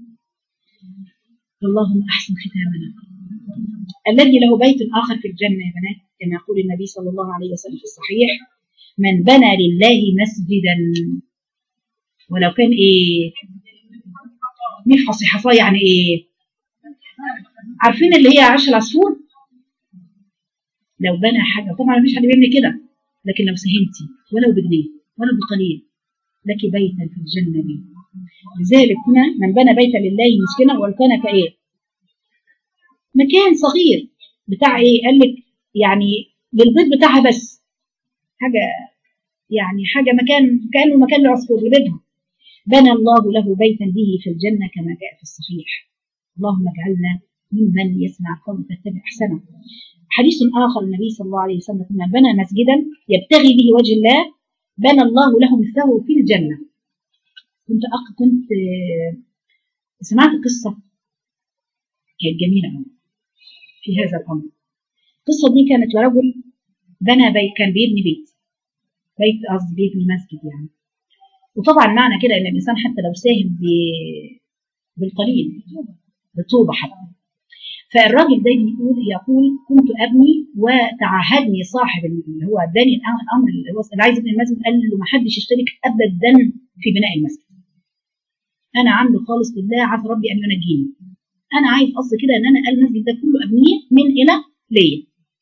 اللهم احسن ختامنا الذي له بيت اخر في الجنه يا بنات كما يقول النبي صلى الله عليه وسلم في الصحيح من بنى لله مسجدا ولو كان ايه مفحص حصاه يعني ايه عارفين اللي هي عرش العصفور لو بنى حاجه طبعا مفيش حد بيعمل كده لكن لو ساهمتي ولو بجنيه ولو بقليل لك بيتا في الجنه دي لذلك هنا من بنى بيتا لله مسكنا وان كان كايه مكان صغير بتاع ايه قال لك يعني للبيت بتاعها بس حاجه يعني حاجه مكان كانه مكان لعصفور لبيتها بنى الله له بيتا به في الجنه كما جاء في الصحيح اللهم اجعلنا ممن يسمع القول فاتبع احسنه حديث اخر النبي صلى الله عليه وسلم من بنى مسجدا يبتغي به وجه الله بنى الله له مثله في الجنه كنت أق... كنت آه، سمعت قصه كانت جميله قوي في هذا الامر القصه دي كانت لرجل بنى بيت كان بيبني بيت بيت قصدي بيبني مسجد يعني وطبعا معنى كده ان الانسان حتى لو ساهم ب- بالقليل بطوبه حتى فالراجل ده بيقول يقول كنت ابني وتعهدني صاحب اللي هو اداني الامر اللي هو اللي عايز يبني المسجد قال له ما حدش يشترك ابدا في بناء المسجد انا عامله خالص لله عز ربي ان ينجيني انا عايز اصل كده ان انا المسجد ده كله ابنيه من الى ليا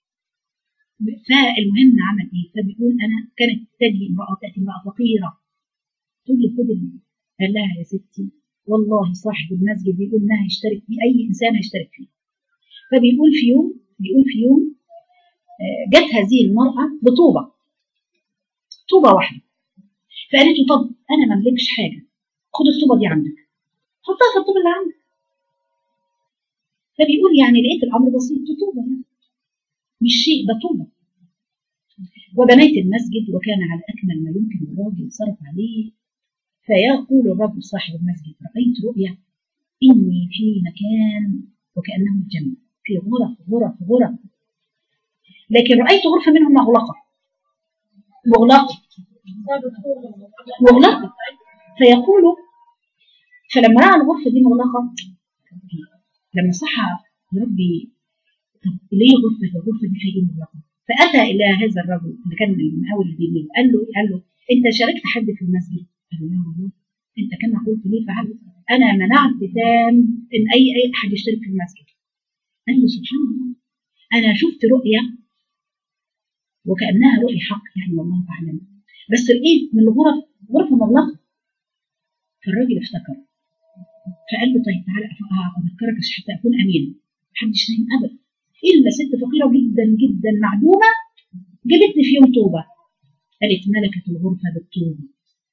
فالمهم عمل ايه فبيقول انا كانت تجي امراه تاتي امراه فقيره تقول لي خد ال- قال لها يا ستي والله صاحب المسجد بيقول انها هيشترك فيه اي انسان هيشترك فيه فبيقول في يوم بيقول في يوم آه، جت هذه المراه بطوبه طوبه واحده فقالت له طب انا ما املكش حاجه خد الطوبه دي عندك حطها في الطوبه اللي عندك فبيقول يعني لقيت الامر بسيط دي طوبه يعني مش شيء ده طوبه وبنيت المسجد وكان على اكمل ما يمكن الراجل صرف عليه فيقول الرجل صاحب المسجد رايت رؤيا اني في مكان وكانه الجنه في غرف غرف غرف لكن رايت غرفه منهم مغلقه مغلقه مغلقه فيقول فلما راى الغرفه دي مغلقه لما صحى يا ربي طب ليه غرفه الغرفه دي فيها ايه مغلقه فاتى الى هذا الرجل اللي كان المقاول اللي بيجيب قال له قال له انت شاركت حد في المسجد؟ قال له لا والله انت كما قلت لي فعلت انا منعت تام ان اي اي احد يشترك في المسجد قال له سبحان الله انا شفت رؤيا وكانها رؤيا حق يعني والله اعلم بس لقيت من الغرف غرفه مغلقه فالراجل افتكر فقال له طيب تعالى أف- اذكرك عشان حتى اكون امين محدش نايم ابدا الا ست فقيره جدا جدا معدومه جابت لي في يوم توبه قالت ملكت الغرفه بالتوبه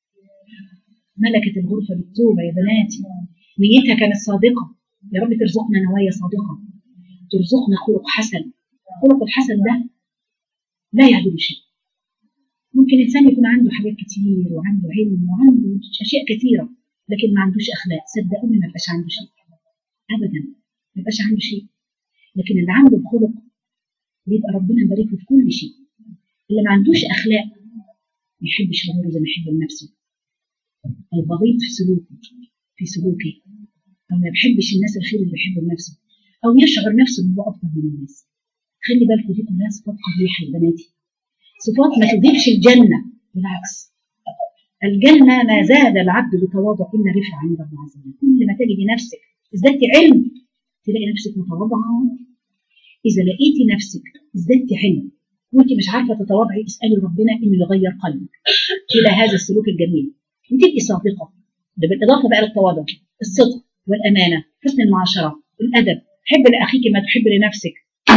ملكت الغرفه بالتوبه يا بناتي نيتها كانت صادقه يا رب ترزقنا نوايا صادقه ترزقنا خلق حسن خلق الحسن ده لا يعدل شيء ممكن انسان يكون عنده حاجات كتير وعنده علم وعنده اشياء كثيره لكن ما عندوش اخلاق صدقوني ما يبقاش عنده شيء ابدا ما يبقاش عنده شيء لكن اللي عنده الخلق بيبقى ربنا مبارك له في كل شيء اللي ما عندوش اخلاق ما يحبش غيره زي ما يحب لنفسه البغيض في سلوكه في سلوكه او ما بيحبش الناس الخير اللي بيحبه لنفسه او يشعر نفسه انه هو افضل من الناس خلي بالكم دي كلها صفات قبيحه يا بناتي صفات ما تضيفش الجنه بالعكس الجنه ما زاد العبد بتواضع الا رفع عند الله عز وجل كل ما تجدي نفسك ازددتي علم تلاقي نفسك متواضعه اذا لقيتي نفسك ازددتي علم وانت مش عارفه تتواضعي اسالي ربنا انه يغير قلبك الى هذا السلوك الجميل انت تبقي صادقه ده بالاضافه بقى للتواضع الصدق والامانه حسن المعاشره الادب حب لاخيك ما تحب لنفسك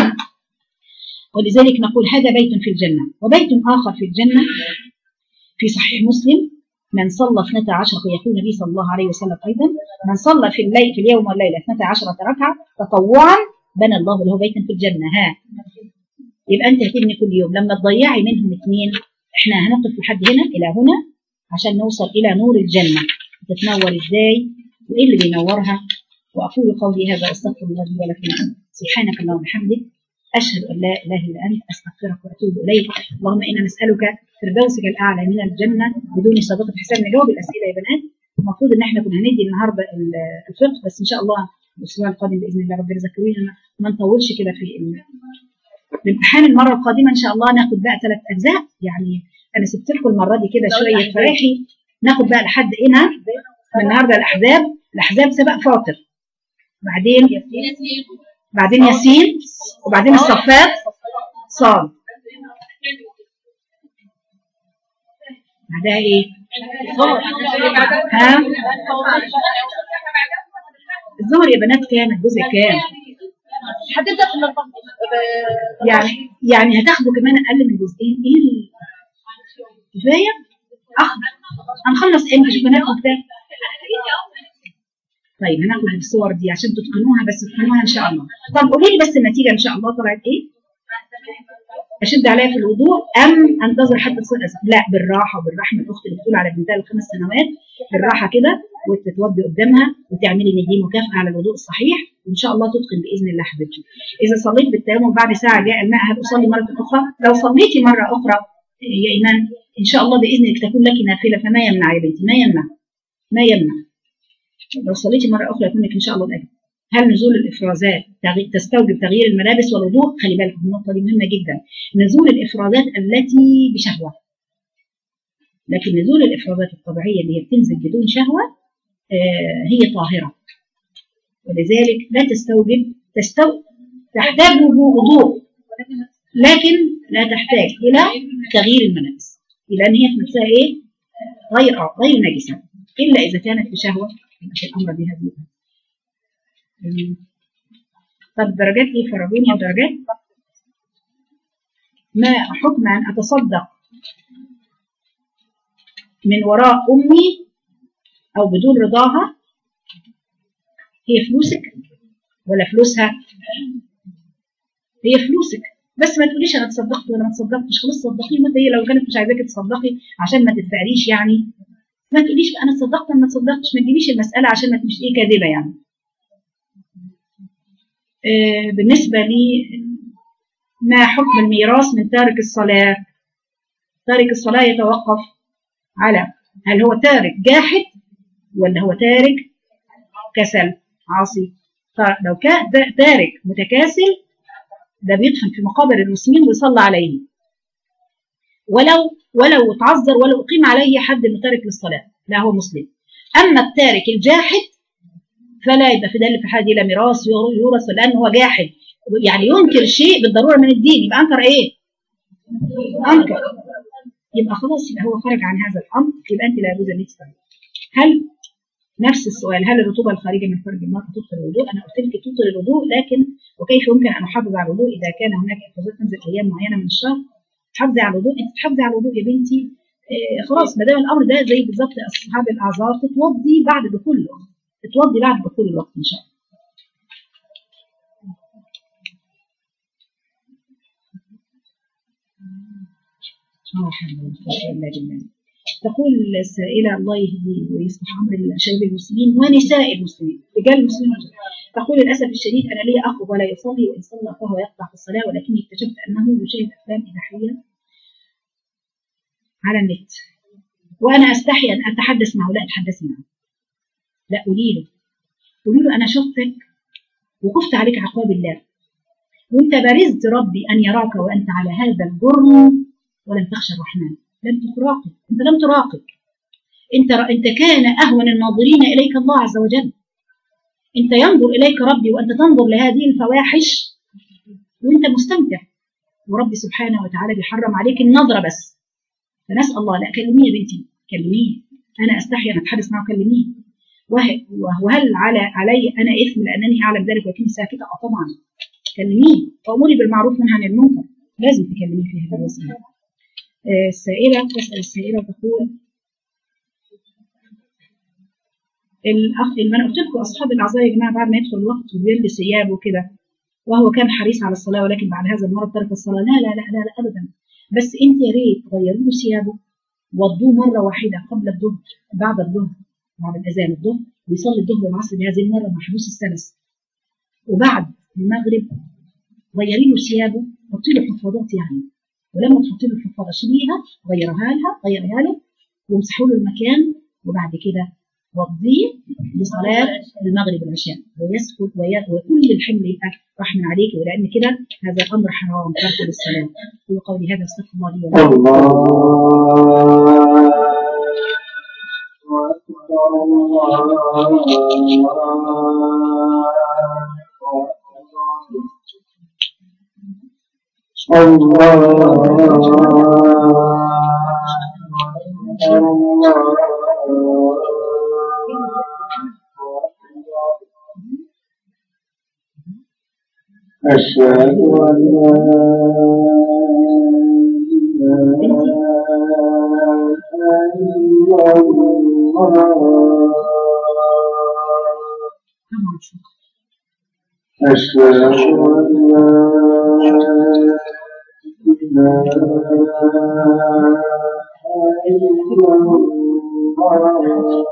ولذلك نقول هذا بيت في الجنه وبيت اخر في الجنه في صحيح مسلم من صلى 12 ويقول النبي صلى الله عليه وسلم ايضا من صلى في الليل في اليوم والليله 12 ركعه تطوعا بنى الله له بيتا في الجنه ها يبقى انت هتبني كل يوم لما تضيعي منهم اثنين احنا هنقف لحد هنا الى هنا عشان نوصل الى نور الجنه تتنور ازاي وايه اللي بينورها واقول قولي هذا استغفر الله لي ولكم سبحانك اللهم وبحمدك اشهد ان لا اله الا انت استغفرك واتوب اليك اللهم انا نسالك فردوسك الاعلى من الجنه بدون سابقه حساب نجاوب الاسئله يا بنات المفروض ان احنا كنا هندي النهارده الفقه بس ان شاء الله الاسبوع القادم باذن الله ربنا يذكرنا ما نطولش كده في الامتحان المره القادمه ان شاء الله ناخد بقى ثلاث اجزاء يعني انا سبت لكم المره دي كده شويه فراحي ناخد بقى لحد هنا من النهارده الاحزاب الاحزاب سبق فاطر بعدين بعدين ياسين وبعدين الصفات صاد بعدها ايه ها الظهر يا بنات كام الجزء كام هتبدا في المطبخ يعني يعني هتاخدوا كمان اقل من جزئين ايه ال- كفايه اخد هنخلص امتى شوف بنات كتاب طيب هناخد الصور دي عشان تتقنوها بس تتقنوها ان شاء الله طب قولي لي بس النتيجه ان شاء الله طلعت ايه اشد عليها في الوضوء ام انتظر حتى تصل أسف. لا بالراحه وبالرحمه الاخت اللي بتقول على بنتها الخمس سنوات بالراحه كده وتتوضي قدامها وتعملي ان دي مكافاه على الوضوء الصحيح وان شاء الله تتقن باذن الله حبيبتي اذا صليت بالتيمم بعد ساعه جاء الماء هل اصلي مره اخرى لو صليتي مره اخرى يا ايمان ان شاء الله باذنك تكون لك نافله فما يمنع يا بنتي ما يمنع ما يمنع لو صليتي مره اخرى يكون لك ان شاء الله الاجر هل نزول الافرازات تغي- تستوجب تغيير الملابس والوضوء خلي بالك النقطه دي مهمه جدا نزول الافرازات التي بشهوه لكن نزول الافرازات الطبيعيه اللي هي بتنزل بدون شهوه آه، هي طاهره ولذلك لا تستوجب تستو تحتاج وضوء لكن لا تحتاج الى تغيير الملابس الى ان هي في نفسها ايه غير آه، غير نجسه الا اذا كانت بشهوه يبقى في الامر بها دي مم. طب درجات ايه فرجوني درجات ما حكم ان اتصدق من وراء امي او بدون رضاها هي فلوسك ولا فلوسها هي فلوسك بس ما تقوليش انا تصدقت ولا ما تصدقتش خلاص صدقيه ما هي لو كانت مش عايزاكي تصدقي عشان ما تتفقريش يعني ما تقوليش انا صدقت ولا ما تصدقتش ما تجيبيش المساله عشان ما تبقيش ايه كاذبه يعني آه، بالنسبه لي ما حكم الميراث من تارك الصلاه تارك الصلاه يتوقف على هل هو تارك جاحد ولا هو تارك كسل عاصي فلو كان دا- تارك متكاسل ده بيدفن في مقابر المسلمين ويصلى عليه ولو ولو تعذر ولو اقيم عليه حد انه تارك للصلاه لا هو مسلم اما التارك الجاحد فلا يبقى في دل في حاجه الى ميراث يورث لانه هو جاحد يعني ينكر شيء بالضروره من الدين يبقى انكر ايه؟ انكر يبقى خلاص يبقى هو خرج عن هذا الامر يبقى انت لا يجوز ان تصلي هل نفس السؤال هل الرطوبه الخارجه من فرج المراه تبطل الوضوء؟ انا قلت لك تبطل الوضوء لكن وكيف يمكن ان احافظ على الوضوء اذا كان هناك افرازات تنزل ايام معينه من الشهر؟ تحافظي على الوضوء انت تحافظي على الوضوء يا بنتي آه خلاص ما دام الامر ده زي بالظبط اصحاب الاعذار تتوضي بعد دخول الوقت تتوضي بعد دخول الوقت ان شاء الله لا حول ولا قوة إلا بالله. تقول السائلة الله يهدي ويصلح أمر شباب المسلمين ونساء المسلمين رجال المسلمين تقول للأسف الشديد أنا لي أخ ولا يصلي وإن صلى فهو يقطع في الصلاة ولكني اكتشفت أنه يشاهد أفلام إباحية على النت وأنا أستحي أن أتحدث معه لا أتحدث معه لا قولي له قولي له أنا شفتك وخفت عليك عقاب الله وانت برزت ربي أن يراك وأنت على هذا الجرم ولم تخشى الرحمن لم تراقب انت لم تراقب انت انت كان اهون الناظرين اليك الله عز وجل انت ينظر اليك ربي وانت تنظر لهذه الفواحش وانت مستمتع وربي سبحانه وتعالى بيحرم عليك النظره بس فنسال الله لا كلميه يا بنتي كلميه انا استحي ان اتحدث معه كلميه وه- وهل على علي انا اثم لانني اعلم ذلك ولكني ساكته اه طبعا كلميه وامري بالمعروف والنهي عن المنكر لازم تكلميه في هذه الوسيله آه، السائلة تسأل السائلة وتقول الأخ ما أنا قلت لكم أصحاب الأعذار يا جماعة بعد ما يدخل الوقت وبيلبس ثياب وكده وهو كان حريص على الصلاة ولكن بعد هذا المرض ترك الصلاة لا لا لا لا, لا أبدا بس أنت يا ريت تغيروا له ثيابه وضوه مرة واحدة قبل الظهر بعد الظهر بعد الأذان الظهر ويصلي الظهر والعصر بهذه المرة مع حدوث السلس وبعد المغرب غيري له ثيابه حطي له حفاضات يعني ولما تحطي له الحفاضه شيليها غيرها لها غيرها له وامسحوا له المكان وبعد كده وضيه لصلاه المغرب والعشاء ويسكت وي- وكل الحمل يبقى راح من عليك ولان كده هذا الامر حرام ترك للصلاه هو قولي هذا استغفر الله لي ولكم أشهد أن لا إله إلا الله أشهد أن لا إله إلا الله